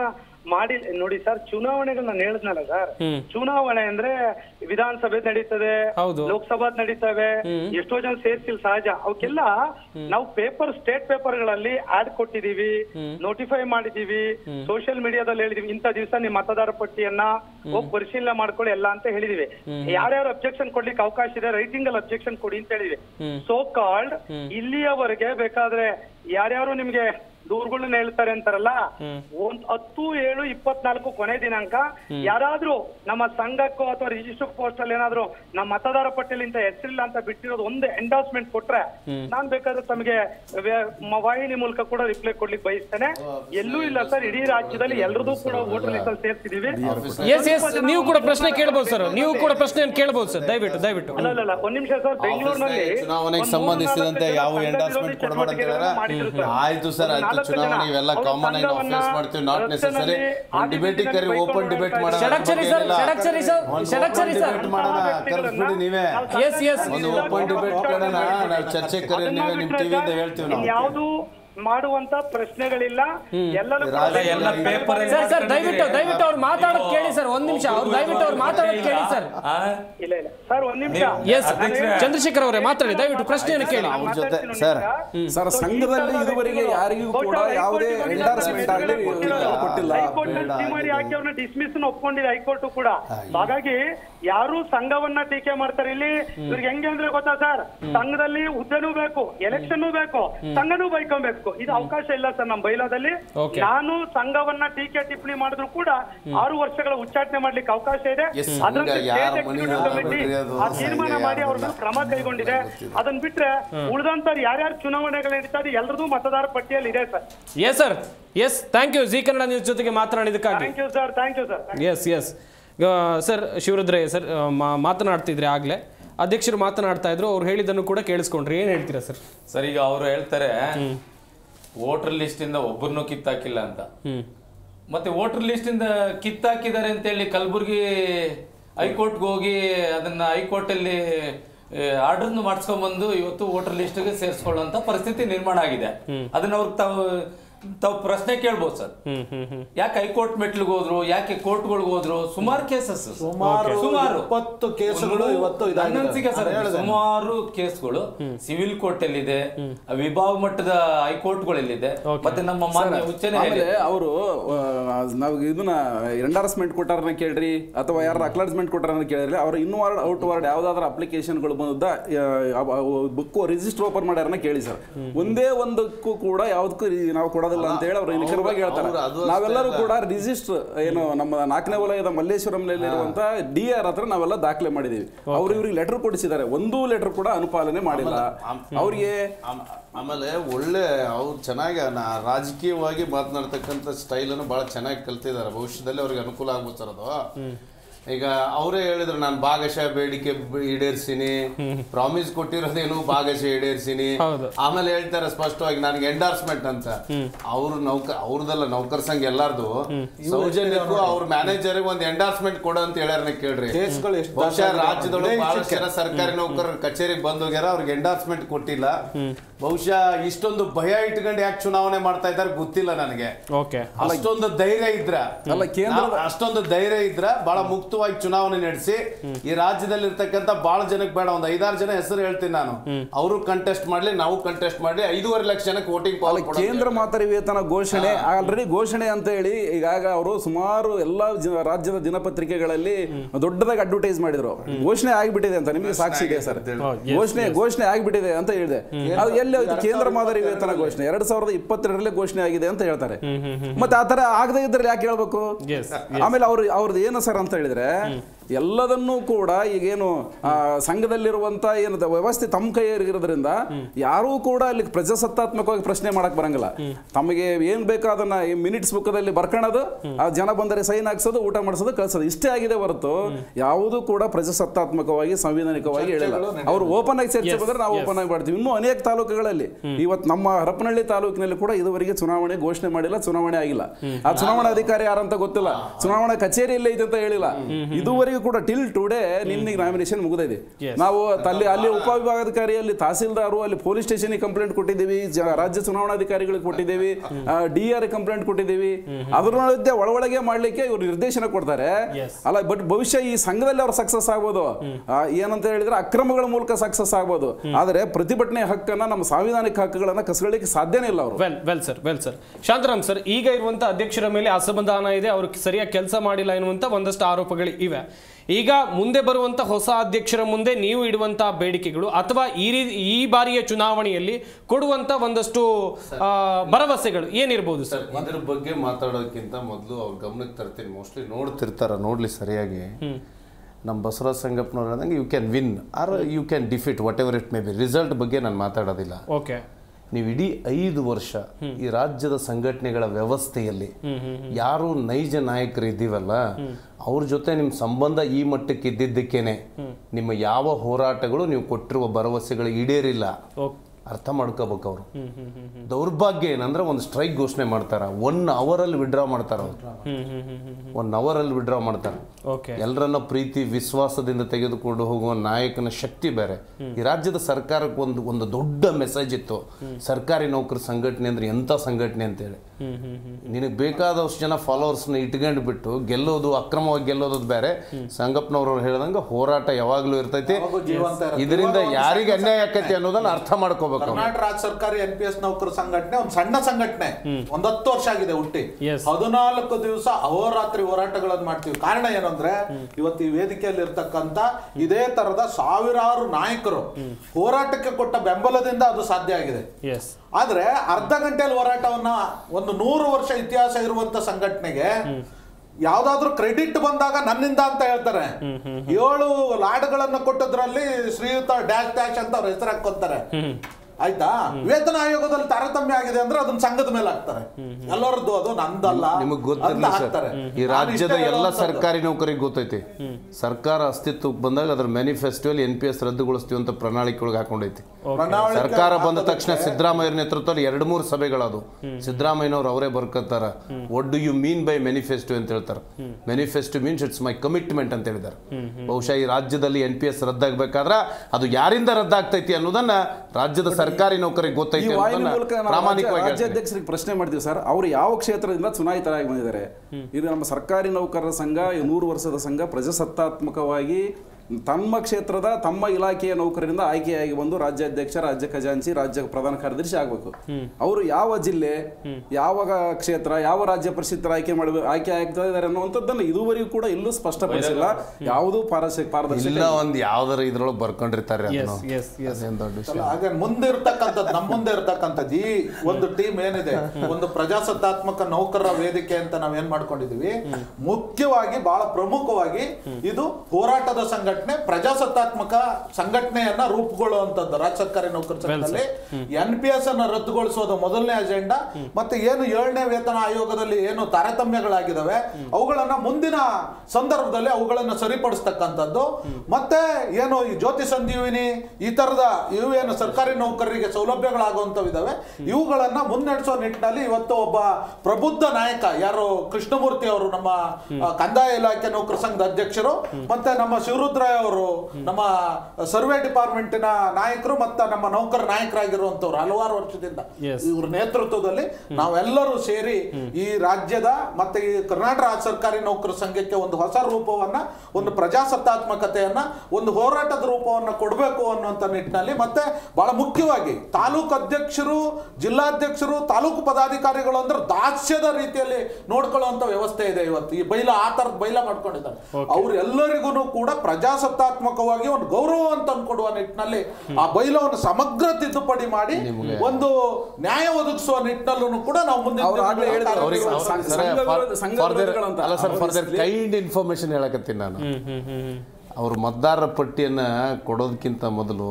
ಮಾಡಿ ನೋಡಿ ಸರ್ ಚುನಾವಣೆಗಳು ನಾನು ಹೇಳಿದ್ನಲ್ಲ ಸರ್ ಚುನಾವಣೆ ಅಂದ್ರೆ ವಿಧಾನಸಭೆ ನಡೀತದೆ ಹೌದು. ಲೋಕಸಭಾ ನಡೀತವೆ ಎಷ್ಟೋ ಜನ ಸೇರ್ಸಿಲ್ ಸಹಜ ಅವಕ್ಕೆಲ್ಲ ನಾವು ಪೇಪರ್ ಸ್ಟೇಟ್ ಪೇಪರ್ ಗಳಲ್ಲಿ ಆಡ್ ಕೊಟ್ಟಿದೀವಿ ನೋಟಿಫೈ ಮಾಡಿದೀವಿ ಸೋಷಿಯಲ್ ಮೀಡಿಯಾದಲ್ಲಿ ಹೇಳಿದೀವಿ ಇಂಥ ದಿವಸ ನಿಮ್ ಮತದಾರ ಪಟ್ಟಿಯನ್ನ ಹೋಗಿ ಪರಿಶೀಲನೆ ಮಾಡ್ಕೊಳ್ಳಿ ಎಲ್ಲ ಅಂತ ಹೇಳಿದೀವಿ ಯಾರ್ಯಾರು ಅಬ್ಜೆಕ್ಷನ್ ಕೊಡ್ಲಿಕ್ಕೆ ಅವಕಾಶ ಇದೆ ರೈಟಿಂಗ್ ಅಲ್ಲಿ ಅಬ್ಜೆಕ್ಷನ್ ಕೊಡಿ ಅಂತ ಹೇಳಿದ್ವಿ ಸೋ ಕಾಲ್ಡ್ ಇಲ್ಲಿಯವರೆಗೆ ಬೇಕಾದ್ರೆ ಯಾರ್ಯಾರು ನಿಮ್ಗೆ ದೂರುಗಳನ್ನ ಹೇಳ್ತಾರೆ ಅಂತಾರಲ್ಲ ಒಂದ್ ಹತ್ತು ಏಳು ಇಪ್ಪತ್ನಾಲ್ಕು ಕೊನೆ ದಿನಾಂಕ ಯಾರಾದ್ರೂ ನಮ್ಮ ಸಂಘಕ್ಕೋ ಅಥವಾ ರಿಜಿಸ್ಟರ್ ಪೋಸ್ಟ್ ಅಲ್ಲಿ ಏನಾದ್ರು ನಮ್ಮ ಮತದಾರ ಪಟ್ಟಿಯಲ್ಲಿ ಇಂತ ಹೆಸರಿಲ್ಲ ಅಂತ ಬಿಟ್ಟಿರೋದು ಒಂದು ಎಂಡಾಸ್ಮೆಂಟ್ ಕೊಟ್ರೆ ನಾನ್ ಬೇಕಾದ್ರೆ ತಮಗೆ ವ್ಯ- ಮ- ವಾಹಿನಿ ಮೂಲಕ ಕೂಡ ರಿಪ್ಲೈ ಕೊಡ್ಲಿಕ್ಕೆ ಬಯಸ್ತೇನೆ ಎಲ್ಲೂ ಇಲ್ಲ ಸರ್ ಇಡೀ ರಾಜ್ಯದಲ್ಲಿ ಎಲ್ರದ್ದು ಕೂಡ ವೋಟರ್ ಲಿಸ್ಟ್ ಅಲ್ಲಿ ಸೇರ್ತಿದೀವಿ ಎಸ್ ಎಸ್ ನೀವು ಕೂಡ ಪ್ರಶ್ನೆ ಕೇಳ್ಬೋದು ಸರ್ ನೀವು ಕೂಡ ಪ್ರಶ್ನೆಯನ್ನು ಕೇಳ್ಬೋದು ಸರ್ ದಯವಿಟ್ಟು ದಯವಿಟ್ಟು ಅಲ್ಲ ಅಲ್ಲ, ಅಲ್ಲ ಒಂದ್ ನಿಮಿಷ ಸರ್ ಬೆಂಗಳೂರಿನಲ್ಲಿ ಚುನಾವಣೆಗೆ ಒಂದ್ ಮೂರು ಸಂಬಂಧಿಸಿದಂತೆ ನಾಲ್ಕು ಯಾವ ಜನ ಎಂಡಾರ್ಸ್ಮೆಂಟ್ ಸಂಘ ಕೊಡಬೇಡ ಅಂತ ವಿರೋಧಿ ಹೇಳ್ಯಾರ ಮಾಡಿದ್ರು ಸರ್. ಆಯ್ತು ಸರ್ ಒಂದು ಆಯ್ತು ನಾಲ್ಕು ಚುನಾವಣೆ ಜನ ಇವೆಲ್ಲ ಅವ್ರ ಕಾಮನ್ ಆಗಿ ನಾವು ಸಂಘವನ್ನ ಫೇಸ್ ಮಾಡ್ತೀವಿ ನಾಟ್ ನೆಸೆಸರಿ ರಸ್ತೆನಲ್ಲಿ ಡಿಬೇಟಿಂಗ್ ಕರಿ ಆದಿತ್ಯನಾಥ್ ಓಪನ್ ಡಿಬೇಟ್ ಬೈಕೊಂಡು ಮಾಡೋಣ Shadakshari sir, Shadakshari sir, Shadakshari sir. Debate ಮಾಡೋಣ ಕರ್ಸ್ಬಿಡಿ ನೀವೇ ಎಸ್ ಎಸ್ ಒಂದು ಓಪನ್ ಡಿಬೇಟ್ ಮಾಡೋಣ ನಾವು ಚರ್ಚೆ ಕರಿ ನೀವೇ ನಿಮ್ ಟಿವಿಯಿಂದ ಹೇಳ್ತೀವಿ ನಾವು ಯಾವುದು ಮಾಡುವಂತ ಪ್ರಶ್ನೆಗಳಿಲ್ಲ ಎಲ್ಲರೂ ಕೂಡ ರಾಜ- ಎಲ್ಲ ಪೇಪರ್ ಸರ್ ಸರ್ ದಯವಿಟ್ಟು ದಯವಿಟ್ಟು ಅವ್ರು ಮಾತಾಡೋದು ಕೇಳಿ ಸರ್ ಒಂದ್ ನಿಮಿಷ ಅವ್ರು ದಯವಿಟ್ಟು ಅವ್ರು ಮಾತಾಡೋದು ಕೇಳಿ ಸರ್ ಇಲ್ಲ ಇಲ್ಲ ಸರ್ ಒಂದ್ ನಿಮಿಷ ಎಸ್ ಚಂದ್ರಶೇಖರ್ ಅವರೇ ಮಾತಾಡಿ ದಯವಿಟ್ಟು ಪ್ರಶ್ನೆಯನ್ನು ಕೇಳಿ ಅವ್ರ ಜೊತೆ ಸರ್ ಸರ್ ಸಂಘದಲ್ಲಿ ಇದುವರೆಗೆ ಯಾರಿಗೂ ಕೂಡ ಯಾವುದೇ ಎಂಡಾರ್ಸ್ಮೆಂಟ್ ಆಗಲಿ ಕೊಟ್ಟಿಲ್ಲ ಹೈಕೋರ್ಟ್ ಮಾಡಿ ಹಾಕಿ ಅವ್ರನ್ನ ಡಿಸ್ಮಿಸ್ ಒಪ್ಕೊಂಡಿದೆ ಹೈಕೋರ್ಟ್ ಕೂಡ ಹಾಗಾಗಿ ಯಾರು ಸಂಘವನ್ನ ಟೀಕೆ ಮಾಡ್ತಾರೆ ಇಲ್ಲಿ ಇವ್ರಿಗೆ ಹೆಂಗೆ ಅಂದ್ರೆ ಗೊತ್ತಾ ಸರ್ ಸಂಘದಲ್ಲಿ ಹುದ್ದೆನೂ ಬೇಕು ಎಲೆಕ್ಷನ್ ಬೇಕು ಸಂಘನೂ ಬೈಕೊಬೇಕು ಇದು ಅವಕಾಶ ಇಲ್ಲ ಸರ್ ನಮ್ಮ ಬೈಲಾದಲ್ಲಿ Okay. ನಾನು ಸಂಘವನ್ನ ಟೀಕೆ ಟಿಪ್ಪಣಿ ಮಾಡಿದ್ರು ಕೂಡ ಆರು ವರ್ಷಗಳ ಉಚ್ಚಾಟನೆ ಮಾಡ್ಲಿಕ್ಕೆ ಅವಕಾಶ ಇದೆ Yes, ಅದ್ರಂತೆ ಹಂಗ ಯಾರ state ಮನೆಗೆ executive ಹೋಗ್ಬೇಕ್ರಿ committee ಅದು? ಆ ತೀರ್ಮಾನ ಹಂಗೆ ಮಾಡಿ ಅವ್ರ ಮೇಲೆ ಯಾರು ಕ್ರಮ ಕೈಗೊಂಡಿದೆ ಅದನ್ನ ಬಿಟ್ರೆ ಉಳಿದಂತ ಯಾರ್ಯಾರು ಚುನಾವಣೆಗಳು ನಡೀತಾ ಇದೆ ಎಲ್ಲರದು ಮತದಾರ ಪಟ್ಟಿಯಲ್ಲಿ ಇದೆ sir yes sir yes thank you G Kannada news ಜೊತೆಗೆ ಮಾತನಾಡಿದಕ್ಕಾಗಿ thank you sir thank you sir yes yes sir Shivarudraiah sir ಆ, ಮಾ- ಮಾತನಾಡ್ತಿದ್ರೆ ಆಗ್ಲೇ ಅಧ್ಯಕ್ಷರು ಮಾತನಾಡ್ತಾ ಇದ್ರು ಅವ್ರು ಹೇಳಿದ್ದನ್ನು ಕೂಡ ಕೇಳಿಸ್ಕೊಂಡ್ರಿ ಏನ್ ಹೇಳ್ತೀರಾ ಸರ್ ಸರ್ ಈಗ ಅವರು ಹೇಳ್ತಾರೆ ವೋಟರ್ ಲಿಸ್ಟ್ ಇಂದ ಒಬ್ಬರನ್ನು ಕಿತ್ತಾಕಿಲ್ಲ ಅಂತ ಮತ್ತೆ ವೋಟರ್ ಲಿಸ್ಟ್ ಇಂದ ಕಿತ್ತಾಕಿದ್ದಾರೆ ಅಂತ ಹೇಳಿ ಕಲಬುರ್ಗಿ ಹೈಕೋರ್ಟ್ಗೆ ಹೋಗಿ ಅದನ್ನ ಹೈಕೋರ್ಟ್ ಅಲ್ಲಿ ಆರ್ಡರ್ನು ಮಾಡಿಸ್ಕೊಂಡ್ಬಂದು ಇವತ್ತು ವೋಟರ್ ಲಿಸ್ಟ್ಗೆ ಸೇರಿಸ್ಕೊಳ್ಳುವಂತ ಪರಿಸ್ಥಿತಿ ನಿರ್ಮಾಣ ಆಗಿದೆ ಅದನ್ನ ಅವ್ರಿಗೆ ತಾವು ತಾವು ಪ್ರಶ್ನೆ ಕೇಳ್ಬೋದು ಸರ್ ಯಾಕೆ ಹೈಕೋರ್ಟ್ ಮೆಟ್ಲಿಗೆ ಹೋದ್ರು ಯಾಕೆ ಕೋರ್ಟ್ಗಳಿಗೆ ಹೋದ್ರು ಸುಮಾರು ಕೇಸಸ್ ಸುಮಾರು ಸುಮಾರು ಇಪ್ಪತ್ತು ಕೇಸುಗಳು ಒಂದು ಇವತ್ತು ಇದಾಗಿದೆ. ನನ್ನ ಅನಿಸಿಕೆ ಸರ್ ನಾನು ಹೇಳಿದೆ. ಸುಮಾರು ಕೇಸ್ಗಳು ಸಿವಿಲ್ ಕೋರ್ಟ್ ಅಲ್ಲಿದೆ ವಿಭಾಗ ಮಟ್ಟದ ಹೈಕೋರ್ಟ್ಗಳಲ್ಲಿದೆ ಮತ್ತೆ ನಮ್ಮ ಮಾನ್ಯ ಉಚ್ಚ ಆಮೇಲೆ ನ್ಯಾಯಾಲಯ ಅವರು ನಾವು ಇದನ್ನ ಎಂಡಾರ್ಸ್ಮೆಂಟ್ ಕೊಟ್ಟಾರನ್ನ ಕೇಳ್ರಿ ಅಥವಾ ಯಾರು ಅಕ್ಲಾಡ್ಸ್ಮೆಂಟ್ ಕೊಟ್ಟಾರನ್ನ ಕೇಳಿದ್ರೆ ಅವ್ರು ಇನ್ವಾರ್ಡ್ ಔಟ್ ವಾರ್ಡ್ ಯಾವ್ದಾದ್ರು ಅಪ್ಲಿಕೇಶನ್ಗಳು ಬಂದ ಬುಕ್ ರಿಜಿಸ್ಟರ್ ಓಪನ್ ಮಾಡ್ಯಾರನ್ನ ಕೇಳಿ ಸರ್ ಒಂದೇ ಒಂದಕ್ಕೂ ಕೂಡ ಯಾವ್ದಕ್ಕೂ ರಿ- ನಾವು ಕೊಡೋದಿಲ್ಲ ಅಂತ ಹೇಳಿ ಅವ್ರು ನಿಖರವಾಗಿ ಹೇಳ್ತಾರೆ ಅವ್ರು ಅದು ಅಷ್ಟೇ ನಾವೆಲ್ಲರೂ ಅಲ್ಲ. ಕೂಡ ರಿಜಿಸ್ಟರ್ ಏನು ನಮ್ಮ ನಾಲ್ಕನೇ ವಲಯದ ಮಲ್ಲೇಶ್ವರಂನಲ್ಲಿರುವಂತ ಡಿ ಆರ್ ಹತ್ರ ನಾವೆಲ್ಲ ದಾಖಲೆ ಮಾಡಿದೀವಿ ಅವ್ರು ಇವ್ರಿಗೆ ಲೆಟರ್ ಕೊಡಿಸಿದ್ದಾರೆ ಒಂದೂ ಲೆಟರ್ ಕೂಡ ಅನುಪಾಲನೆ ಮಾಡಿಲ್ಲ ಅವ್ರಿಗೆ ಆಮ್- ಆಮೇಲೆ ಒಳ್ಳೆ ಅವ್ರು ಚೆನ್ನಾಗಿ ನಾ- ರಾಜಕೀಯವಾಗಿ ಮಾತನಾಡ್ತಕ್ಕಂಥ ಸ್ಟೈಲನ್ನು ಭಾಳ ಚೆನ್ನಾಗಿ ಕಲ್ತಿದ್ದಾರೆ ಭವಿಷ್ಯದಲ್ಲಿ ಅವ್ರಿಗೆ ಅನುಕೂಲ ಆಗ್ಬೋದು ಸರ್ ಅದು ಈಗ ಅವರೇ ಹೇಳಿದ್ರು ನಾನು ಭಾಗಶಃ ಬೇಡಿಕೆ ಬ- ಈಡೇರ್ಸಿನಿ ಪ್ರಾಮಿಸ್ ಕೊಟ್ಟಿರೋದೇನು ಭಾಗಶಃ ಈಡೇರ್ಸಿನಿ ಹೌದು. ಆಮೇಲೆ ಹೇಳ್ತಾರೆ ಸ್ಪಷ್ಟವಾಗಿ ನನಗೆ ಎಂಡಾರ್ಸ್ಮೆಂಟ್ ಅಂತ ಅವ್ರ ನೌಕ ಅವ್ರದಲ್ಲ ನೌಕರ ಸಂಘ ಎಲ್ಲಾರ್ದು ಸೌಜನ್ಯಕ್ಕೂ ಅವ್ರ ಮ್ಯಾನೇಜರ್ಗೆ ಒಂದು ಎಂಡಾರ್ಸ್ಮೆಂಟ್ ಕೊಡು ಅಂತ ಹೇಳ್ಯಾರ ಕೇಳ್ರಿ ಕೇಸ್ಗಳು ಎಷ್ಟು ಬಹುಶಃ ದಾಖಲಾಗಿದೆ? ರಾಜ್ಯದೊಳಗೆ ಇದೇ ಬಹಳಷ್ಟು ವಿಷಯಕ್ಕೆ. ಜನ ಸರ್ಕಾರಿ ನೌಕರರ ಕಚೇರಿಗೆ ಬಂದು ಹೋಗ್ಯಾರ ಅವ್ರಿಗೆ ಎಂಡಾರ್ಸ್ಮೆಂಟ್ ಕೊಟ್ಟಿಲ್ಲ ಬಹುಶಃ ಇಷ್ಟೊಂದು ಭಯ ಇಟ್ಕೊಂಡು ಯಾಕೆ ಚುನಾವಣೆ ಮಾಡ್ತಾ ಇದ್ದಾರೆ ಗೊತ್ತಿಲ್ಲ ನನಗೆ ಓಕೆ ಅಷ್ಟೊಂದು ಧೈರ್ಯ ಇದ್ರ ಅಲ್ಲ, ಕೇಂದ್ರದ- ನಾವು ಅಷ್ಟೊಂದು ಧೈರ್ಯ ಇದ್ರ ಬಹಳ ಮುಕ್ತವಾಗಿ ಚುನಾವಣೆ ನಡೆಸಿ ಈ ರಾಜ್ಯದಲ್ಲಿ ಇರ್ತಕ್ಕಂಥ ಬಹಳ ಜನಕ್ಕೆ ಬೇಡ ಒಂದು ಐದಾರು ಜನ ಹೆಸರು ಹೇಳ್ತೀನಿ ನಾನು ಅವರು ಕಂಟೆಸ್ಟ್ ಮಾಡ್ಲಿ ನಾವು ಕಂಟೆಸ್ಟ್ ಮಾಡ್ಲಿ ಐದೂವರೆ ಲಕ್ಷ ಜನಕ್ಕೆ ವೋಟಿಂಗ್ ಅಲ್ಲ ಕೇಂದ್ರ ಮಾತರಿ ವೇತನ ಘೋಷಣೆ ಆಲ್ರೆಡಿ ಘೋಷಣೆ ಅಂತ ಹೇಳಿ ಈಗಾಗ ಅವರು ಸುಮಾರು ಎಲ್ಲ ಜ- ರಾಜ್ಯದ ದಿನಪತ್ರಿಕೆಗಳಲ್ಲಿ ದೊಡ್ಡದಾಗಿ ಅಡ್ವರ್ಟೈಸ್ ಮಾಡಿದ್ರು ಘೋಷಣೆ ಆಗಿಬಿಟ್ಟಿದೆ ಅಂತ ನಿಮಗೆ ಸಾಕ್ಷಿ ಇದೆ ಸರ್ ಘೋಷಣೆ ಘೋಷಣೆ ಆಗಿಬಿಟ್ಟಿದೆ ಅಂತ ಹೇಳಿದೆ ಅದು ಎಲ್ಲಿ ಹೋಯ್ತು? ಕೇಂದ್ರ ಮಾದರಿ ವೇತನ ಘೋಷಣೆ ಎರಡ್ ಸಾವಿರದ ಇಪ್ಪತ್ತೆರಡರಲ್ಲಿ ಘೋಷಣೆ ಆಗಿದೆ ಅಂತ ಹೇಳ್ತಾರೆ ಮತ್ತೆ ಆ ತರ ಆಗದೆ ಇದ್ರೆ ಯಾಕೆ ಹೇಳ್ಬೇಕು ಎಸ್ ಆಮೇಲೆ ಅವ್ರು ಅವ್ರದ್ದು ಏನು ಸರ್ ಅಂತ ಹೇಳಿದ್ರೆ ಎಲ್ಲದನ್ನೂ ಕೂಡ ಈಗೇನು ಆ, ಸಂಘದಲ್ಲಿರುವಂತ ಏನು ದ- ವ್ಯವಸ್ಥೆ ತಮ್ಮ ಕೈಯಲ್ಲಿರೋದ್ರಿಂದ ಯಾರೂ ಕೂಡ ಅಲ್ಲಿ ಪ್ರಜಾಸತ್ತಾತ್ಮಕವಾಗಿ ಪ್ರಶ್ನೆ ಮಾಡಕ್ ಬರಂಗಿಲ್ಲ ತಮಗೆ ಏನ್ ಬೇಕಾದನ್ನ ಈ ಮಿನಿಟ್ಸ್ ಬುಕ್ದಲ್ಲಿ ಬರ್ಕೊಳ್ಳೋದು ಆ ಜನ ಬಂದರೆ ಸೈನ್ ಹಾಕ್ಸೋದು ಊಟ ಮಾಡಿಸೋದು ಕಳ್ಸೋದು ಇಷ್ಟೇ ಆಗಿದೆ ಹೊರತು ಯಾವುದೂ ಕೂಡ ಪ್ರಜಾಸತ್ತಾತ್ಮಕವಾಗಿ ಸಂವಿಧಾನಿಕವಾಗಿ ಹೇಳಿಲ್ಲ ಅವರು ಓಪನ್ ಆಗಿ ಚರ್ಚೆ ಬಂದ್ರೆ ನಾವು ಓಪನ್ ಆಗಿ ಮಾಡ್ತೀವಿ ಇನ್ನೂ ಅನೇಕ ತಾಲೂಕುಗಳಲ್ಲಿ ಇವತ್ತು ನಮ್ಮ ಹರಪನಹಳ್ಳಿ ತಾಲೂಕಿನಲ್ಲಿ ಕೂಡ ಇದುವರೆಗೆ ಚುನಾವಣೆ ಘೋಷಣೆ ಮಾಡಿಲ್ಲ ಚುನಾವಣೆ ಆಗಿಲ್ಲ ಆ ಚುನಾವಣಾ ಅಧಿಕಾರಿ ಯಾರಂತ ಗೊತ್ತಿಲ್ಲ ಚುನಾವಣಾ ಕಚೇರಿ ಎಲ್ಲ ಇದೆ ಅಂತ ಹೇಳಿಲ್ಲ ಇದುವರೆಗೂ ಇದುವರೆಗೂ ಕೂಡ ಟಿಲ್ ಟುಡೇ ನಿನ್ನೆ ನಾಮಿನೇಷನ್ ಮುಗಿದಿದೆ Yes. ನಾವು ಅಲ್ಲಿ ಅಲ್ಲಿ ಉಪವಿಭಾಗಾಧಿಕಾರಿ ಅಲ್ಲಿ ತಹಸೀಲ್ದಾರು ಅಲ್ಲಿ ಪೊಲೀಸ್ ಸ್ಟೇಷನ್ಗೆ ಕಂಪ್ಲೇಂಟ್ ಕೊಟ್ಟಿದ್ದೀವಿ ಜ- ರಾಜ್ಯ ಚುನಾವಣಾಧಿಕಾರಿಗಳಿಗೆ ಕೊಟ್ಟಿದ್ದೀವಿ ಡಿ ಆರ್ ಕಂಪ್ಲೇಂಟ್ ಕೊಟ್ಟಿದ್ದೀವಿ ಅದ್ರ ಮಧ್ಯೆ ಒಳಗೊಳಗೆ ಮಾಡ್ಲಿಕ್ಕೆ ಇವರು ನಿರ್ದೇಶನ ಕೊಡ್ತಾರೆ Yes. ಅಲ್ಲ ಬಟ್ ಭವಿಷ್ಯ ಈ ಸಂಘದಲ್ಲಿ ಅವ್ರು ಸಕ್ಸಸ್ ಆಗ್ಬೋದು ಆ, ಏನಂತ ಹೇಳಿದ್ರೆ ಅಕ್ರಮಗಳ ಮೂಲಕ ಸಕ್ಸಸ್ ಆಗ್ಬೋದು ಆದರೆ ಪ್ರತಿಭಟನೆ ಹಕ್ಕನ್ನ ನಮ್ಮ ಸಾಂವಿಧಾನಿಕ ಹಕ್ಕುಗಳನ್ನ ಕಸ್ಕೊಳ್ಳಿಕ್ಕೆ ಸಾಧ್ಯನೇ ಇಲ್ಲ ಅವರು well well sir well sir Shantaram sir ಈಗ ಇರುವಂತ ಅಧ್ಯಕ್ಷರ ಮೇಲೆ ಅಸಮಾಧಾನ ಇದೆ ಅವರು ಸರಿಯಾಗಿ ಕೆಲಸ ಮಾಡಿಲ್ಲ ಎನ್ನುವಂತ ಒಂದಷ್ಟು ಆರೋಪಗಳು ಇವೆ ಈಗ ಮುಂದೆ ಬರುವಂತ ಹೊಸ ಅಧ್ಯಕ್ಷರ ಮುಂದೆ ನೀವು ಇಡುವಂತ ಬೇಡಿಕೆಗಳು ಅಥವಾ ಈ ರೀ- ಈ ಬಾರಿಯ ಚುನಾವಣೆಯಲ್ಲಿ ಕೊಡುವಂತ ಒಂದಷ್ಟು ಆ, ಭರವಸೆಗಳು ಏನಿರ್ಬೋದು ಸರ್ ಇದ್ರ ಬಗ್ಗೆ ಮಾತಾಡೋದಕ್ಕಿಂತ ಮೊದಲು ಅವ್ರ ಗಮನಕ್ಕೆ ತರ್ತೀನಿ ಮೋಸ್ಟ್ಲಿ ನೋಡ್ತಿರ್ತಾರ ನೋಡ್ಲಿ ಸರಿಯಾಗಿ ನಮ್ಮ ಬಸವರಾಜ ಸಂಗಪ್ಪನವ್ರು ಹೇಳ್ದಂಗೆ you can win or you can defeat whatever it may be result ಬಗ್ಗೆ ನಾನು ಮಾತಾಡೋದಿಲ್ಲ ಓಕೆ ನೀವು ಇಡೀ ಐದು ವರ್ಷ ಈ ರಾಜ್ಯದ ಸಂಘಟನೆಗಳ ವ್ಯವಸ್ಥೆಯಲ್ಲಿ ಯಾರು ನೈಜ ನಾಯಕರು ಇದ್ದೀವಲ್ಲ ಅವ್ರ ಜೊತೆ ನಿಮ್ಮ ಸಂಬಂಧ ಈ ಮಟ್ಟಕ್ಕೆ ಇದ್ದಿದ್ದಕ್ಕೇನೆ ನಿಮ್ಮ ಯಾವ ಹೋರಾಟಗಳು ನೀವು ಕೊಟ್ಟಿರುವ ಭರವಸೆಗಳು ಈಡೇರಿಲ್ಲ ಅರ್ಥ ಮಾಡ್ಕೋಬೇಕು ಅವರು ದೌರ್ಭಾಗ್ಯ ಏನಂದ್ರೆ ಒಂದು ಸ್ಟ್ರೈಕ್ ಘೋಷಣೆ ಮಾಡ್ತಾರ ಒನ್ ಅವರಲ್ಲಿ ವಿಡ್ರಾ ಮಾಡ್ತಾರ ಅವ್ರು ಒನ್ ಅವರಲ್ಲಿ ವಿಡ್ರಾ ಮಾಡ್ತಾರೆ ಓಕೆ ಎಲ್ಲರನ್ನ ಪ್ರೀತಿ ವಿಶ್ವಾಸದಿಂದ ತೆಗೆದುಕೊಂಡು ಹೋಗುವ ನಾಯಕನ ಶಕ್ತಿ ಬೇರೆ ಈ ರಾಜ್ಯದ ಸರ್ಕಾರಕ್ಕೆ ಒಂದು ಒಂದು ದೊಡ್ಡ ಮೆಸೇಜ್ ಇತ್ತು ಸರ್ಕಾರಿ ನೌಕರ ಸಂಘಟನೆ ಅಂದ್ರೆ ಎಂತ ಸಂಘಟನೆ ಅಂತೇಳಿ ನಿನಗೆ ಬೇಕಾದಷ್ಟು ಜನ ಫಾಲೋವರ್ಸ್ನ ಇಟ್ಕೊಂಡು ಬಿಟ್ಟು ಗೆಲ್ಲೋದು ಅಕ್ರಮವಾಗಿ ಗೆಲ್ಲೋದು ಬೇರೆ ಸಂಗಪ್ಪನವ್ರು ಹೇಳ್ದಂಗೆ ಹೋರಾಟ ಯಾವಾಗ್ಲೂ ಇರ್ತೈತಿ ಯಾವಾಗೂ ಜೀವಂತ ಇರುತ್ತೆ. ಇದರಿಂದ ಇವಾಗ ಒಂದು ಯಾರಿಗೆ ಸಣ್ಣ ಅನ್ಯಾಯ ಆಕೈತಿ ಅನ್ನೋದನ್ನ ಅರ್ಥ ಮಾಡ್ಕೋಬೇಕು ಅವ್ರು. ಕರ್ನಾಟಕ ರಾಜ್ಯ ಸರ್ಕಾರಿ ಎನ್ ಪಿ ಎಸ್ ನೌಕರ ಸಂಘಟನೆ ಒಂದು ಸಣ್ಣ ಸಂಘಟನೆ ಒಂದ್ ಹತ್ತು ವರ್ಷ ಆಗಿದೆ ಹುಟ್ಟಿ Yes. ಹದಿನಾಲ್ಕು ದಿವಸ ಅಹೋರಾತ್ರಿ ಹೋರಾಟಗಳನ್ನು ಮಾಡ್ತೀವಿ ಕಾರಣ ಏನಂದ್ರೆ ಇವತ್ತು ಈ ವೇದಿಕೆಯಲ್ಲಿ ಇರ್ತಕ್ಕಂತ ಇದೇ ತರದ ಸಾವಿರಾರು ನಾಯಕರು ಹೋರಾಟಕ್ಕೆ ಕೊಟ್ಟ ಬೆಂಬಲದಿಂದ ಅದು ಸಾಧ್ಯ ಆಗಿದೆ ಎಸ್ ಆದ್ರೆ ಅರ್ಧ ಗಂಟೆಯಲ್ಲಿ ಹೋರಾಟವನ್ನ ಒಂದು ನೂರು ವರ್ಷ ಇತಿಹಾಸ ಇರುವಂತ ಸಂಘಟನೆಗೆ ಯಾವ್ದಾದ್ರು ಕ್ರೆಡಿಟ್ ಬಂದಾಗ ನನ್ನಿಂದ ಅಂತ ಹೇಳ್ತಾರೆ ಏಳು ಲಾಡ್ಗಳನ್ನ ಕೊಟ್ಟದ್ರಲ್ಲಿ ಶ್ರೀಯುತ ಡ್ಯಾಶ್ ಡ್ಯಾಶ್ ಅಂತ ಅವ್ರ ಹೆಸರು ಹಾಕೊಂತಾರೆ ಆಯ್ತಾ ವೇತನ ಆಯೋಗದಲ್ಲಿ ತಾರತಮ್ಯ ಆಗಿದೆ ಅಂದ್ರೆ ಅದನ್ನ ಸಂಘದ ಮೇಲೆ ಹಾಕ್ತಾರೆ ಎಲ್ಲರದ್ದು ಅದು ನಂದಲ್ಲ ನಿಮಗ್ ಅಂತ ಗೊತ್ತಿರಲಿ ಸರ್ ಹಾಕ್ತಾರೆ ಈ ನಾನು ರಾಜ್ಯದ ಇಷ್ಟೇ ಎಲ್ಲ ಹೇಳುವಂಥದ್ದು. ಸರ್ಕಾರಿ ನೌಕರಿಗೆ ಗೊತ್ತೈತಿ ಸರ್ಕಾರ ಅಸ್ತಿತ್ವಕ್ಕೆ ಬಂದಾಗ ಅದ್ರ ಮ್ಯಾನಿಫೆಸ್ಟೋಲ್ಲಿ ಎನ್ ಪಿ ಎಸ್ ರದ್ದುಗೊಳಿಸ್ತೀವಿ ಅಂತ ಪ್ರಣಾಳಿಕೆ ಒಳಗೆ ಹಾಕೊಂಡೈತಿ ಪ್ರಣಾಳಿಕೆ ಸರ್ಕಾರ ಬಂದ ಹಾಕೋದಕ್ಕೆ ತಕ್ಷಣ ಸಿದ್ದರಾಮಯ್ಯರ ನೇತೃತ್ವದಲ್ಲಿ ಎರಡು ಮೂರು ಸಭೆಗಳದು ಸಿದ್ದರಾಮಯ್ಯನವ್ರು ಅವರೇ ಬರ್ಕತ್ತಾರ what do you mean by manifesto ಅಂತ ಹೇಳ್ತಾರೆ manifesto means it's my commitment ಅಂತ ಹೇಳಿದ್ದಾರೆ ಬಹುಶಃ ಈ ರಾಜ್ಯದಲ್ಲಿ ಎನ್ ಪಿ ಎಸ್ ರದ್ದಾಗಬೇಕಾದ್ರೆ ಅದು ಯಾರಿಂದ ರದ್ದಾಗ್ತೈತಿ ಅನ್ನೋದನ್ನ ರಾಜ್ಯದ ಸರ್ಕಾರಿ ನೌಕರಿಗೆ ಈ ಗೊತ್ತೈತಿ ವಾಹಿನಿ ಅನ್ನೋದನ್ನ ಮೂಲಕ ನಾವು ರಾಜ್ಯ- ಪ್ರಾಮಾಣಿಕವಾಗಿ ಹೇಳ್ತೀನಿ. ರಾಜ್ಯಾಧ್ಯಕ್ಷರಿಗೆ ಪ್ರಶ್ನೆ ಮಾಡ್ತೀವಿ ಸರ್ ಅವರು ಯಾವ ಕ್ಷೇತ್ರದಿಂದ ಚುನಾಯಿತರಾಗಿ ಬಂದಿದ್ದಾರೆ ಇದು ನಮ್ಮ ಸರ್ಕಾರಿ ನೌಕರರ ಸಂಘ ಈ ನೂರು ವರ್ಷದ ಸಂಘ ಪ್ರಜಾಸತ್ತಾತ್ಮಕವಾಗಿ ತಮ್ಮ ಕ್ಷೇತ್ರದ ತಮ್ಮ ಇಲಾಖೆಯ ನೌಕರರಿಂದ ಆಯ್ಕೆಯಾಗಿ ಬಂದು ರಾಜ್ಯಾಧ್ಯಕ್ಷ ರಾಜ್ಯ ಖಜಾಂಚಿ ರಾಜ್ಯ ಪ್ರಧಾನ ಕಾರ್ಯದರ್ಶಿ ಆಗಬೇಕು ಅವರು ಯಾವ ಜಿಲ್ಲೆ ಯಾವ ಕ್ಷೇತ್ರ ಯಾವ ರಾಜ್ಯ ಪರಿಷತ್ತರ ಆಯ್ಕೆ ಮಾಡಬೇಕು ಆಯ್ಕೆ ಆಗ್ತಾ ಇದ್ದಾರೆ ಅನ್ನುವಂಥದ್ದನ್ನು ಇದುವರೆಗೂ ಕೂಡ ಎಲ್ಲೂ ಸ್ಪಷ್ಟಪಡಿಸಿಲ್ಲ ಯಾವುದೂ ಪಾರದರ್ಶಕ ಪಾರದರ್ಶಕ ಇಲ್ಲ ಒಂದ್ ಯಾವ್ದಾರ ಇದ್ರೊಳಗೆ ಬರ್ಕೊಂಡಿರ್ತಾರೆ ಎಸ್ ಅದನ್ನು ಎಸ್ ಎಸ್ ಅದೇನ್ ದೊಡ್ಡ ವಿಷಯ ಅಲ್ಲ, ಹಾಗೆ ಮುಂದೆ ಇರ್ತಕ್ಕಂಥದ್ದು ನಮ್ಮ ಮುಂದೆ ಇರ್ತಕ್ಕಂಥದ್ದು ಈ ಒಂದು ಟೀಮ್ ಏನಿದೆ ಒಂದು ಪ್ರಜಾಸತ್ತಾತ್ಮಕ ನೌಕರರ ವೇದಿಕೆ ಅಂತ ನಾವ್ ಏನ್ ಮಾಡ್ಕೊಂಡಿದೀವಿ ಮುಖ್ಯವಾಗಿ ಬಹಳ ಪ್ರಮುಖವಾಗಿ ಇದು ಹೋರಾಟದ ಸಂಘಟನೆ ಪ್ರಜಾಸತ್ತಾತ್ಮಕ ಸಂಘಟನೆಯನ್ನ ರೂಪುಗೊಳ್ಳುವಂತದ್ದು ರಾಜ್ಯ ಸರ್ಕಾರಿ ನೌಕರ ಸಂಘದಲ್ಲಿ ಎನ್ ಪಿ ಎಸ್ ಅನ್ನ ರದ್ದುಗೊಳಿಸೋದು ಮೊದಲನೇ ಅಜೆಂಡಾ ಮತ್ತೆ ಏನು ಏಳನೇ ವೇತನ ಆಯೋಗದಲ್ಲಿ ಏನು ತಾರತಮ್ಯಗಳಾಗಿದಾವೆ ಅವುಗಳನ್ನ ಮುಂದಿನ ಸಂದರ್ಭದಲ್ಲಿ ಅವುಗಳನ್ನ ಸರಿಪಡಿಸ್ತಕ್ಕಂಥದ್ದು ಮತ್ತೆ ಏನು ಈ ಜ್ಯೋತಿ ಸಂಜೀವಿನಿ ಈ ತರದ ಇವು ಏನು ಸರ್ಕಾರಿ ನೌಕರರಿಗೆ ಸೌಲಭ್ಯಗಳಾಗುವಂತವು ಇದಾವೆ ಇವುಗಳನ್ನ ಮುನ್ನಡೆಸೋ ನಿಟ್ಟಿನಲ್ಲಿ ಇವತ್ತು ಒಬ್ಬ ಪ್ರಬುದ್ಧ ನಾಯಕ ಯಾರು ಕೃಷ್ಣಮೂರ್ತಿ ಅವರು ನಮ್ಮ ಆ, ಕಂದಾಯ ಇಲಾಖೆ ನೌಕರ ಸಂಘದ ಅಧ್ಯಕ್ಷರು ಮತ್ತೆ ನಮ್ಮ ಶಿವರುದ್ರಯ್ಯ ಅವರು ನಮ್ಮ ಸರ್ವೆ ಡಿಪಾರ್ಟ್ಮೆಂಟಿನ ನಾಯಕರು ಮತ್ತೆ ನಮ್ಮ ನೌಕರ ನಾಯಕರಾಗಿರುವಂತವ್ರು ಹಲವಾರು ವರ್ಷದಿಂದ Yes. ಇವ್ರ ನೇತೃತ್ವದಲ್ಲಿ ನಾವೆಲ್ಲರೂ ಸೇರಿ ಈ ರಾಜ್ಯದ ಮತ್ತೆ ಈ ಕರ್ನಾಟಕ ರಾಜ್ಯ ಸರ್ಕಾರಿ ನೌಕರ ಸಂಘಕ್ಕೆ ಒಂದು ಹೊಸ ರೂಪವನ್ನ ಒಂದು ಪ್ರಜಾಸತ್ತಾತ್ಮಕತೆಯನ್ನ ಒಂದು ಹೋರಾಟದ ರೂಪವನ್ನ ಕೊಡಬೇಕು ಅನ್ನುವಂಥ ನಿಟ್ಟಿನಲ್ಲಿ ಮತ್ತೆ ಬಹಳ ಮುಖ್ಯವಾಗಿ ತಾಲೂಕು ಅಧ್ಯಕ್ಷರು ಜಿಲ್ಲಾಧ್ಯಕ್ಷರು ತಾಲೂಕು ಪದಾಧಿಕಾರಿಗಳು ಅಂದ್ರೆ ದಾಸ್ಯದ ರೀತಿಯಲ್ಲಿ ನೋಡ್ಕೊಳ್ಳುವಂತ ವ್ಯವಸ್ಥೆ ಇದೆ ಇವತ್ತು ಈ ಬೈಲ ಆ ತರದ ಬೈಲ ಮಾಡ್ಕೊಂಡಿದ್ದಾರೆ ಅವ್ರೆಲ್ಲರಿಗೂ ಕೂಡ ಪ್ರಜಾಸತ್ತಾತ್ಮಕವಾಗಿ ಒಂದು ಗೌರವ ಅಂತ ಕೊಡುವ ನಿಟ್ಟಿನಲ್ಲಿ ಆ ಬೈಲವನ್ನು ಸಮಗ್ರ ತಿದ್ದುಪಡಿ ಮಾಡಿ ಒಂದು ನ್ಯಾಯ ಒದಗಿಸುವ ನಿಟ್ಟಿನಲ್ಲೂ ಕೂಡ ನಾವು ಮುಂದಿನ ಅವ್ರು ಆಗ್ಲೇ ದಿನಗಳಲ್ಲಿ ಹೇಳಿದ್ರು, ಅವ್ರಿಗೆ ಸಂಘ- ಅವ್ರ- ಸಂಘ ಸರಿ, for- ವಿರೋಧ- ಸಂಘ for their- ವಿರೋಧಿಗಳಂತ. ಅಲ್ಲ ಸರ್ ಫಾರ್ ದರ್ ಅವ್ರ ಕೈಂಡ್ ಇನ್ಫಾರ್ಮೇಶನ್ ಹೇಳಕತ್ತೀನಿ ನಾನು ಅವ್ರ ಮತದಾರರ ಪಟ್ಟಿಯನ್ನ ಕೊಡೋದಕ್ಕಿಂತ ಮೊದಲು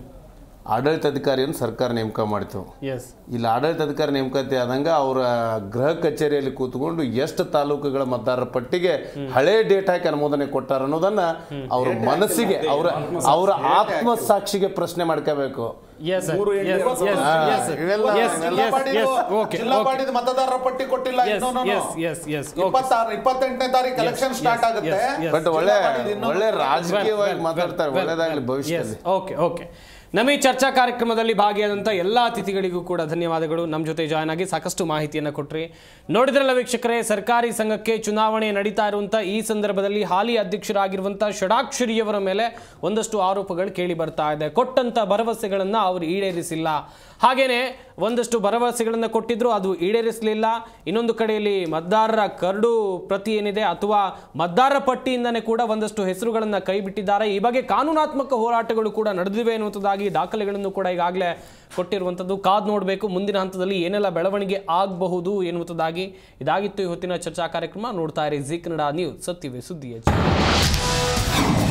ಆಡಳಿತಾಧಿಕಾರಿಯನ್ನು ಸರ್ಕಾರ ನೇಮಕ ಮಾಡಿತು ಎಸ್ ಇಲ್ಲಿ ಆಡಳಿತಾಧಿಕಾರಿ ನೇಮಕಾತಿ ಆದಂಗ ಅವರ ಗೃಹ ಕಚೇರಿಯಲ್ಲಿ ಕೂತ್ಕೊಂಡು ಎಷ್ಟು ತಾಲೂಕುಗಳ ಮತದಾರರ ಪಟ್ಟಿಗೆ ಹಳೆ ಡೇಟ್ ಹಾಕಿ ಅನುಮೋದನೆ ಕೊಟ್ಟಾರ ಅನ್ನೋದನ್ನ ಅವ್ರ ಮನಸ್ಸಿಗೆ ಅವರ ಅವರ ಆತ್ಮಸಾಕ್ಷಿಗೆ ಪ್ರಶ್ನೆ ಮಾಡ್ಕೋಬೇಕು Yes, sir. ಮೂರು ಎಂಟು Yes, ಎರಡ್ ಸಾವಿರದ yes, ಹಾ, yes, sir. ಇವೆಲ್ಲ- Yes, ಜಿಲ್ಲಾ yes, ಬಾಡಿದು- yes. Okay, ಜಿಲ್ಲಾ okay. ಬಾಡಿದು ಮತದಾರರ ಪಟ್ಟಿ ಕೊಟ್ಟಿಲ್ಲ Yes, ಇನ್ನೂನು. yes, yes, yes. Okay. ಇಪ್ಪತ್ತಾರು ಇಪ್ಪತ್ತೆಂಟನೇ ತಾರೀಕು ಎಲೆಕ್ಷನ್ yes, ಸ್ಟಾರ್ಟ್ ಆಗುತ್ತೆ yes, yes. ಬಟ್ ಒಳ್ಳೆ ಜಿಲ್ಲಾ ಬಾಡಿದು ಇನ್ನೂ- ಒಳ್ಳೆ ರಾಜಕೀಯವಾಗಿ Well, well, ಮಾತಾಡ್ತಾರೆ well, ಒಳ್ಳೇದಾಗ್ಲಿ well, ಭವಿಷ್ಯದಲ್ಲಿ yes. ಓಕೆ ಓಕೆ ನಮ್ಮ ಈ ಚರ್ಚಾ ಕಾರ್ಯಕ್ರಮದಲ್ಲಿ ಭಾಗಿಯಾದಂಥ ಎಲ್ಲ ಅತಿಥಿಗಳಿಗೂ ಕೂಡ ಧನ್ಯವಾದಗಳು ನಮ್ಮ ಜೊತೆ ಜಾಯ್ನ್ ಆಗಿ ಸಾಕಷ್ಟು ಮಾಹಿತಿಯನ್ನು ಕೊಟ್ರಿ ನೋಡಿದ್ರಲ್ಲ ವೀಕ್ಷಕರೇ ಸರ್ಕಾರಿ ಸಂಘಕ್ಕೆ ಚುನಾವಣೆ ನಡೀತಾ ಇರುವಂಥ ಈ ಸಂದರ್ಭದಲ್ಲಿ ಹಾಲಿ ಅಧ್ಯಕ್ಷರಾಗಿರುವಂಥ ಷಡಾಕ್ಷರಿಯವರ ಮೇಲೆ ಒಂದಷ್ಟು ಆರೋಪಗಳು ಕೇಳಿ ಬರ್ತಾ ಇದೆ ಕೊಟ್ಟಂತ ಭರವಸೆಗಳನ್ನು ಅವರು ಈಡೇರಿಸಿಲ್ಲ ಹಾಗೇನೆ ಒಂದಷ್ಟು ಭರವಸೆಗಳನ್ನು ಕೊಟ್ಟಿದ್ರು ಅದು ಈಡೇರಿಸಲಿಲ್ಲ ಇನ್ನೊಂದು ಕಡೆಯಲ್ಲಿ ಮತದಾರರ ಕರಡು ಪ್ರತಿ ಏನಿದೆ ಅಥವಾ ಮತದಾರರ ಪಟ್ಟಿಯಿಂದನೇ ಕೂಡ ಒಂದಷ್ಟು ಹೆಸರುಗಳನ್ನು ಕೈಬಿಟ್ಟಿದ್ದಾರೆ ಈ ಬಗ್ಗೆ ಕಾನೂನಾತ್ಮಕ ಹೋರಾಟಗಳು ಕೂಡ ನಡೆದಿವೆ ಎನ್ನುವಂಥದ್ದಾಗಿ ದಾಖಲೆಗಳನ್ನು ಕೂಡ ಈಗಾಗಲೇ ಕೊಟ್ಟಿರುವಂಥದ್ದು ಕಾದ್ ನೋಡಬೇಕು ಮುಂದಿನ ಹಂತದಲ್ಲಿ ಏನೆಲ್ಲ ಬೆಳವಣಿಗೆ ಆಗಬಹುದು ಎನ್ನುವಂಥದ್ದಾಗಿ ಇದಾಗಿತ್ತು ಈ ಹೊತ್ತಿನ ಚರ್ಚಾ ಕಾರ್ಯಕ್ರಮ ನೋಡ್ತಾ ಇರಿ ಜಿ ಕನ್ನಡ ನ್ಯೂಸ್ ಸತ್ಯವೇ ಸುದ್ದಿ ಹೆಚ್ಚು